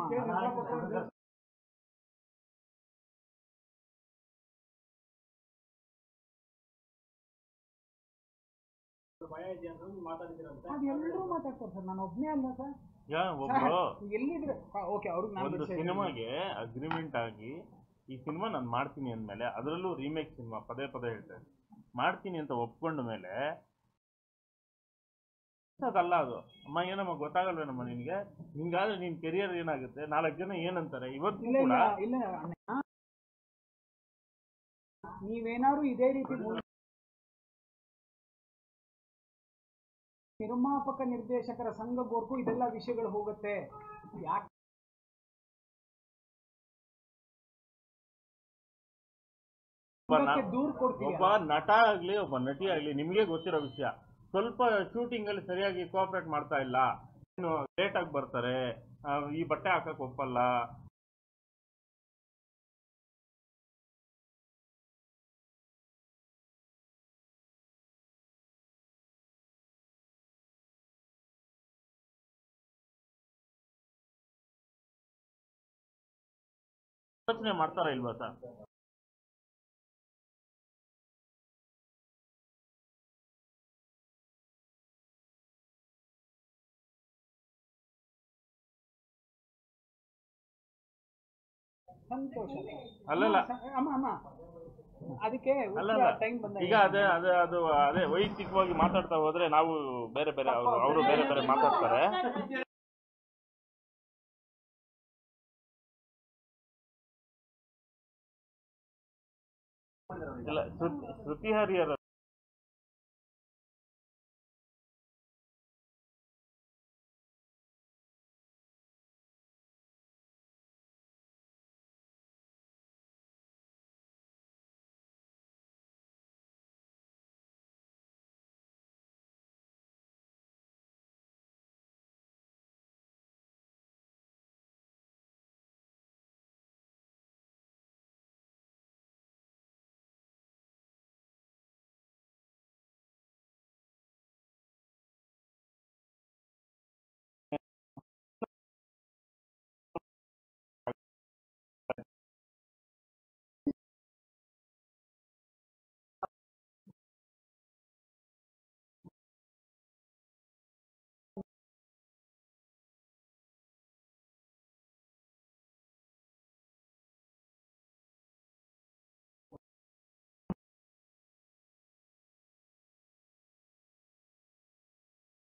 ಅದು ಎಲ್ಲರೂ ಮಾತಾಡ್ತಾರೆ ಸರ್ ನಾನು ಒಬ್ಬನೇ ಅಲ್ಲ ಸರ್ ಯಾ ಒಬ್ರು ಎಲ್ಲಿದ್ರೆ ಓಕೆ ಅವ್ರಿಗೆ ನಾನು ಒಂದು ಬಿಡ್ಸೇ ಸಿನಿಮಾಗೆ ಅಗ್ರಿಮೆಂಟ್ ಆಗಿ ಈ ಸಿನಿಮಾ ನಾನು ಮಾಡ್ತೀನಿ ಅಂದಮೇಲೆ ಅದರಲ್ಲೂ ರೀಮೇಕ್ ಸಿನಿಮಾ ಪದೇ ಪದೇ ಹೇಳ್ತಾರೆ ಮಾಡ್ತೀನಿ ಅಂತ ಒಪ್ಕೊಂಡ ಮೇಲೆ ಅದಲ್ಲ ಅದು ಅಮ್ಮ ಏನಮ್ಮ ಗೊತ್ತಾಗಲ್ವೇನಮ್ಮ ನಿನಗೆ ಹಿಂಗಾದ್ರೆ ನಿನ್ ಕೆರಿಯರ್ ಏನಾಗುತ್ತೆ ನಾಲ್ಕು ಜನ ಏನಂತಾರೆ ಇವತ್ತು ಇಲ್ಲ ಕೂಡ ಇಲ್ಲ ಇಲ್ಲ ಅಣ್ಣ ನೀವೇನಾದ್ರು ಇದೇ ರೀತಿ ಮುಂದೆ ನಿರ್ಮಾಪಕ ನಿರ್ದೇಶಕರ ಸಂಘಗೋರ್ಗೂ ಇದೆಲ್ಲ ವಿಷಯಗಳು ಹೋಗುತ್ತೆ ಯಾಕೆ ಒಬ್ಬ ನ- ಇದಕ್ಕೆ ದೂರ್ ಕೊಡ್ತೀವಿ ಒಬ್ಬ ನಟ ಆಗ್ಲಿ ಒಬ್ಬ ನಟಿ ಆಗ್ಲಿ ನಿಮಗೆ ಗೊತ್ತಿರೋ ವಿಷಯ ಸ್ವಲ್ಪ ಶೂಟಿಂಗ್ ಅಲ್ಲಿ ಸರಿಯಾಗಿ ಕೋಆಪರೇಟ್ ಮಾಡ್ತಾ ಇಲ್ಲ ಇನ್ನು ಲೇಟ್ ಆಗಿ ಬರ್ತಾರೆ ಆ, ಈ ಬಟ್ಟೆ ಹಾಕಕ್ ಒಪ್ಪಲ್ಲ ಯೋಚನೆ ಮಾಡ್ತಾರ ಇಲ್ವಾ ಸರ್ ಸಂತೋಷ ಅಲ್ಲಲ್ಲ. ಅಮ್ಮ ಅಮ್ಮ ಅದಕ್ಕೆ ಅಲ್ಲಲ್ಲ ಟೈಮ್ ಬಂದಾಗ ಈಗ ಅದೇ ಅದೇ ಅದು ಅದೇ ವೈಯಕ್ತಿಕವಾಗಿ ಮಾತಾಡ್ತಾ ಹೋದ್ರೆ ನಾವು ಬೇರೆ ಬೇರೆ ಅವರು ಅವರು ಬೇರೆ ಬೇರೆ ಮಾತಾಡ್ತಾರೆ ಇಲ್ಲ ಶ್ರುತಿ ಶ್ರುತಿ ಹರಿಹರ